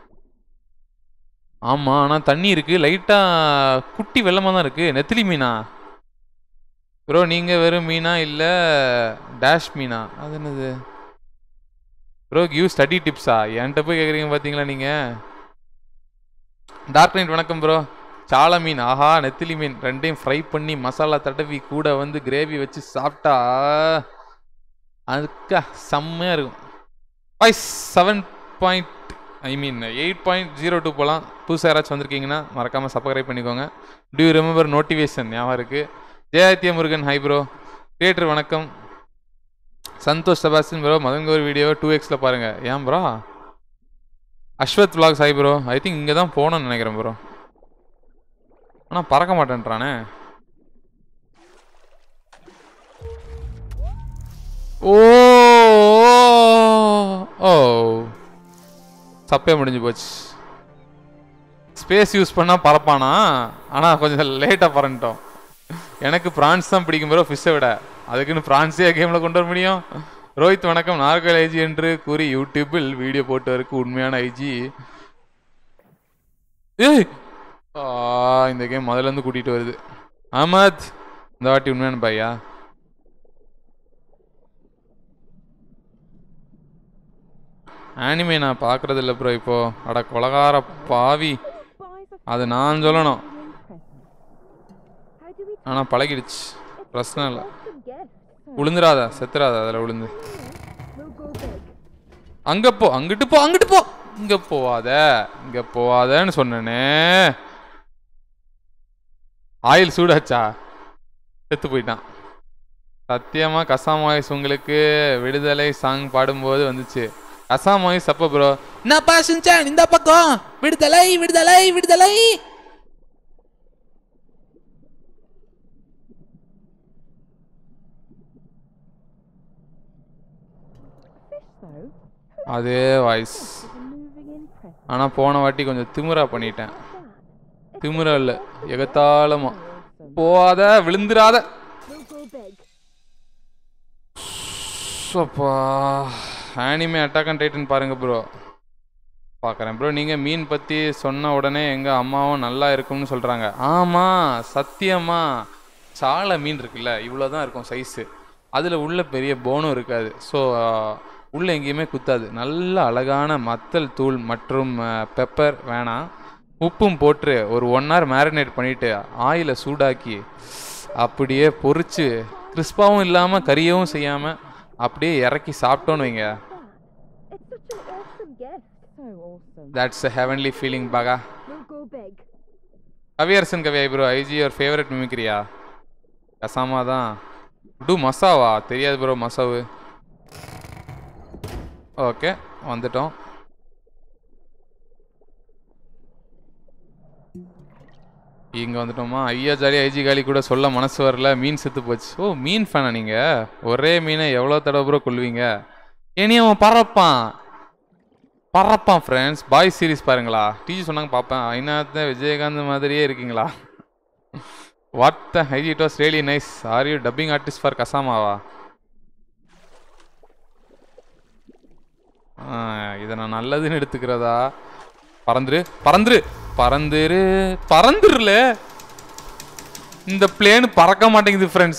ஆமாம் ஆனால் தண்ணி இருக்குது லைட்டாக குட்டி வெள்ளமாக தான் இருக்குது நெத்திலி மீனா ப்ரோ நீங்கள் வெறும் மீனா இல்லை டேஷ் மீனா அது என்னது ப்ரோ கிவ் ஸ்டடி டிப்ஸா என்கிட்ட போய் கேட்குறீங்க பார்த்தீங்களா நீங்கள் டார்க் நைட் வணக்கம் ப்ரோ சால மீன் ஆஹா நெத்திலி மீன் ரெண்டையும் ஃப்ரை பண்ணி மசாலா தடவி கூட வந்து கிரேவி வச்சு சாப்பிட்டா அதுக்கா செம்மையாக இருக்கும் boys seven point I mean eight point zero two போகலாம் புதுசாக யாராச்சும் வந்திருக்கீங்கன்னா மறக்காமல் சப்ஸ்கிரைப் பண்ணிக்கோங்க டியூ ரிமெம்பர் நோட்டிஃபிகேஷன் ஞாபகம் இருக்குது ஜெயாத்திய முருகன் ஹை ப்ரோ கிரியேட்டர் வணக்கம் சந்தோஷ் செபாஸ்டின் ப்ரோ மதன் கோர் வீடியோ டூ எக்ஸில் பாருங்கள் ஏன் bro Ashwath vlogs hi bro I think இங்கே தான் போகணும்னு நினைக்கிறேன் ப்ரோ ஆனால் பறக்க மாட்டேன்றானே ஓ ஓ சப்பே முடிஞ்சு போச்சு ஸ்பேஸ் யூஸ் பண்ணால் பறப்பானா ஆனால் கொஞ்சம் லேட்டாக பறந்துட்டோம் எனக்கு ப்ரான்ஸ் தான் பிடிக்கும் ப்ரோ ஃபிஷ்ஷை விட அதுக்குன்னு ப்ரான்ஸே கேமில் கொண்டு வர முடியும் ரோஹித் வணக்கம் நார்கல் ஐஜி என்று கூறி யூடியூப்பில் வீடியோ போட்டவருக்கு உண்மையான ஐஜி ஏய் ஆ, இந்த கேம் முதல்ல இருந்து கூட்டிகிட்டு வருது அஹமத் இந்த வாட்டி உண்மையான பையா ஆனிமே நான் பார்க்கறது இல்லை ப்ரோ இப்போ அட கொலகார பாவி அது நான் சொல்லணும் how do we ஆனால் பழகிடுச்சு பிரச்சனை இல்லை awesome gift? விழுந்துராத செத்துறாத அதில் விழுந்து We'll go big. அங்கே போ அங்கிட்டு போ அங்கிட்டு போ இங்கே போவாத இங்கே போவாதன்னு சொன்னேனே ஆயில் சூடாச்சா செத்து போயிட்டான் சத்தியமா கசாம் வாய்ஸ் உங்களுக்கு விடுதலை சாங் பாடும்போது வந்துச்சு கசாம் வாய்ஸ் அப்போ ப்ரோ என்னப்பா சின்சான் இந்த பக்கம் விடுதலை விடுதலை விடுதலை Fish though, அதே voice are moving in present. ஆனால் போன வாட்டி கொஞ்சம் திமிரா பண்ணிட்டேன் திமிரா இல்லை எகத்தாளமா போவாத விழுந்துராத We'll go big. அப்பா ஆனிமே அட்டாக் அண்ட் டைட்டன் பாருங்க ப்ரோ பார்க்குறேன் ப்ரோ நீங்கள் மீன் பற்றி சொன்ன உடனே எங்கள் அம்மாவும் நல்லா இருக்கும்னு சொல்கிறாங்க ஆமாம் சத்தியமா சாலை மீன் இருக்குல்ல இவ்வளோ தான் இருக்கும் சைஸு அதில் உள்ள பெரிய போனும் இருக்காது ஸோ உள்ள எங்கேயுமே குத்தாது நல்ல அழகான மத்தல் தூள் மற்றும் பெப்பர் வேணாம் உப்பும் போட்டு ஒரு ஒன் ஹவர் மேரினேட் பண்ணிவிட்டு ஆயிலை சூடாக்கி அப்படியே பொரிச்சு கிறிஸ்பாவும் இல்லாமல் கறியவும் செய்யாமல் அப்படியே இறக்கி சாப்பிட்டோன்னு வைங்க It's such an awesome gift. So Awesome. That's a heavenly feeling பாகா We'll go big. Kaviyarasan Kavi bro IG your favourite மிமிக்ரியா கசாமா தான் டூ மசாவா தெரியாது ப்ரோ மசாவு ஓகே வந்துட்டோம் இங்கே வந்துட்டோமா ஐயா ஜாலி ஐஜி காலி கூட சொல்ல மனசு வரல மீன் செத்து போச்சு ஓ மீன் ஃபேனா நீங்கள் ஒரே மீனை எவ்வளோ தடவை ப்ரோ கொள்வீங்க ஏனி அவன் பறப்பான் பறப்பான் ஃப்ரெண்ட்ஸ் பாய் சீரிஸ் பாருங்களா டிஜி சொன்னாங்க பார்ப்பேன் ஐநாத்த விஜயகாந்த் மாதிரியே இருக்கீங்களா what the hi it was really nice are you dubbing artist for கசாமாவா ஆ, இதை நான் நல்லதுன்னு எடுத்துக்கிறதா பறந்துரு பறந்துரு பறந்துரு பறந்துருல இந்த பிளேன் பறக்க மாட்டேங்குது ஃப்ரெண்ட்ஸ்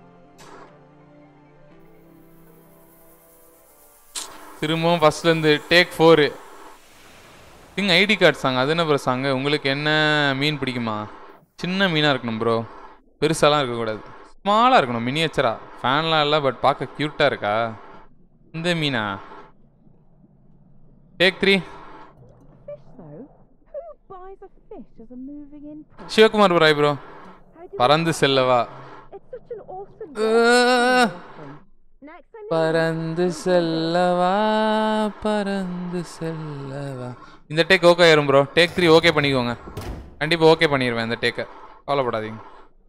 திரும்பவும் ஃபர்ஸ்ட்ல இருந்து take four thing ID card song அது என்ன ப்ரோ சாங் உங்களுக்கு என்ன மீன் பிடிக்குமா சின்ன மீனாக இருக்கணும் ப்ரோ பெருசாலாம் இருக்கக்கூடாது ஸ்மாலாக இருக்கணும் மினியேச்சரா ஃபேன்லாம் இல்லை பட் பார்க்க க்யூட்டாக இருக்கா இந்த மீனா take three Fish though? Who buys a fish as a moving in print? Sivakumar ப்ராய் ப்ரோ How do பறந்து செல்லவா It's such an awesome Uh. game. Next time பறந்து செல்லவா பறந்து செல்லவா இந்த டேக் ஓகே ஆயிரும் ப்ரோ டேக் த்ரீ ஓகே பண்ணிக்கோங்க கண்டிப்பாக ஓகே பண்ணிடுவேன் இந்த டேக்கை கவலைப்படாதீங்க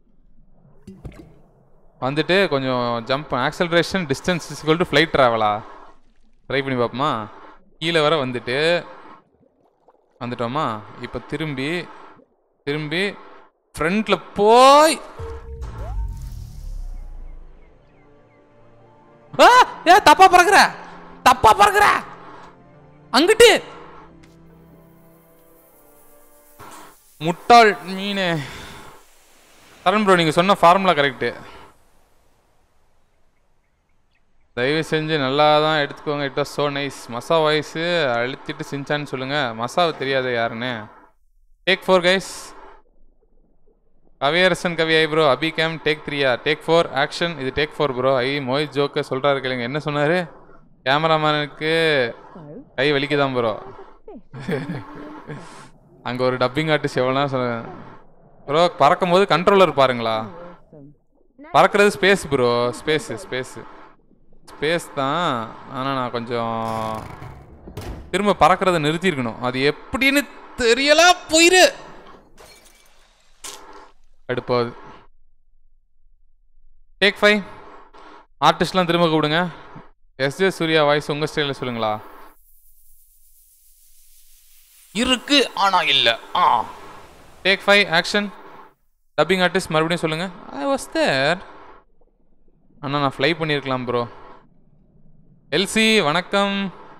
வந்துட்டு கொஞ்சம் jump acceleration distance is equal to flight ட்ராவலா ட்ரை பண்ணி பார்ப்போமா கீழே வர வந்துட்டு வந்துட்டோமா இப்போ திரும்பி திரும்பி ஃப்ரண்ட்டில் போய் ஆ ஏ தப்பா பறக்குற தப்பா பறக்குற அங்கிட்டு முட்டாள் மீன் தரன் ப்ரோ நீங்கள் சொன்ன ஃபார்முலா கரெக்டு தயவு செஞ்சு நல்லா தான் எடுத்துக்கோங்க இட் வாஸ் ஸோ நைஸ் மசா வாய்ஸு அழுத்திட்டு சிஞ்சான்னு சொல்லுங்கள் மசாவை தெரியாது யாருன்னு take four guys Kaviyarasan Kavi ஐ ப்ரோ அபி கேம் டேக் த்ரீயா டேக் ஃபோர் ஆக்ஷன் இது டேக் ஃபோர் ப்ரோ ஐ மோஹித் ஜோக்க சொல்கிறாரு கேளுங்க என்ன சொன்னார் கேமராமேனுக்கு so, கை வலிக்குதான் ப்ரோ அங்கே ஒரு டப்பிங் ஆர்டிஸ்ட் எவ்வளோ நேரம் சொல்லுங்க ப்ரோ பறக்கும் போது கண்ட்ரோலர் பாருங்களா awesome. பறக்கிறது space bro space space space தான் ஆனால் நான் கொஞ்சம் திரும்ப பறக்கிறத நிறுத்தியிருக்கணும் அது எப்படின்னு தெரியல போயிரு அடுப்பாது டேக் ஃபைவ் ஆர்டிஸ்ட்லாம் திரும்ப கூப்பிடுங்க எஸ்ஜே சூர்யா வாய்ஸ் உங்கள் ஸ்டைலில் சொல்லுங்களா இருக்கு ஆனா இல்ல ஆ take five action dubbing artist மறுபடியும் சொல்லுங்க ஐ வாஸ் தேர் அண்ணா நான் ஃப்ளை பண்ணியிருக்கலாம் ப்ரோ எல்சி வணக்கம்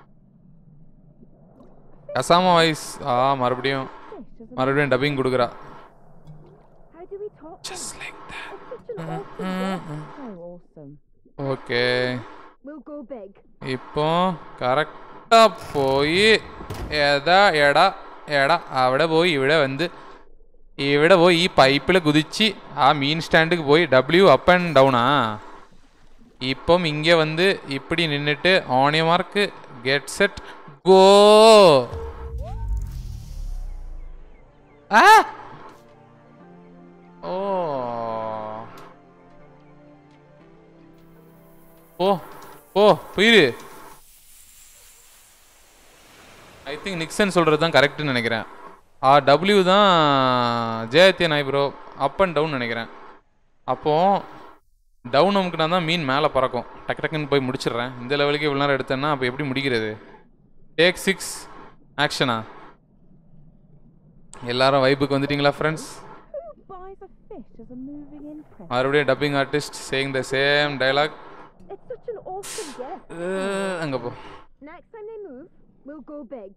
கசாமா வாய்ஸ் ஆ மறுபடியும் Fish as a மறுபடியும் டப்பிங் கொடுக்குறா How do we talk? Just like It's such an awesome game. So awesome. Okay We'll go big. இப்போ കറക്റ്റാ പോയി ഏതാ എടാ എടാ അവിടെ പോയി ഇവിടെ വന്ന് ഇവിടെ പോയി ഈ പൈപ്പിൽ കുതിച്ച് ആ മീൻ സ്റ്റാൻഡുக்கு போய் டபிள்யூ அப் அண்ட் டவுனா ഇപ്പം ഇങ്ങ வந்து இப்படி நின்னுட்டு ஆனிய மார்க் கெட் செட் கோ ஆ ஓ போ போ போயிரு ஐ திங்க் நிக்சன் சொல்கிறது தான் கரெக்டுன்னு நினைக்கிறேன் ஆ டபிள்யூ தான் ஜெயத்ய நாய் ப்ரோ அப் அண்ட் டவுன் நினைக்கிறேன் அப்போது டவுன் அமுக்குனா தான் மீன் மேலே பறக்கும் டக்கு டக்குன்னு போய் முடிச்சிடுறேன் இந்த லெவலுக்கு இவ்வளோ நேரம் எடுத்தேன்னா அப்போ எப்படி முடிக்கிறது டேக் சிக்ஸ் ஆக்ஷனா எல்லாரும் வைப்புக்கு வந்துட்டீங்களா friends Who buys a fish as a moving in print? மறுபடியும் dubbing artist saying the same dialogue It's such an awesome game. அங்கே போ Next time they move, we'll go big.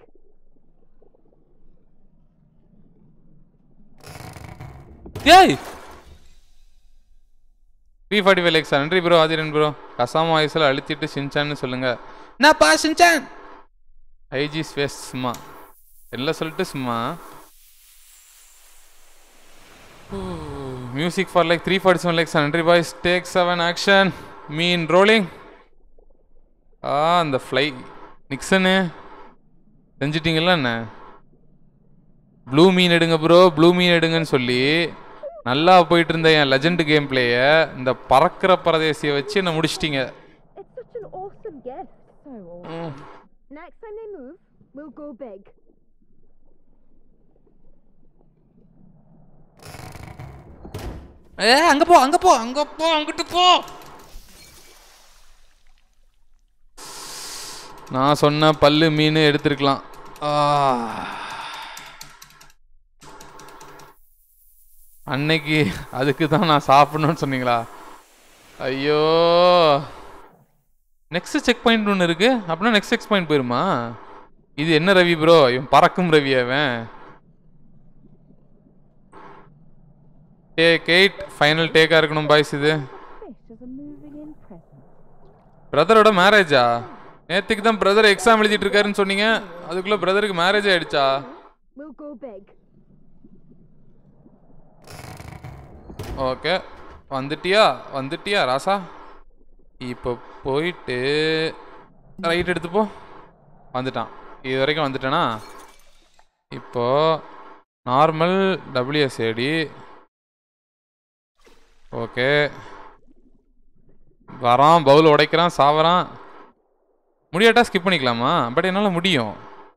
ஏய் த்ரீ ஃபார்ட்டி ஃபைவ் லேக்ஸ் நன்றி bro Aadhiran bro கசாம வாய்ஸில் அழுத்திட்டு சின்சான்னு சொல்லுங்க நான் பாசிஞ்சேன் IG space சும்மா எல்லாம் சொல்லிட்டு சும்மா music for like three forty seven lakhs நன்றி பாய்ஸ் டேக் செவன் ஆக்ஷன் மீன் ரோலிங் ஆ அந்த ஃப்ளை நிக்சனு செஞ்சிட்டீங்களா என்ன ப்ளூ மீன் எடுங்க ப்ரோ ப்ளூ மீன் எடுங்கன்னு சொல்லி நல்லா போயிட்டு இருந்த என் லெஜண்ட் கேம் பிளேய இந்த பறக்கிற பரதேசியை வச்சு என்ன முடிச்சிட்டீங்க It's such an awesome gift. So awesome. Next time they move, we'll go big. ஏ அங்க போ அங்க போ அங்க போ அங்கிட்டு போ நான் சொன்ன பல்லு மீன் எடுத்திருக்கலாம் ஆ. அன்னைக்கு அதுக்கு தான் நான் சாப்பிடணும்னு சொன்னீங்களா ஐயோ நெக்ஸ்ட் செக் பாயிண்ட் ஒன்று இருக்கு அப்படின்னா நெக்ஸ்ட் செக் பாயிண்ட் போயிருமா இது என்ன ரவி ப்ரோ இவன் பறக்கும் ரவி அவன் டேக் எயிட் ஃபைனல் டேக்காக இருக்கணும் பாய்ஸ் இது Fish as a moving in present. பிரதரோட மேரேஜா நேத்துக்கு தான் பிரதர் எக்ஸாம் எழுதிட்டு இருக்காருன்னு சொன்னீங்க அதுக்குள்ள பிரதருக்கு மேரேஜ் ஆயிடுச்சா We'll go big. ஓகே வந்துட்டியா வந்துட்டியா ராசா இப்போ போயிட்டு ரைட் எடுத்து போ வந்துட்டான் இது வரைக்கும் வந்துட்டேனா இப்போ நார்மல் டபிள்யூஎஸ்ஏடி ஓகே வரான் பவுல் உடைக்கிறான் சாவறான் முடியாட்டா ஸ்கிப் பண்ணிக்கலாமா பட் என்னால் முடியும்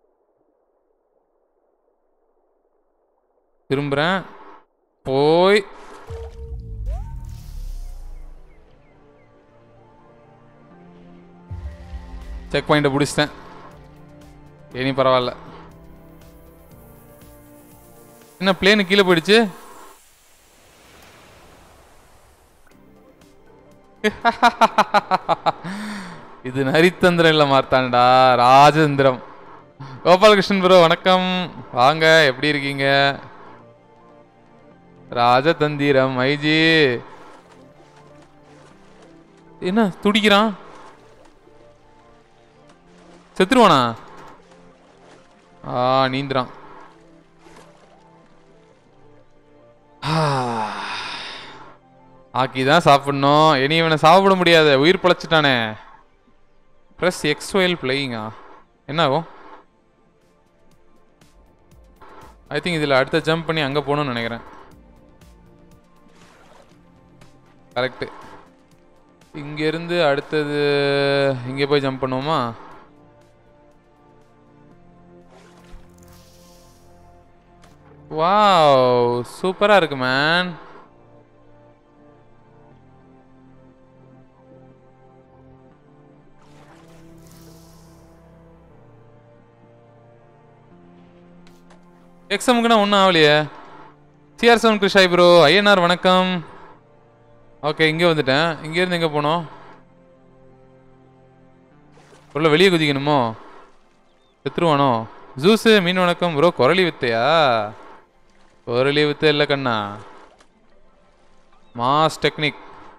திரும்புகிறேன் போய் செக் பாயிண்ட்டை பிடிச்சிட்டேன் இனி பரவாயில்ல என்ன பிளேனு கீழே போயிடுச்சு இது நரித்தந்திரம் இல்லை மார்த்தாண்டா ராஜதந்திரம் கோபாலகிருஷ்ணன் ப்ரோ வணக்கம் வாங்க எப்படி இருக்கீங்க ராஜதந்திரம் ஐஜி என்ன துடிக்கிறான் செத்துருவானா ஆ நீந்துறான் ஆக்கி தான் சாப்பிடணும் இனி இவனை சாப்பிட முடியாது உயிர் பிழைச்சிட்டானே ப்ளஸ் எக்ஸ் ஒயில் பிளேயிங்கா என்ன ஆகும் ஐ திங்க் இதில் அடுத்த ஜம்ப் பண்ணி அங்கே போகணும்னு நினைக்கிறேன் கரெக்டு இங்கேருந்து அடுத்தது இங்கே போய் ஜம்ப் பண்ணுவோமா வாவ் சூப்பரா இருக்கு மேன் எக்ஸாமுக்குனா ஒன்றும் ஆகலையே சிஆர் செவன் கிருஷாய் ப்ரோ ஐஎன்ஆர் வணக்கம் ஓகே இங்கே வந்துட்டேன் இங்கேருந்து எங்கே போனோம் உள்ள வெளியே குதிக்கணுமோ செத்துருவானோ ஜூஸு மீன் வணக்கம் ப்ரோ குரலி வித்தையா குரலி வித்தை இல்லை கண்ணா மாஸ் டெக்னிக்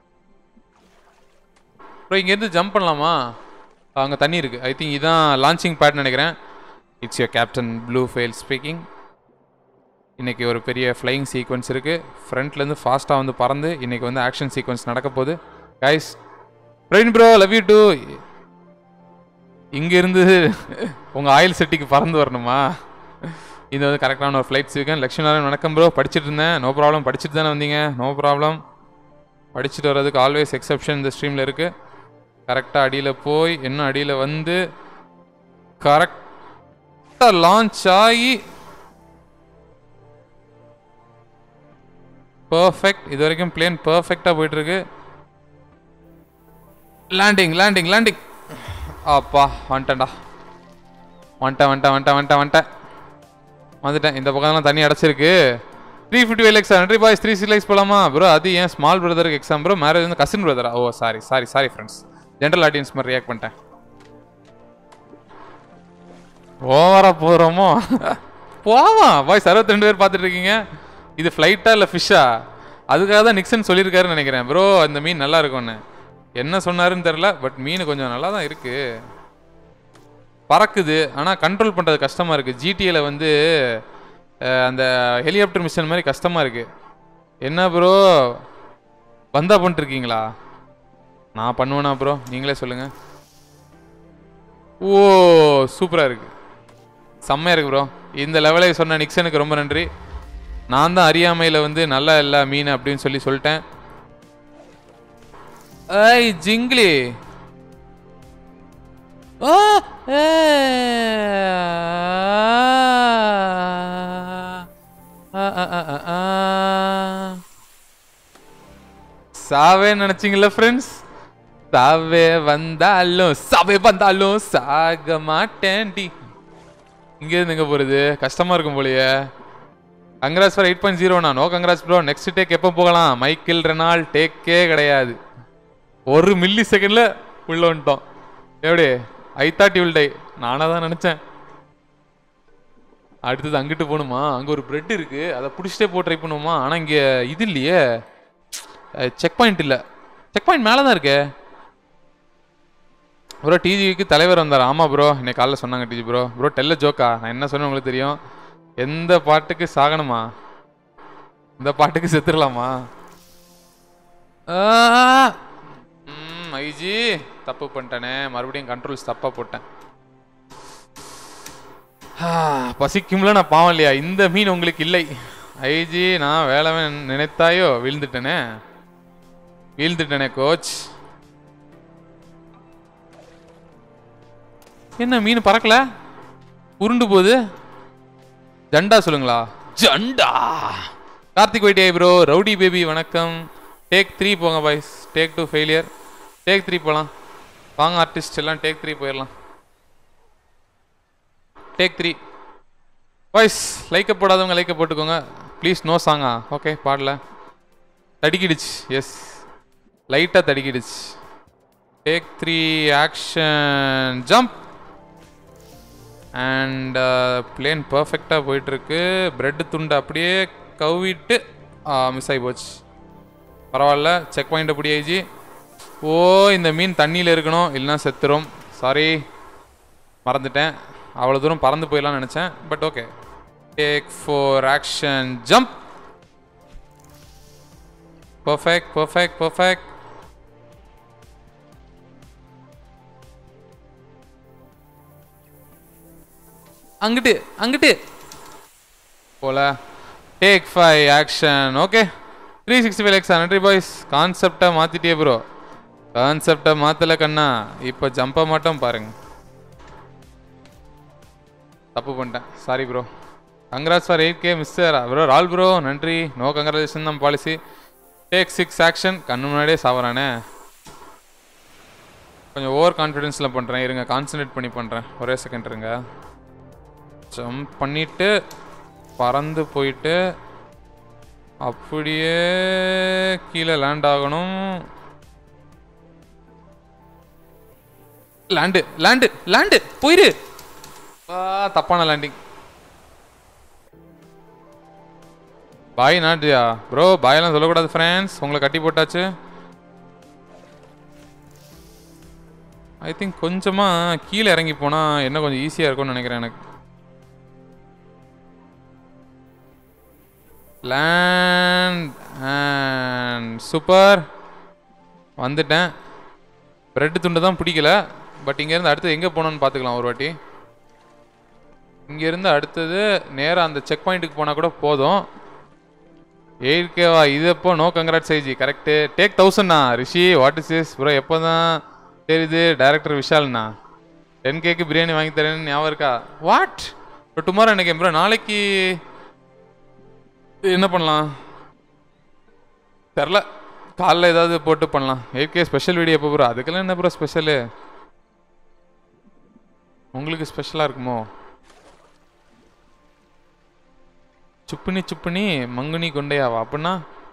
ப்ரோ இங்கேருந்து ஜம்ப் பண்ணலாமா அங்கே தண்ணி இருக்குது ஐ திங்க் இதான் லான்ச்சிங் பேட் நினைக்கிறேன் it's your captain blue fail speaking இன்றைக்கி ஒரு பெரிய ஃப்ளையிங் சீக்வன்ஸ் இருக்குது ஃப்ரண்ட்லேருந்து ஃபாஸ்ட்டாக வந்து பறந்து இன்றைக்கி வந்து ஆக்ஷன் சீக்வன்ஸ் நடக்க போகுது guys Praveen bro love you too இங்கேருந்து உங்கள் ஆயில் செட்டிக்கு பறந்து வரணுமா இது வந்து கரெக்டான ஒரு ஃப்ளைட் சீக்கன் லக்ஷ்மணன் வணக்கம் ப்ரோ படிச்சுட்டு இருந்தேன் நோ ப்ராப்ளம் படிச்சுட்டு தானே வந்தீங்க நோ ப்ராப்ளம் படிச்சுட்டு வர்றதுக்கு ஆல்வேஸ் எக்ஸப்ஷன் இந்த ஸ்ட்ரீமில் இருக்குது கரெக்டாக அடியில் போய் இன்னும் அடியில் வந்து கரெக்டாக லான்ச் ஆகி பர்ஃபெக்ட் இது வரைக்கும் பிளேன் பர்ஃபெக்டாக போயிட்டுருக்கு லேண்டிங் லேண்டிங் லேண்டிங் அப்பா வந்துட்டேன்டா வந்துட்டேன் வந்துட்டேன் வந்துட்டேன் வந்துட்டேன் வந்துட்டேன் வந்துட்டேன் இந்த பக்கம்லாம் தண்ணி அடைச்சிருக்கு த்ரீ ஃபிஃப்டி ஃபைவ் லேக்ஸ் நன்றி பாய்ஸ் த்ரீ சிக்ஸ் லேக்ஸ் போகலாமா ப்ரோ அது ஏன் ஸ்மால் பிரதருக்கு எக்ஸாம் ப்ரோ மேரேஜ் வந்து கசின் பிரதரா oh sorry sorry sorry friends general audience மாதிரி ரியாக்ட் பண்ணிட்டேன் ஓவரா போகிறோமோ போவா பாய்ஸ் அறுபத்தி ரெண்டு பேர் பார்த்துட்டு இருக்கீங்க இது ஃப்ளைட்டா இல்லை ஃபிஷ்ஷா அதுக்காக தான் நிக்சன் சொல்லியிருக்காருன்னு நினைக்கிறேன் ப்ரோ அந்த மீன் நல்லா இருக்கும்னு என்ன சொன்னாருன்னு தெரில பட் மீன் கொஞ்சம் நல்லா தான் இருக்கு பறக்குது ஆனால் கண்ட்ரோல் பண்ணுறது கஷ்டமாக இருக்குது ஜிடிஏல வந்து அஹ், அந்த ஹெலிகாப்டர் மிஷன் மாதிரி கஷ்டமாக இருக்குது என்ன ப்ரோ வந்தா பண்ணிட்டுருக்கீங்களா நான் பண்ணுவேனா ப்ரோ நீங்களே சொல்லுங்கள் ஓ சூப்பராக இருக்கு செம்மையா இருக்கு ப்ரோ இந்த லெவலை சொன்ன நிக்சனுக்கு ரொம்ப நன்றி நான் தான் அறியாமையில் வந்து நல்லா இல்லை மீன் அப்படின்னு சொல்லி சொல்லிட்டேன் ஏய் ஜிங்லி ஓ ஏ. ஆ, ஆ, ஆ, ஆ, ஆ. சாவே நினைச்சீங்களா ஃப்ரெண்ட்ஸ் சாவே வந்தாலும் சாவே வந்தாலும் சாக மாட்டேன்டி இங்க இருந்து எங்க போறது கஷ்டமா இருக்கும் போலயே கங்க்ராஸ் ஃபார் எயிட் பாயிண்ட் ஜீரோண்ணா no congrats bro next take எப்போ போகலாம் மைக்கேல் ரெனால் டேக்கே கிடையாது ஒரு மில்லி செகண்ட்ல உள்ள வந்துட்டோம் எப்படி ஐ தாட் யூல் டை நானாக தான் நினச்சேன் அடுத்தது அங்கிட்டு போகணுமா அங்கே ஒரு பிரெட் இருக்கு அதை பிடிச்சிட்டே போ ட்ரை பண்ணுவோமா ஆனால் இங்கே இது இல்லையே செக் பாயிண்ட் இல்லை செக் பாயிண்ட் மேலே தான் இருக்கே ப்ரோ டிஜிக்கு தலைவர் வந்தார் ஆமாம் ப்ரோ இன்னைக்கு காலைல சொன்னாங்க டிஜி ப்ரோ ப்ரோ டெல்ல ஜோக்கா நான் என்ன சொன்னேன் உங்களுக்கு தெரியும் எந்த பாட்டுக்கு சாகணுமா இந்த பாட்டுக்கு செத்துடலாமா ம் ஐஜி தப்பு பண்ணிட்டேனே மறுபடியும் கண்ட்ரோல்ஸ் தப்பாக போட்டேன் ஆ, பசிக்கும்ல நான் பாவம் இல்லையா இந்த மீன் உங்களுக்கு இல்லை ஐஜி நான் வேலை நினைத்தாயோ வீழ்ந்துட்டேனே வீழ்ந்துட்டேனே கோச் என்ன மீன் பறக்கல உருண்டு போகுது ஜண்டா சொல்லுங்களா ஜண்டா கார்த்திக் வைட்டியா ப்ரோ ரவுடி பேபி வணக்கம் டேக் த்ரீ போங்க boys take two failure take three போகலாம் வாங்க ஆர்டிஸ்ட் எல்லாம் டேக் த்ரீ போயிடலாம் டேக் த்ரீ வாய்ஸ் லைக்கை போடாதவங்க லைக்கை போட்டுக்கோங்க ப்ளீஸ் நோ சாங்கா ஓகே பாடல தடிக்கிடுச்சு எஸ் லைட்டாக தடிக்கிடுச்சு take three action jump and plane பர்ஃபெக்டாக போயிட்டுருக்கு பிரெட் துண்டு அப்படியே கவ்விட்டு மிஸ் ஆகி போச்சு பரவாயில்ல செக் பாயிண்ட் அப்படி ஆயிடுச்சு ஓ இந்த மீன் தண்ணியில் இருக்கணும் இல்லைன்னா செத்துரும் சாரி மறந்துட்டேன் அவ்வளோ தூரம் பறந்து போயிடலாம்னு நினச்சேன் but okay take four action jump perfect perfect perfect அங்கிட்டு அங்கிட்டு போல take five action okay three sixty five லேக்ஸா நன்றி பாய்ஸ் கான்செப்டை மாற்றிட்டே ப்ரோ கான்செப்டை மாற்றலை கண்ணா இப்போ ஜம்பை மட்டும் பாருங்க தப்பு பண்ணிட்டேன் sorry bro congrats for eight K mister bro ரால் ப்ரோ நன்றி நோ கங்க்ராச்சுலேஷன் தான் பாலிசி டேக் சிக்ஸ் ஆக்ஷன் கண்ணு முன்னாடியே சாவறானே கொஞ்சம் ஓவர் கான்ஃபிடென்ஸில் பண்ணுறேன் இருங்க கான்சன்ட்ரேட் பண்ணி பண்ணுறேன் ஒரே செகண்ட் இருங்க ஜம்ப் பண்ணிட்டு பறந்து போயிட்டு அப்படியே கீழே லேண்ட் ஆகணும் லேண்டு லேண்டு லேண்டு போயிரு ஆ, தப்பான லேண்டிங் பாய் நாட்டியா ப்ரோ பாயெல்லாம் சொல்லக்கூடாது ஃப்ரெண்ட்ஸ் உங்களை கட்டி போட்டாச்சு ஐ திங்க் கொஞ்சமாக கீழே இறங்கி போனால் என்ன கொஞ்சம் ஈஸியாக இருக்கும்னு நினைக்கிறேன் எனக்கு லேண்ட் அண்ட் சூப்பர் வந்துட்டேன் பிரெட் துண்டு தான் பிடிக்கல பட் இங்கேருந்து அடுத்து எங்கே போகணுன்னு பார்த்துக்கலாம் ஒரு வாட்டி இங்கேருந்து அடுத்தது நேராக அந்த செக் பாயிண்ட்டுக்கு போனால் கூட போதும் ஏற்கேவா இது எப்போ no congrats IG correct take தௌசண்ட்ண்ணா Rishi what is is bro எப்போ தான் தெரியுது டைரக்டர் விஷால்ண்ணா டென் கேக்கு பிரியாணி வாங்கி தரேன்னு ஞாபகம் இருக்கா வாட் இப்போ டுமாரோ எனக்கு ப்ரோ நாளைக்கு என்ன பண்ணலாம் தெரில காலைல ஏதாவது போட்டு பண்ணலாம் ஏகே ஸ்பெஷல் வீடியோ எப்போ ப்ரோ அதுக்கெல்லாம் என்ன ப்ரோ ஸ்பெஷலு உங்களுக்கு ஸ்பெஷலாக இருக்குமோ சுப்புனி சுப்புனி மங்குனி கொண்டையாவா அப்படின்னா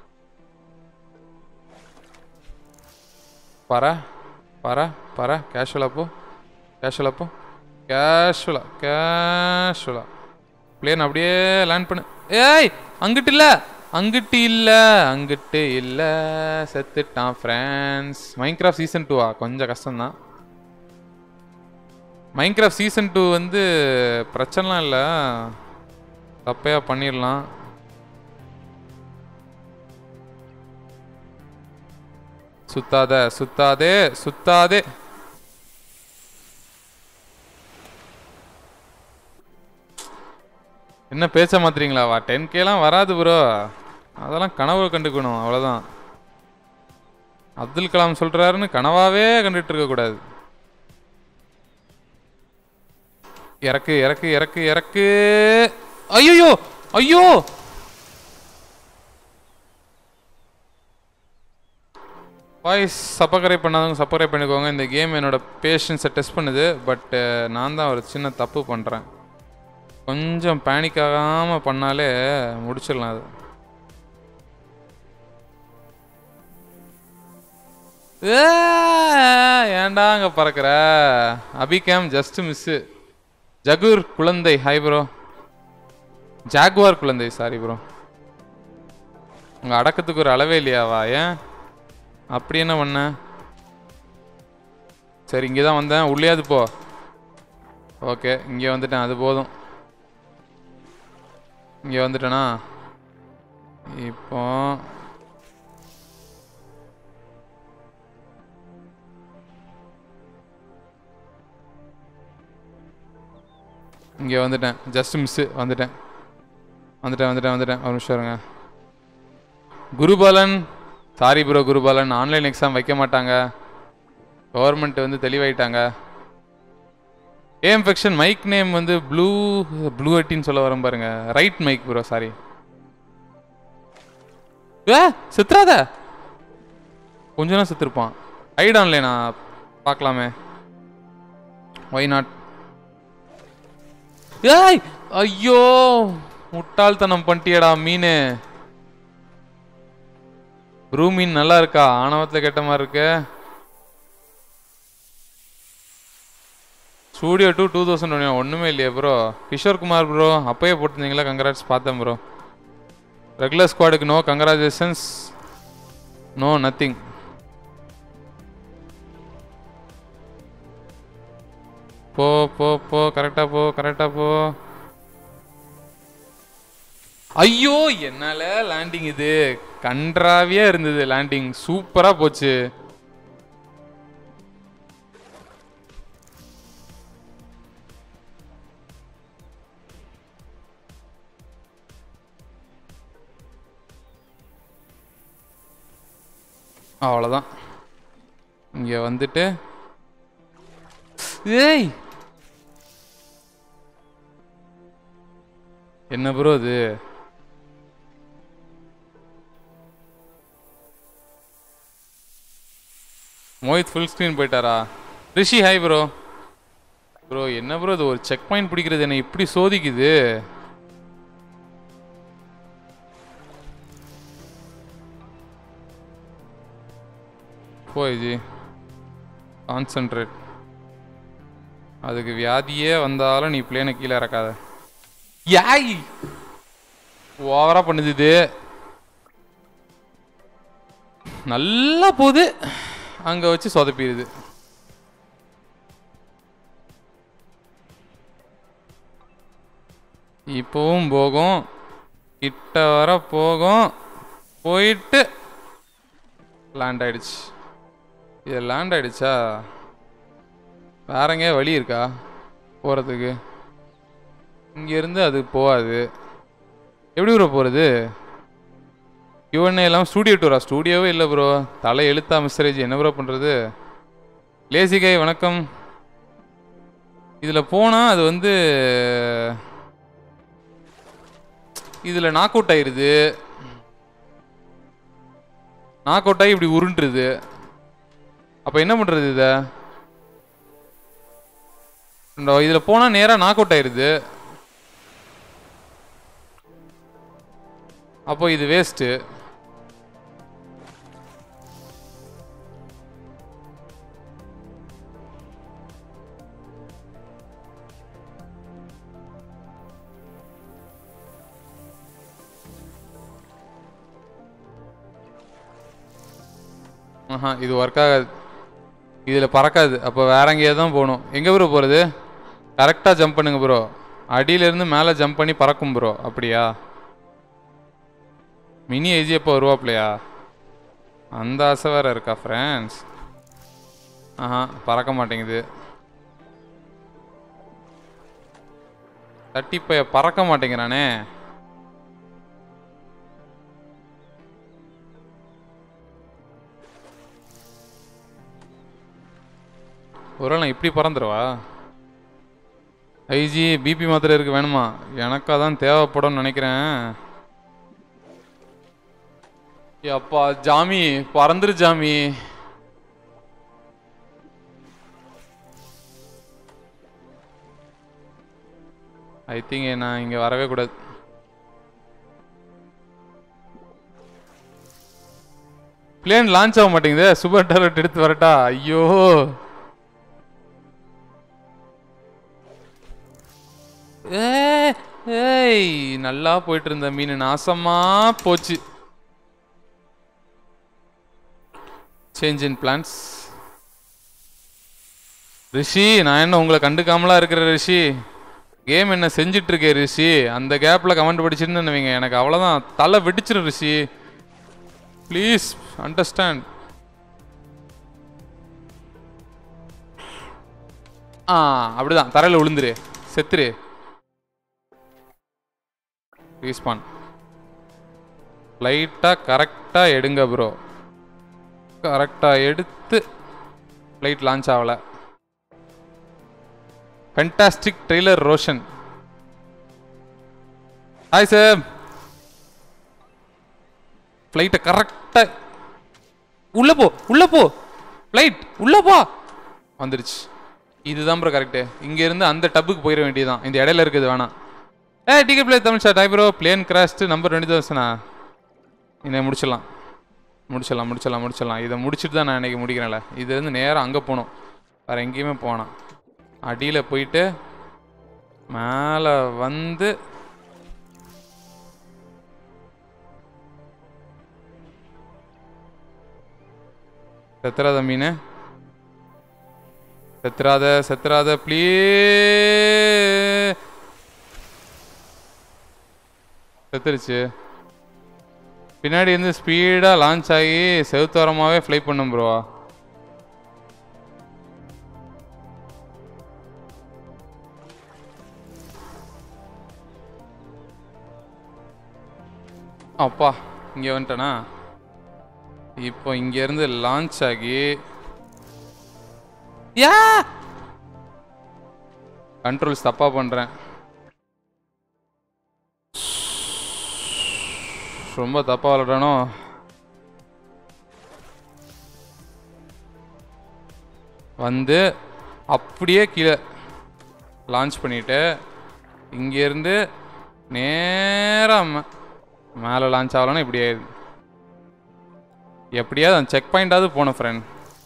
பர பர பர கேஷுவலா போ கேஷுவலா போ கேஷுவலா கேஷுவலா பிளேன் அப்படியே லேண்ட் பண்ணு ஏய் அங்கிட்டு இல்ல அங்கிட்டு இல்ல அங்கிட்டு இல்ல செத்துட்டான் ஃப்ரெண்ட்ஸ் மைன்கிராஃப்ட் சீசன் டூவா கொஞ்சம் கஷ்டம்தான் மைன்கிராஃப்ட் சீசன் டூ வந்து பிரச்சனைலாம் இல்லை தப்பையா பண்ணிடலாம் சுத்தாத சுத்தாதே சுத்தாதே என்ன பேச மாத்துறீங்களா வா டென் கேலாம் வராது ப்ரோ அதெல்லாம் கனவு கண்டுக்கணும் அவ்வளோதான் அப்துல் கலாம் சொல்றாருன்னு கனவாவே கண்டுட்டு இருக்க கூடாது இறக்கு இறக்கு இறக்கு இறக்கு ஐயோ ஐயோ வாய்ஸ் சப்பக்கரை பண்ணாதவங்க சப்பக்கரை பண்ணிக்கோங்க இந்த கேம் என்னோட பேஷன்ஸை டெஸ்ட் பண்ணுது பட் நான் தான் ஒரு சின்ன தப்பு பண்ணுறேன் கொஞ்சம் பேனிக் ஆகாமல் பண்ணாலே முடிச்சிடலாம் அது ஏ, ஏன்டா அங்கே பறக்கிற அபிகேம் ஜஸ்ட் மிஸ்ஸு ஜகூர் குழந்தை ஹாய் ப்ரோ ஜாகுவார் குழந்தை சாரி ப்ரோ உங்கள் அடக்கத்துக்கு ஒரு அளவே இல்லையாவா ஏன் அப்படி என்ன பண்ண சரி இங்கே தான் வந்தேன் உள்ளேயாவது போ ஓகே இங்கே வந்துட்டேன் அது போதும் இங்கே வந்துட்டேனா இப்போ இங்கே வந்துட்டேன் ஜஸ்ட் மிஸ்ஸு வந்துட்டேன் வந்துட்டேன் வந்துட்டேன் வந்துட்டேன் ஒரு நிமிஷம் இருங்க Gurubalan sorry bro Gurubalan online exam வைக்க மாட்டாங்க கவர்மெண்ட் வந்து தெளிவாயிட்டாங்க ஏஎம் ஃபெக்ஷன் மைக் நேம் வந்து ப்ளூ ப்ளூ எட்டின்னு சொல்ல வரேன் பாருங்க ரைட் மைக் ப்ரோ சாரி ஏ சித்ராத கொஞ்ச நேரம் செத்துருப்பான் ஹைட் ஆன்லைனா பார்க்கலாமே ஒய் நாட் ஏய் ஐயோ முட்டாள்தனம் பண்ணிட்டியடா மீனு ப்ரூ மீன் நல்லா இருக்கா ஆணவத்தில் கெட்ட மாதிரி இருக்கு studio two two thousand one ஒன்றுமே இல்லையா ப்ரோ கிஷோர் குமார் ப்ரோ அப்பயே போட்டிருந்தீங்களா கங்கராட்ஸ் பார்த்தேன் ப்ரோ ரெகுலர் ஸ்குவாடுக்கு நோ கங்க்ராச்சுலேஷன்ஸ் நோ நத்திங் போ போ போ கரெக்டா போ கரெக்டா போ ஐயோ என்னால லேண்டிங் இது கன்றாவியா இருந்தது லேண்டிங் சூப்பரா போச்சு அவ்வளோதான் இங்கே வந்துட்டு ஏய் என்ன ப்ரோ இது மோஹித் ஃபுல் ஸ்க்ரீன் போயிட்டாரா ரிஷி ஹாய் ப்ரோ ப்ரோ என்ன ப்ரோ இது ஒரு செக் பாயிண்ட் பிடிக்கிறது என்ன இப்படி சோதிக்குது போய் ஜி கான்சன்ட்ரேட் அதுக்கு வியாதியே வந்தாலும் நீ பிளேனை கீழே இறக்காத யாய் ஓவரா பண்ணுது இது நல்லா போகுது அங்க வச்சு சொதப்பிடுது இப்போவும் போகும் கிட்ட வர போகும் போயிட்டு லேண்ட் ஆயிடுச்சு இது லேண்ட் ஆயிடுச்சா வேற எங்கேயா வழி இருக்கா போகிறதுக்கு இங்கேருந்து அது போகாது எப்படி ப்ரோ போகிறது யூஎன்ஏ எல்லாம் ஸ்டூடியோ டூரா ஸ்டூடியோவே இல்லை ப்ரோ தலை எழுத்தா மிஸ்ரேஜ் என்ன ப்ரோ பண்ணுறது லேசிகை வணக்கம் இதில் போனால் அது வந்து இதில் நாக் அவுட் ஆயிருது நாக் அவுட் ஆகி இப்படி உருண்டுருது அப்போ என்ன பண்ணுறது இதை இந்த இதில் போனால் நேராக நாக் அவுட் ஆயிருது அப்போ இது வேஸ்ட்டு ஆஹா இது ஒர்க் ஆகாது இதில் பறக்காது அப்போ வேற எங்கேயோ தான் போகணும் எங்கே ப்ரோ போகிறது கரெக்டாக ஜம்ப் பண்ணுங்க ப்ரோ அடியிலேருந்து மேலே ஜம்ப் பண்ணி பறக்கும் ப்ரோ அப்படியா மினி ஏஜி எப்போ வருவாப்லையா அந்த ஆசை வேற இருக்கா ஃப்ரெண்ட்ஸ் ஆஹா பறக்க மாட்டேங்குது தட்டி போய் பறக்க மாட்டேங்கிறானே ஒரு நான் இப்படி பறந்துருவா ஐஜி பிபி மாத்திரை இருக்கு வேணுமா எனக்கா தான் தேவைப்படும்னு நினைக்கிறேன் அப்பா ஜாமி பறந்துரு ஜாமி ஐ திங்க் நான் இங்க வரவே கூடாது பிளேன் லான்ச் ஆக மாட்டேங்குதே சூப்பர் டேலட் எடுத்து வரட்டா ஐயோ ஏய், ஏய் நல்லா போயிட்டு இருந்த மீன் நாசமா போச்சு சேஞ்ச் இன் பிளான்ஸ் ரிஷி நான் என்ன உங்களை கண்டுக்காமலா இருக்கிற ரிஷி கேம் என்ன செஞ்சுட்டு இருக்கே ரிஷி அந்த கேப்ல கமெண்ட் படிச்சிருந்தேன்னு வைங்க எனக்கு அவ்வளோதான் தலை வெடிச்சிரும் ரிஷி ப்ளீஸ் அண்டர்ஸ்டாண்ட் ஆ அப்படிதான் தரையில் விழுந்துரு செத்துரு ரீஸ்பான் லைட்டாக கரெக்டாக எடுங்க ப்ரோ கரெக்டாக எடுத்து ஃப்ளைட் லான்ச் ஆகலை fantastic trailer Roshan hi sir ஃப்ளைட்டை கரெக்டாக உள்ள போ உள்ள போ ஃப்ளைட் உள்ள போ வந்துருச்சு இதுதான் ப்ரோ கரெக்டு இங்கேருந்து அந்த டப்புக்கு போயிட வேண்டியதுதான் இந்த இடையில இருக்குது வேணாம் ஏ டிக்கெட் பிளே தமிழ் சார் டைப்ரோ பிளேன் கிராஸ்ட்டு நம்பர் டுவெண்ட்டி தௌசண்டா இன்னை முடிச்சிடலாம் முடிச்சிடலாம் முடிச்சிடலாம் முடிச்சிடலாம் இதை முடிச்சுட்டு தான் நான் இன்னைக்கு முடிக்கிறேன்ல இதுலேருந்து நேராக அங்கே போகணும் வேறு எங்கேயுமே போனோம் அடியில் போயிட்டு மேலே வந்து செத்துறாத மீன் செத்துறாத செத்துறாத ப்ளீ செத்துருச்சு பின்னாடி இருந்து ஸ்பீடாக லான்ச் ஆகி செவுத்தோரமாகவே ஃப்ளை பண்ணும் ப்ரோவா அப்பா இங்கே வந்துட்டேனா இப்போ இங்கேருந்து லான்ச் ஆகி யா கண்ட்ரோல்ஸ் தப்பாக பண்ணுறேன் ரொம்ப தப்பாக விளாட்றானோ வந்து அப்படியே கீழே லான்ச் பண்ணிட்டு இங்கேருந்து நேராக மேலே லான்ச் ஆகலன்னா இப்படி ஆயிடுது எப்படியாவது அந்த செக் பாயிண்டாவது போனோம் ஃப்ரெண்ட்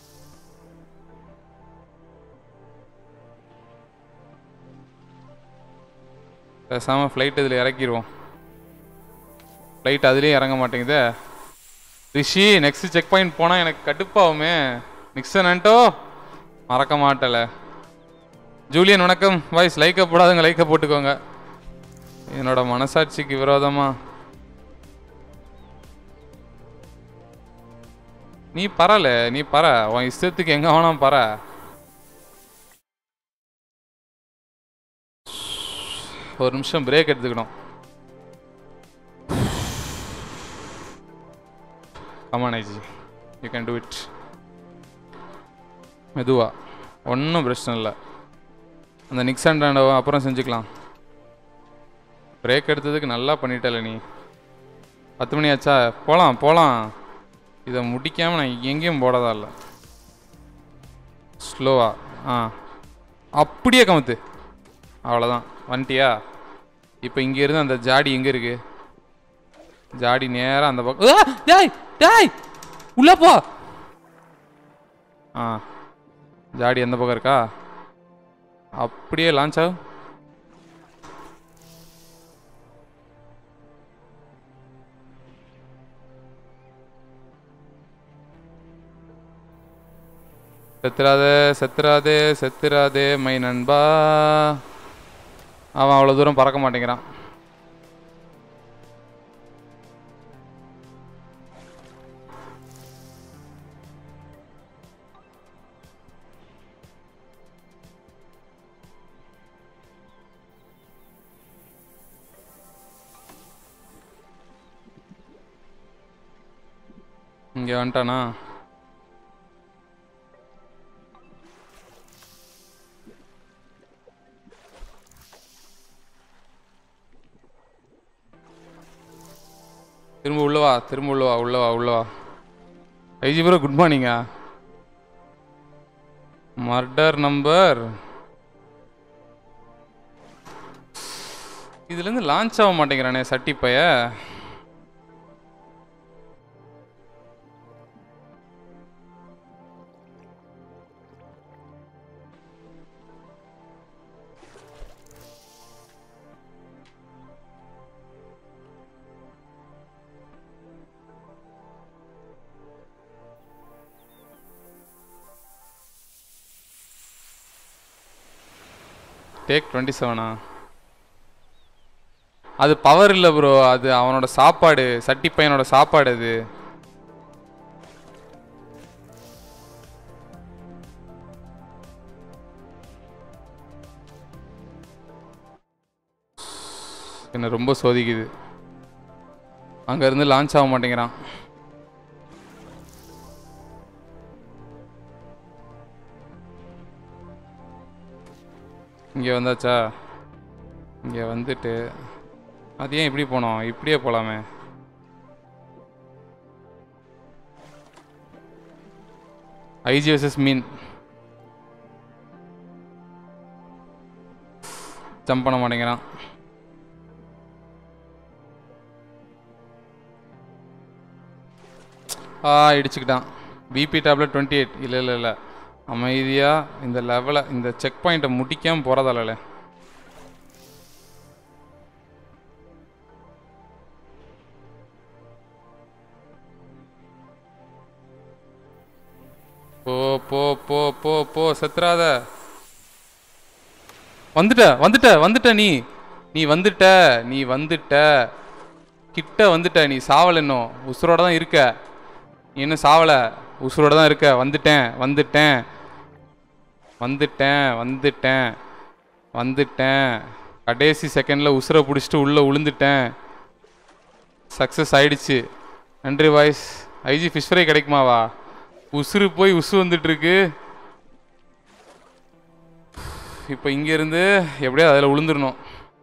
பேசாமல் ஃப்ளைட் இதில் இறக்கிடுவோம் ஃப்ளைட் அதுலேயும் இறங்க மாட்டேங்குதே ரிஷி நெக்ஸ்ட் செக் பாயிண்ட் போனால் எனக்கு கடுப்பாகுமே நிக்சன் ஆண்டோ மறக்க மாட்டல ஜூலியன் வணக்கம் வாய்ஸ் லைக்கை போடாதுங்க லைக்கை போட்டுக்கோங்க என்னோட மனசாட்சிக்கு விரோதமா நீ பரல நீ பர உன் இஷ்டத்துக்கு எங்க வேணாம் பர ஒரு நிமிஷம் பிரேக் எடுத்துக்கணும் come on IG you can do it மெதுவா ஒன்றும் பிரச்சனை இல்லை அந்த நிக்சன் டாண்டவை அப்புறம் செஞ்சுக்கலாம் பிரேக் எடுத்ததுக்கு நல்லா பண்ணிட்டல நீ பத்து மணி ஆச்சா போகலாம் போகலாம் இதை முடிக்காமல் நான் எங்கேயும் போடதா இல்லை ஸ்லோவா ஆ அப்படியே கமுத்து அவ்வளோதான் வந்துட்டியா இப்போ இங்கேருந்து அந்த ஜாடி எங்கே இருக்கு ஜாடி நேராக அந்த பக்கம் ஆ! டேய் டேய் உள்ள போ ஆ ஜாடி எந்த பக்கம் இருக்கா அப்படியே லான்ச் ஆகும் செத்துறாதே செத்துறாதே செத்துறாதே மை நண்பா அவன் அவ்வளோ தூரம் பறக்க மாட்டேங்கிறான் இங்கே வந்துட்டானா திரும்ப உள்ளவா திரும்ப உள்ளவா உள்ளவா உள்ளவா ஐஜி ப்ரோ குட் மார்னிங்கா மர்டர் நம்பர் இதுலேருந்து லான்ச் ஆக மாட்டேங்கிறானே சட்டி பைய டேக் டுவெண்ட்டி செவனா அது பவர் இல்லை ப்ரோ அது அவனோட சாப்பாடு சட்டி பையனோட சாப்பாடு அது என்ன ரொம்ப சோதிக்குது அங்கேருந்து லான்ச் ஆக மாட்டேங்கிறான் இங்கே வந்தாச்சா இங்கே வந்துட்டு அது ஏன் இப்படி போனோம் இப்படியே போகலாமே ஐஜி வர்சஸ் மீன் ஜம்ப் பண்ண மாட்டேங்கிறான் ஆ இடிச்சுக்கிட்டான் பிபி டேப்லெட் டுவெண்ட்டி எயிட் இல்லை இல்லை இல்லை அமைதியாக இந்த லெவலை இந்த செக் பாயிண்ட்டை முடிக்காமல் போகிறதால போ போ போ போ போ செத்துறாத வந்துட்ட வந்துட்ட வந்துட்ட நீ நீ வந்துட்ட நீ வந்துட்ட கிட்ட வந்துட்ட நீ சாவல இன்னும் உசுரோட தான் இருக்க நீ இன்னும் சாவல உசுரோட தான் இருக்க வந்துட்டேன் வந்துட்டேன் வந்துட்டேன் வந்துட்டேன் வந்துட்டேன் கடைசி செகண்டில் உசுரை பிடிச்சிட்டு உள்ளே விழுந்துட்டேன் சக்ஸஸ் ஆயிடுச்சு நன்றி வாய்ஸ் ஐஜி ஃபிஷ் ஃப்ரை கிடைக்குமாவா உசுறு போய் உசு வந்துட்டு இருக்கு இப்போ இங்கேருந்து எப்படியாவது அதில் விழுந்துடணும்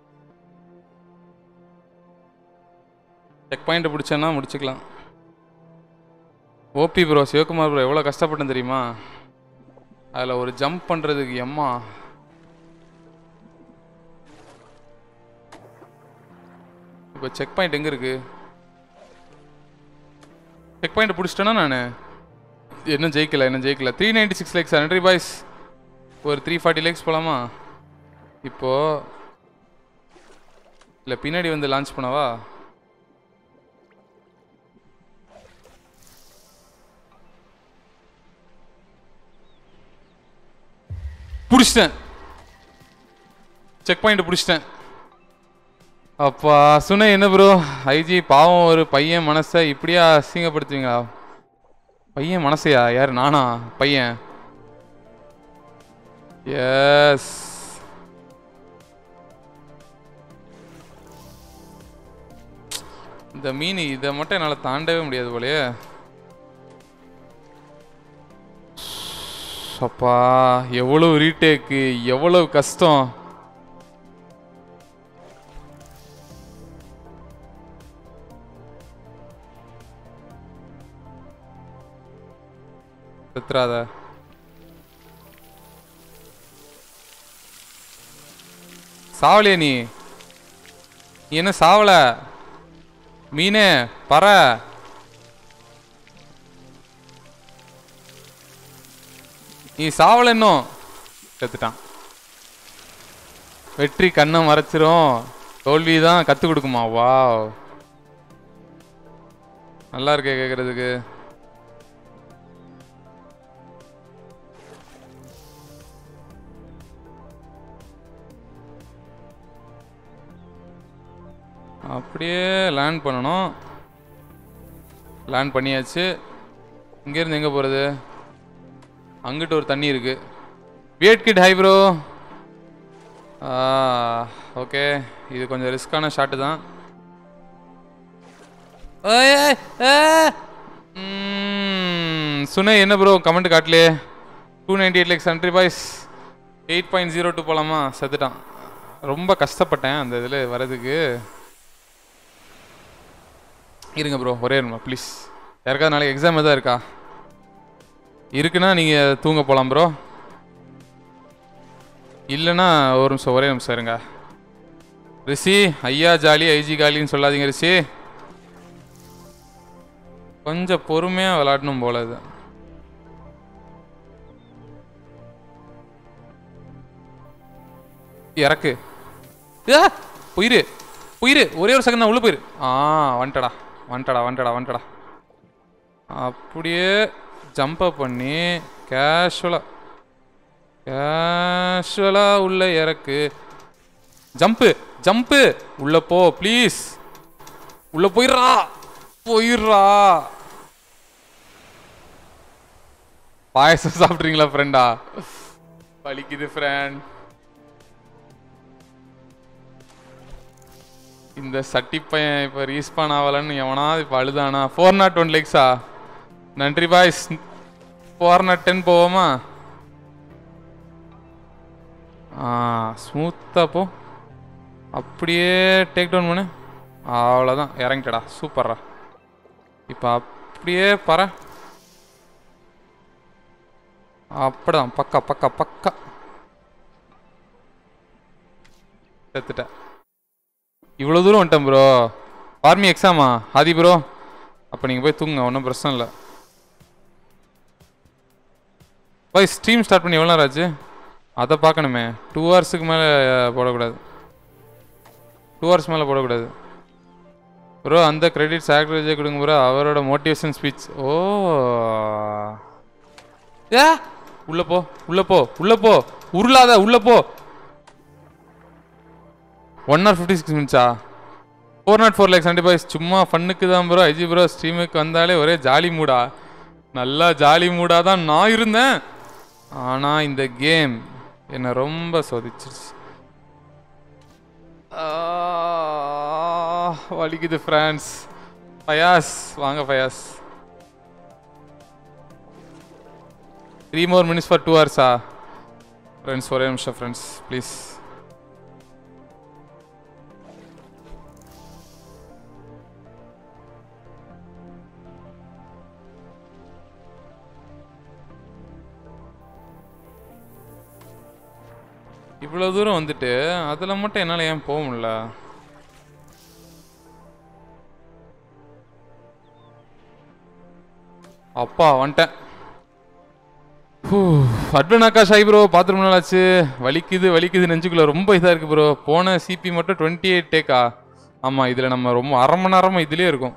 செக் பாயிண்ட் பிடிச்சேன்னா முடிச்சுக்கலாம் ஓபி ப்ரோ சிவகுமார் ப்ரோ எவ்வளோ கஷ்டப்பட்டேன் தெரியுமா அதில் ஒரு ஜம்ப் பண்ணுறதுக்கு எம்மா இப்போ செக் பாயிண்ட் எங்கே இருக்கு செக் பாயிண்ட் பிடிச்சிட்டேனா நான் இன்னும் ஜெயிக்கல இன்னும் ஜெயிக்கல த்ரீ நைன்டி சிக்ஸ் லேக்ஸ் நன்றி பாய்ஸ் ஒரு த்ரீ ஃபார்ட்டி லேக்ஸ் போகலாமா இப்போ இல்லை பின்னாடி வந்து லான்ச் பண்ணவா பிடிச்சிட்டேன் செக் பாயிண்ட் பிடிச்சிட்டேன் அப்பா சுனை என்ன ப்ரோ ஐஜி பாவம் ஒரு பையன் மனசை இப்படியா அசிங்கப்படுத்துவீங்களா பையன் மனசையா யார் நானா பையன் எஸ் இந்த மீன் இதை மட்டும் என்னால் தாண்டவே முடியாது போலயே அப்பா எவ்வளவு ரீடேக்கு எவ்வளவு கஷ்டம் செத்துறாத சாவலையே நீ நீ என்ன சாவல மீனே பற நீ சாவல இன்னும் செத்துட்டான் வெற்றி கண்ணை மறைச்சிரும் தோல்வி தான் கற்றுக் கொடுக்குமா வாவ் நல்லா இருக்கே கேட்குறதுக்கு அப்படியே லேண்ட் பண்ணணும் லேண்ட் பண்ணியாச்சு இங்கேருந்து எங்கே போகிறது அங்கிட்டு ஒரு தண்ணி இருக்கு வியட் கிட் ஹை ப்ரோ ஓகே இது கொஞ்சம் ரிஸ்கான ஷாட்டு தான் ஏய், ஏய், ஏய். ம், ம், சுனே என்ன ப்ரோ கமெண்ட் காட்டலையே டூ நைன்டி எயிட் லேக்ஸ் நன்றி boys eight point zero two போகலாமா செத்துட்டான் ரொம்ப கஷ்டப்பட்டேன் அந்த இதில் வரதுக்கு இருங்க ப்ரோ ஒரே நிமிடம் ப்ளீஸ் யாருக்காவது நாளைக்கு எக்ஸாம் எதாவது இருக்கா இருக்குன்னா நீங்கள் தூங்க போகலாம் ப்ரோ இல்லைன்னா ஒரு நிமிஷம் ஒரே நிமிஷம் இருங்க ரிஷி ஐயா ஜாலி ஐஜி காலின்னு சொல்லாதீங்க ரிஷி கொஞ்சம் பொறுமையாக விளாடணும் போல இது இறக்கு ஏ போயிரு போயிரு ஒரே ஒரு செகண்ட் தான் உள்ள போயிரு ஆ வந்துட்டடா வந்துட்டடா வந்துட்டடா வந்துட்டடா அப்படியே ஜம்ப் பண்ணி கேஷுவலாக கேஷுவலாக உள்ள இறக்கு ஜம்ப்பு ஜம்ப்பு உள்ள போ ப்ளீஸ் உள்ள போயிடுறா போயிடுறா பாயசம் சாப்பிட்றீங்களா ஃப்ரெண்டா வலிக்குது ஃப்ரெண்ட் இந்த சட்டி பையன் இப்போ ரீஸ்பான் ஆகலன்னு எவனாவது இப்போ அழுதானா ஃபோர் நாட் ஒன் லேக்ஸா நன்றி பாய்ஸ் ஃபோர் நாட் டென் போவோமா ஆ ஸ்மூத்தாக போ அப்படியே டேக் டவுன் பண்ணு அவ்வளோதான் இறங்கிட்டடா சூப்பர்ரா இப்போ அப்படியே பற அப்படிதான் பக்கா பக்கா பக்கா செத்துட்டேன் இவ்வளோ தூரம் வந்துட்டேன் ப்ரோ ஆர்மி எக்ஸாமா ஆதி ப்ரோ அப்போ நீங்கள் போய் தூங்குங்க ஒன்றும் பிரச்சனை இல்லை போய் ஸ்ட்ரீம் ஸ்டார்ட் பண்ணி எவ்வளோ நேரம் ஆச்சு அதை பார்க்கணுமே டூ ஹவர்ஸுக்கு மேலே போடக்கூடாது டூ ஹவர்ஸ் மேலே போடக்கூடாது ப்ரோ அந்த கிரெடிட்ஸ் ஆக்டரேஜே கொடுங்க ப்ரோ அவரோட மோட்டிவேஷன் ஸ்பீச் ஓ ஏ உள்ள போ உள்ள போ உள்ள போ உருளாத உள்ள போ ஒன் ஆர் ஃபிஃப்டி சிக்ஸ் மினிட்ஸா four naught four lakhs seventy boys சும்மா ஃபன்னுக்கு தான் ப்ரோ ஐஜி ப்ரோ ஸ்ட்ரீமுக்கு வந்தாலே ஒரே ஜாலி மூடா நல்லா ஜாலி மூடாக தான் நான் இருந்தேன் ஆனால் இந்த கேம் என்னை ரொம்ப சோதிச்சிருச்சு ஆ, வலிக்குது ஃப்ரான்ஸ் ஃபயாஸ் வாங்க Fayaz three more minutes for two ஹவர்ஸா ஃப்ரெண்ட்ஸ் ஒரே நிமிஷம் ஃப்ரெண்ட்ஸ் ப்ளீஸ் இவ்வளோ தூரம் வந்துட்டு அதில் மட்டும் என்னால் ஏன் போக முடியல அப்பா வந்துட்டேன் அட்வனாக்கா ஷாய் ப்ரோ பார்த்து ரொம்ப நாள் ஆச்சு வலிக்குது வலிக்குது நெஞ்சுக்குள்ள ரொம்ப இதாக இருக்குது ப்ரோ போன சிபி மட்டும் டுவெண்ட்டி எயிட் டேக்கா ஆமாம் இதில் நம்ம ரொம்ப அரை மணி நேரமாக இதுலேயே இருக்கும்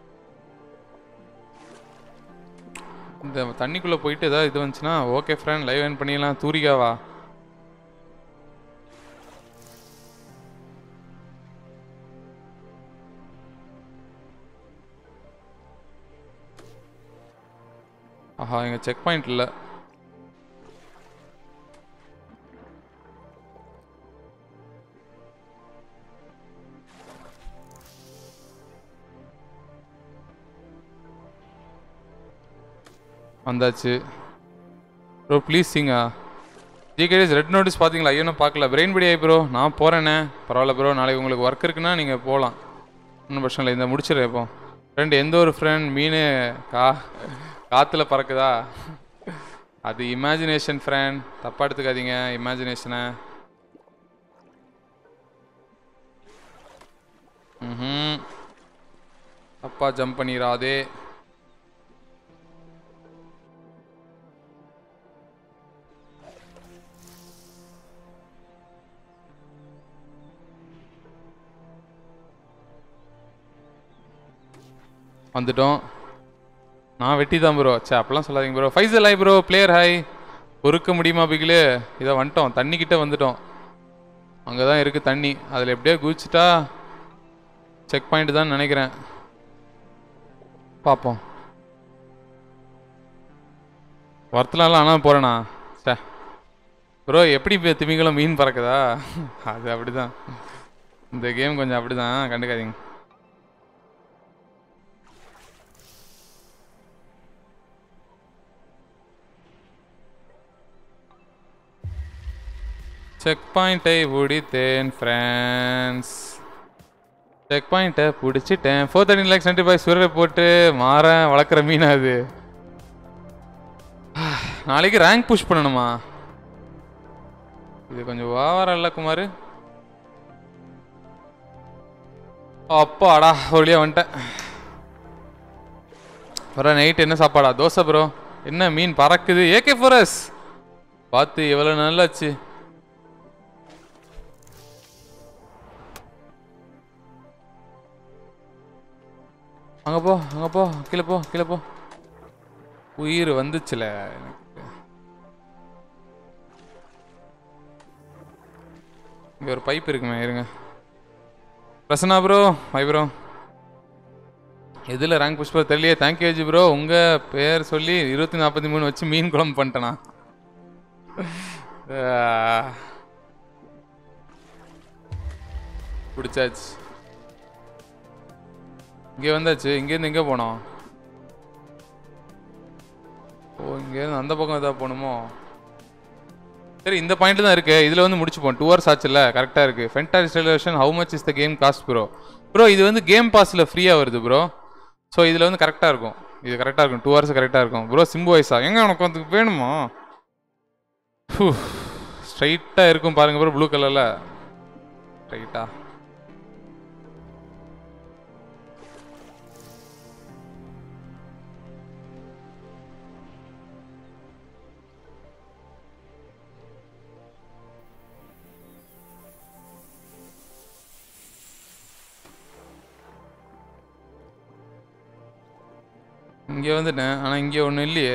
இந்த தண்ணிக்குள்ளே போயிட்டு ஏதாவது இது வந்துச்சுன்னா ஓகே ஃப்ரெண்ட் லைவ் என் பண்ணிடலாம் தூரிகாவா ஆஹா எங்க செக் பாயிண்ட் இல்லை வந்தாச்சு ப்ரோ ப்ளீஸ் சிங்கா ஜிகேடிஎஸ் ரெட் நோட்டீஸ் பார்த்தீங்களா ஐயோ நான் பார்க்கல பிரெயின் படி ஆகி ப்ரோ நான் போகிறேண்ணே பரவாயில்ல ப்ரோ நாளைக்கு உங்களுக்கு ஒர்க் இருக்குன்னா நீங்கள் போகலாம் ஒன்றும் பிரச்சனை இல்லை இந்த முடிச்சிடுறேன் இப்போ ஃப்ரெண்ட் எந்த ஒரு ஃப்ரெண்ட் மீன் கா காற்றுல பறக்குதா அது இமேஜினேஷன் ஃப்ரெண்ட் தப்பாக எடுத்துக்காதீங்க இமேஜினேஷனை ம் தப்பா ஜம்ப் பண்ணிடாதே வந்துட்டோம் நான் வெட்டி தான் ப்ரோ சே அப்பெல்லாம் சொல்லாதீங்க bro Faisal hi bro player hi பொறுக்க முடியுமா பிகிலு இதை வந்துட்டோம் தண்ணிக்கிட்ட வந்துட்டோம் அங்கே தான் இருக்குது தண்ணி அதில் எப்படியோ குதிச்சிட்டா செக் பாயிண்ட் தான் நினைக்கிறேன் பார்ப்போம் வரத்துலலாம் ஆனால் போகிறேண்ணா சே ப்ரோ எப்படி இப்போ திமிங்கலம் மீன் பறக்குதா அது அப்படிதான் இந்த கேம் கொஞ்சம் அப்படிதான் கண்டுக்காதீங்க செக் பாயிண்ட்டை பிடித்தேன் ஃப்ரான்ஸ் செக் பாயிண்ட்டை பிடிச்சிட்டேன் four thirteen lakhs ninety five சுரரை போட்டு மாறேன் வளர்க்குற மீனா அது நாளைக்கு ரேங்க் புஷ் பண்ணணுமா இது கொஞ்சம் ஓவரா இல்ல குமார் அப்பாடா ஒரு வழியா வந்துட்டேன் வர நைட் என்ன சாப்பாடா தோசை ப்ரோ என்ன மீன் பறக்குது ஏகே ஃபோரஸ் பார்த்து எவ்வளோ நல்லாச்சு அங்க போ அங்க போ கீழே போ கீழே போ உயிர் வந்துச்சுல எனக்கு இங்க ஒரு பைப் இருக்குமே இருங்க பிரசன்னா ப்ரோ ஹை ப்ரோ எதில் ரேங்க் புஷ்பர் தெரியலையே தேங்க்யூ ஜி ப்ரோ உங்கள் பேர் சொல்லி இருபத்தி நாற்பத்தி மூணு வச்சு மீன் குழம்பு பண்ணிட்டேனா ஆஹ். பிடிச்சாச்சு இங்கே வந்தாச்சு இங்கேருந்து எங்கே போனோம் ஓ இங்கேருந்து அந்த பக்கம் எதாவது போகணுமோ சரி இந்த பாயிண்ட் தான் இருக்கு இதில் வந்து முடிச்சுப்போம் டூ ஹவர்ஸ் ஆச்சுல்ல கரெக்டாக இருக்கு ஃபென்டாஸ் டெலிவேஷன் how much is the game cost bro bro இது வந்து கேம் பாஸில் ஃப்ரீயாக வருது ப்ரோ ஸோ இதில் வந்து கரெக்டாக இருக்கும் இது கரெக்டாக இருக்கும் டூ ஹவர்ஸ் கரெக்டாக இருக்கும் ப்ரோ சிம்பு வயசா எங்க உனக்கு வந்து வேணுமா ஸ்ட்ரைட்டாக இருக்கும் பாருங்க ப்ரோ ப்ளூ கலரில் ஸ்ட்ரைட்டா இங்கே வந்துட்டேன் ஆனால் இங்கே ஒன்றும் இல்லையே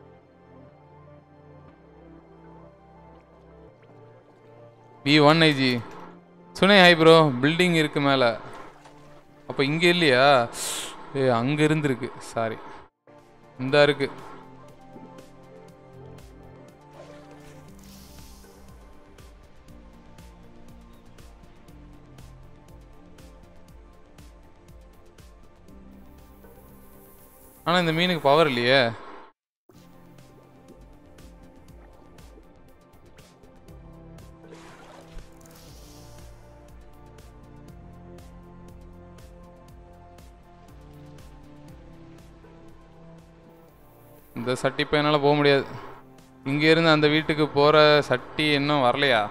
வி ஒன் ஐஜி சுனே ஹை ப்ரோ பில்டிங் இருக்கு மேலே அப்போ இங்கே இல்லையா ஏ அங்கே இருந்திருக்கு சாரி இந்த இருக்கு ஆனால் இந்த மீனுக்கு பவர் இல்லையே இந்த சட்டி இப்போ என்னால் போக முடியாது இங்கேருந்து அந்த வீட்டுக்கு போகிற சட்டி இன்னும் வரலையா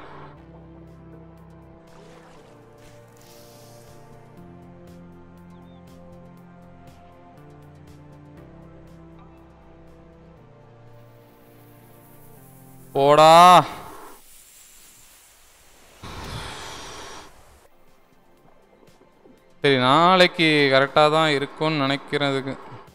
போடா சரி நாளைக்கு கரெக்டாக தான் இருக்கும்னு நினைக்கிறதுக்கு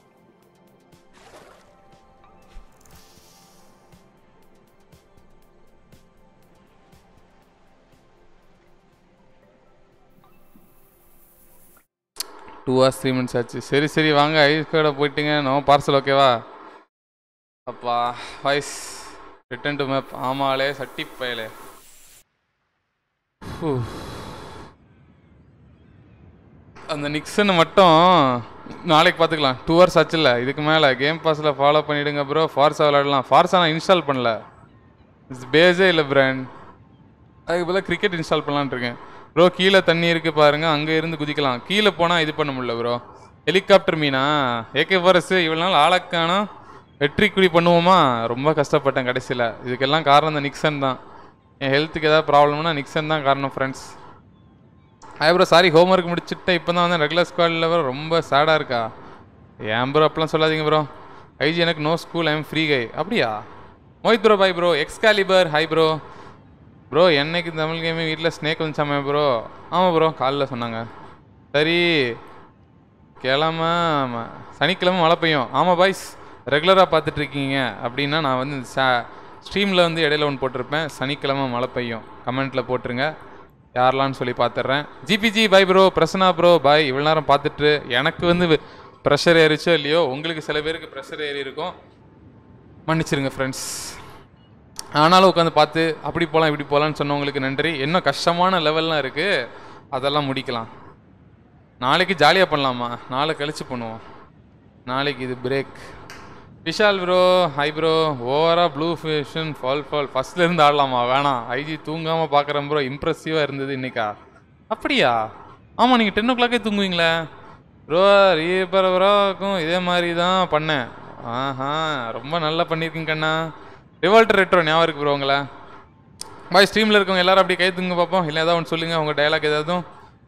டூ ஹவர்ஸ் த்ரீ மினிட்ஸ் ஆச்சு சரி சரி வாங்க ஐஸ் கடை போயிட்டுங்க நோ பார்சல் ஓகேவா அப்பா வாய்ஸ் ரிட்டன் டு மேப் ஆமாலே சட்டி பயலே ஹூ. அந்த நிக்சன் மட்டும் நாளைக்கு பார்த்துக்கலாம் டூ ஹவர்ஸ் ஆச்சுல்ல இதுக்கு மேலே கேம் பாஸில் ஃபாலோ பண்ணிவிடுங்க ப்ரோ ஃபார்ஸா விளையாடலாம் ஃபார்ஸா நான் இன்ஸ்டால் பண்ணல இட்ஸ் பேஸே இல்லை பிராண்ட் அதுக்கு பதிலாக கிரிக்கெட் இன்ஸ்டால் பண்ணலான்னு இருக்கேன் ப்ரோ கீழே தண்ணி இருக்கு பாருங்க அங்கே இருந்து குதிக்கலாம் கீழே போனால் இது பண்ண முடியல ப்ரோ ஹெலிகாப்டர் மீனா ஏகே ஃபாரஸ் இவ்வளோ நாள் ஆளக்கானோ வெற்றி குடி பண்ணுவோமா ரொம்ப கஷ்டப்பட்டேன் கடைசியில் இதுக்கெல்லாம் காரணம் இந்த நிக்சன் தான் என் ஹெல்த்துக்கு ஏதாவது ப்ராப்ளம்னா நிக்சன் தான் காரணம் ஃப்ரெண்ட்ஸ் ஆ ப்ரோ சாரி ஹோம்ஒர்க் முடிச்சுட்டு இப்போ தான் வந்து ரெகுலர் ஸ்குவாடில் வர ரொம்ப சேடாக இருக்கா ஏன் ப்ரோ அப்படிலாம் சொல்லாதீங்க ப்ரோ ஐஜி எனக்கு நோ ஸ்கூல் ஐம் ஃப்ரீ கை அப்படியா Mohit bro bye bro Excalibur hi bro bro என்னைக்கு தமிழ் கேமே வீட்டில் ஸ்னேக் வந்துச்சாமே ப்ரோ ஆமாம் ப்ரோ காலைல சொன்னாங்க சரி கிழமை ஆமா, சனிக்கிழமை மழை பெய்யும் ஆமாம் பாய்ஸ் ரெகுலராக பார்த்துட்ருக்கீங்க அப்படின்னா நான் வந்து ஸ்ட்ரீமில் வந்து இடையில ஒன்று போட்டிருப்பேன் சனிக்கிழமை மழை பெய்யும் கமெண்ட்டில் போட்டுருங்க யாரெல்லாம்னு சொல்லி பார்த்துட்றேன் GBG bye bro Prasanna bro bye இவ்வளோ நேரம் பார்த்துட்டு எனக்கு வந்து ப்ரெஷர் ஏறிச்சோ இல்லையோ உங்களுக்கு சில பேருக்கு ப்ரெஷர் ஏறி இருக்கும் மன்னிச்சிருங்க ஃப்ரெண்ட்ஸ் ஆனாலும் உட்காந்து பார்த்து அப்படி போகலாம் இப்படி போகலான்னு சொன்னவங்களுக்கு நன்றி இன்னும் கஷ்டமான லெவல்லாம் இருக்குது அதெல்லாம் முடிக்கலாம் நாளைக்கு ஜாலியாக பண்ணலாமா நாளை கழிச்சு பண்ணுவோம் நாளைக்கு இது break Vishal bro hi bro ஓவரா ப்ளூ ஃபிஷன் ஃபால் ஃபால் ஃபர்ஸ்ட்ல இருந்து ஆடலாமா வேணாம் ஐஜி தூங்காம பார்க்குறேன் ப்ரோ இம்ப்ரெசிவா இருந்தது இன்னைக்கா அப்படியா ஆமா நீங்க டென் ஓ கிளாக்கே தூங்குவீங்களே ப்ரோ ரீபர் ப்ரோக்கும் இதே மாதிரி தான் பண்ணேன் ஆஹா ரொம்ப நல்லா பண்ணியிருக்கீங்க கண்ணா ரிவால்டர் ரெட்ரோ ஞாபகம் இருக்கு ப்ரோ உங்களை பாய் ஸ்ட்ரீமில் இருக்கவங்க எல்லாரும் அப்படியே கை தூங்க பார்ப்போம் இல்லை ஏதாவது ஒன்று சொல்லுங்கள் உங்கள் டயலாக் ஏதாவதும்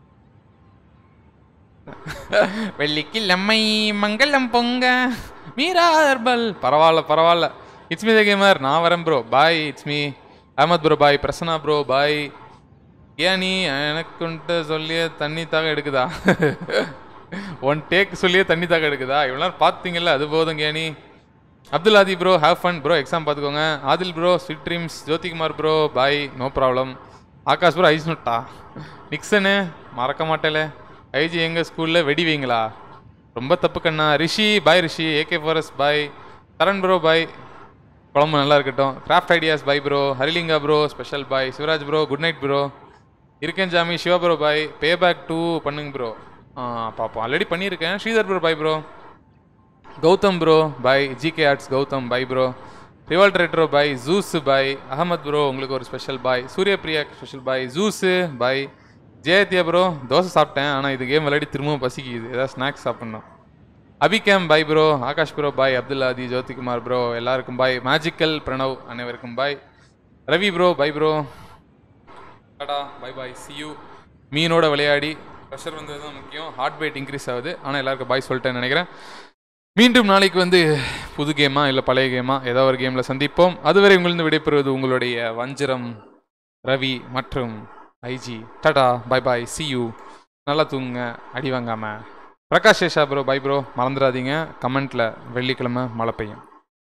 வெள்ளிக்கு லம்மை மங்களம் பொங்க மீரா ஹெர்பல் பரவாயில்ல பரவாயில்ல இட்ஸ் மீ த கேமர் நான் வரேன் bro bye it's me Ahmed bro bye Prasanna bro bye ஏன் நீ எனக்குன்ட்டு சொல்லியே தண்ணி தாக எடுக்குதா ஒன் டேக் சொல்லியே தண்ணி தாக எடுக்குதா இவ்வளோ நேரம் பார்த்தீங்கல்ல அது போதும் கேணி Abdul Aadhi bro have fun bro exam பார்த்துக்கோங்க Aadil bro sweet dreams Jothikumar bro bye no problem Akash bro ஐஸ் நொட்டா நிக்சனு மறக்க மாட்டேலே ஐஜி எங்கள் ஸ்கூலில் வெடி வைங்களா ரொம்ப தப்பு கண்ணா ரிஷி பாய் ரிஷி ஏகே ஃபாரஸ் பாய் தரன் ப்ரோ பாய் குழம்பு நல்லா இருக்கட்டும் கிராஃப்ட் ஐடியாஸ் பாய் ப்ரோ ஹரிலிங்கா bro special bye Sivaraj bro good night bro இருக்கேன் ஜாமி சிவா ப்ரோ பாய் பே பேக் டூ பண்ணுங்க ப்ரோ ஆ பார்ப்போம் ஆல்ரெடி பண்ணியிருக்கேன் Sridhar bro bye bro Gautham bro bye GK arts Gautham bye bro ரிவால்ட் retro bye juice bye Ahmed bro உங்களுக்கு ஒரு special bye Suriyapriya special bye juice bye ஜெயத்யா ப்ரோ தோசை சாப்பிட்டேன் ஆனால் இது கேம் விளையாடி திரும்பவும் பசிக்குது ஏதாவது ஸ்நாக்ஸ் சாப்பிட்ணும் அபிகேம் bye bro Akash bro bye Abdul Aadhi Jothikumar bro எல்லாருக்கும் பாய் மேஜிக்கல் பிரணவ் அனைவருக்கும் bye Ravi bro bye bro tata bye bye you மீனோட விளையாடி ப்ரெஷர் வந்தது தான் முக்கியம் ஹார்ட் பீட் இன்க்ரீஸ் ஆகுது ஆனால் எல்லாருக்கும் பாய் சொல்லிட்டேன்னு நினைக்கிறேன் மீண்டும் நாளைக்கு வந்து புது கேமா இல்லை பழைய கேமா ஏதோ ஒரு கேமில் சந்திப்போம் அதுவரை உங்களிருந்து விடைபெறுவது உங்களுடைய வஞ்சிரம் ரவி மற்றும் IG tata bye bye you நல்லா தூங்குங்க அடி வாங்காம Prakash Sesha bro bye bro மறந்துடாதீங்க கமெண்ட்ல வெள்ளிக்கிழமை மழை பெய்யும்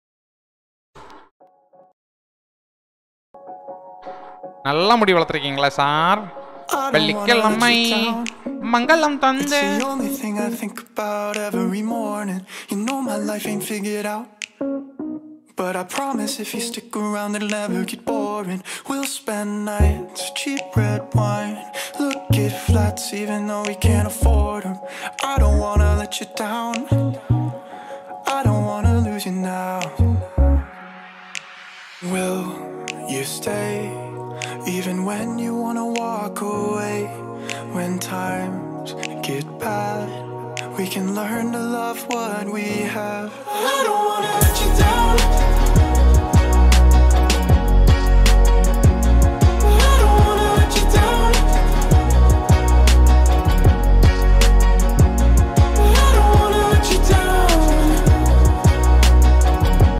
நல்லா முடி வளர்த்துருக்கீங்களா சார் வெள்ளிக்கிழமை மங்களம் தந்து It's the only thing I think about every morning. You know my life ain't figured out. But I promise if you stick around, it'll never get boring. We'll spend nights, cheap red wine. Look at flats, even though we can't afford them. I don't wanna let you down. I don't wanna lose you now. Will you stay? Even when you wanna walk away, when times get bad, we can learn to love what we have. I don't wanna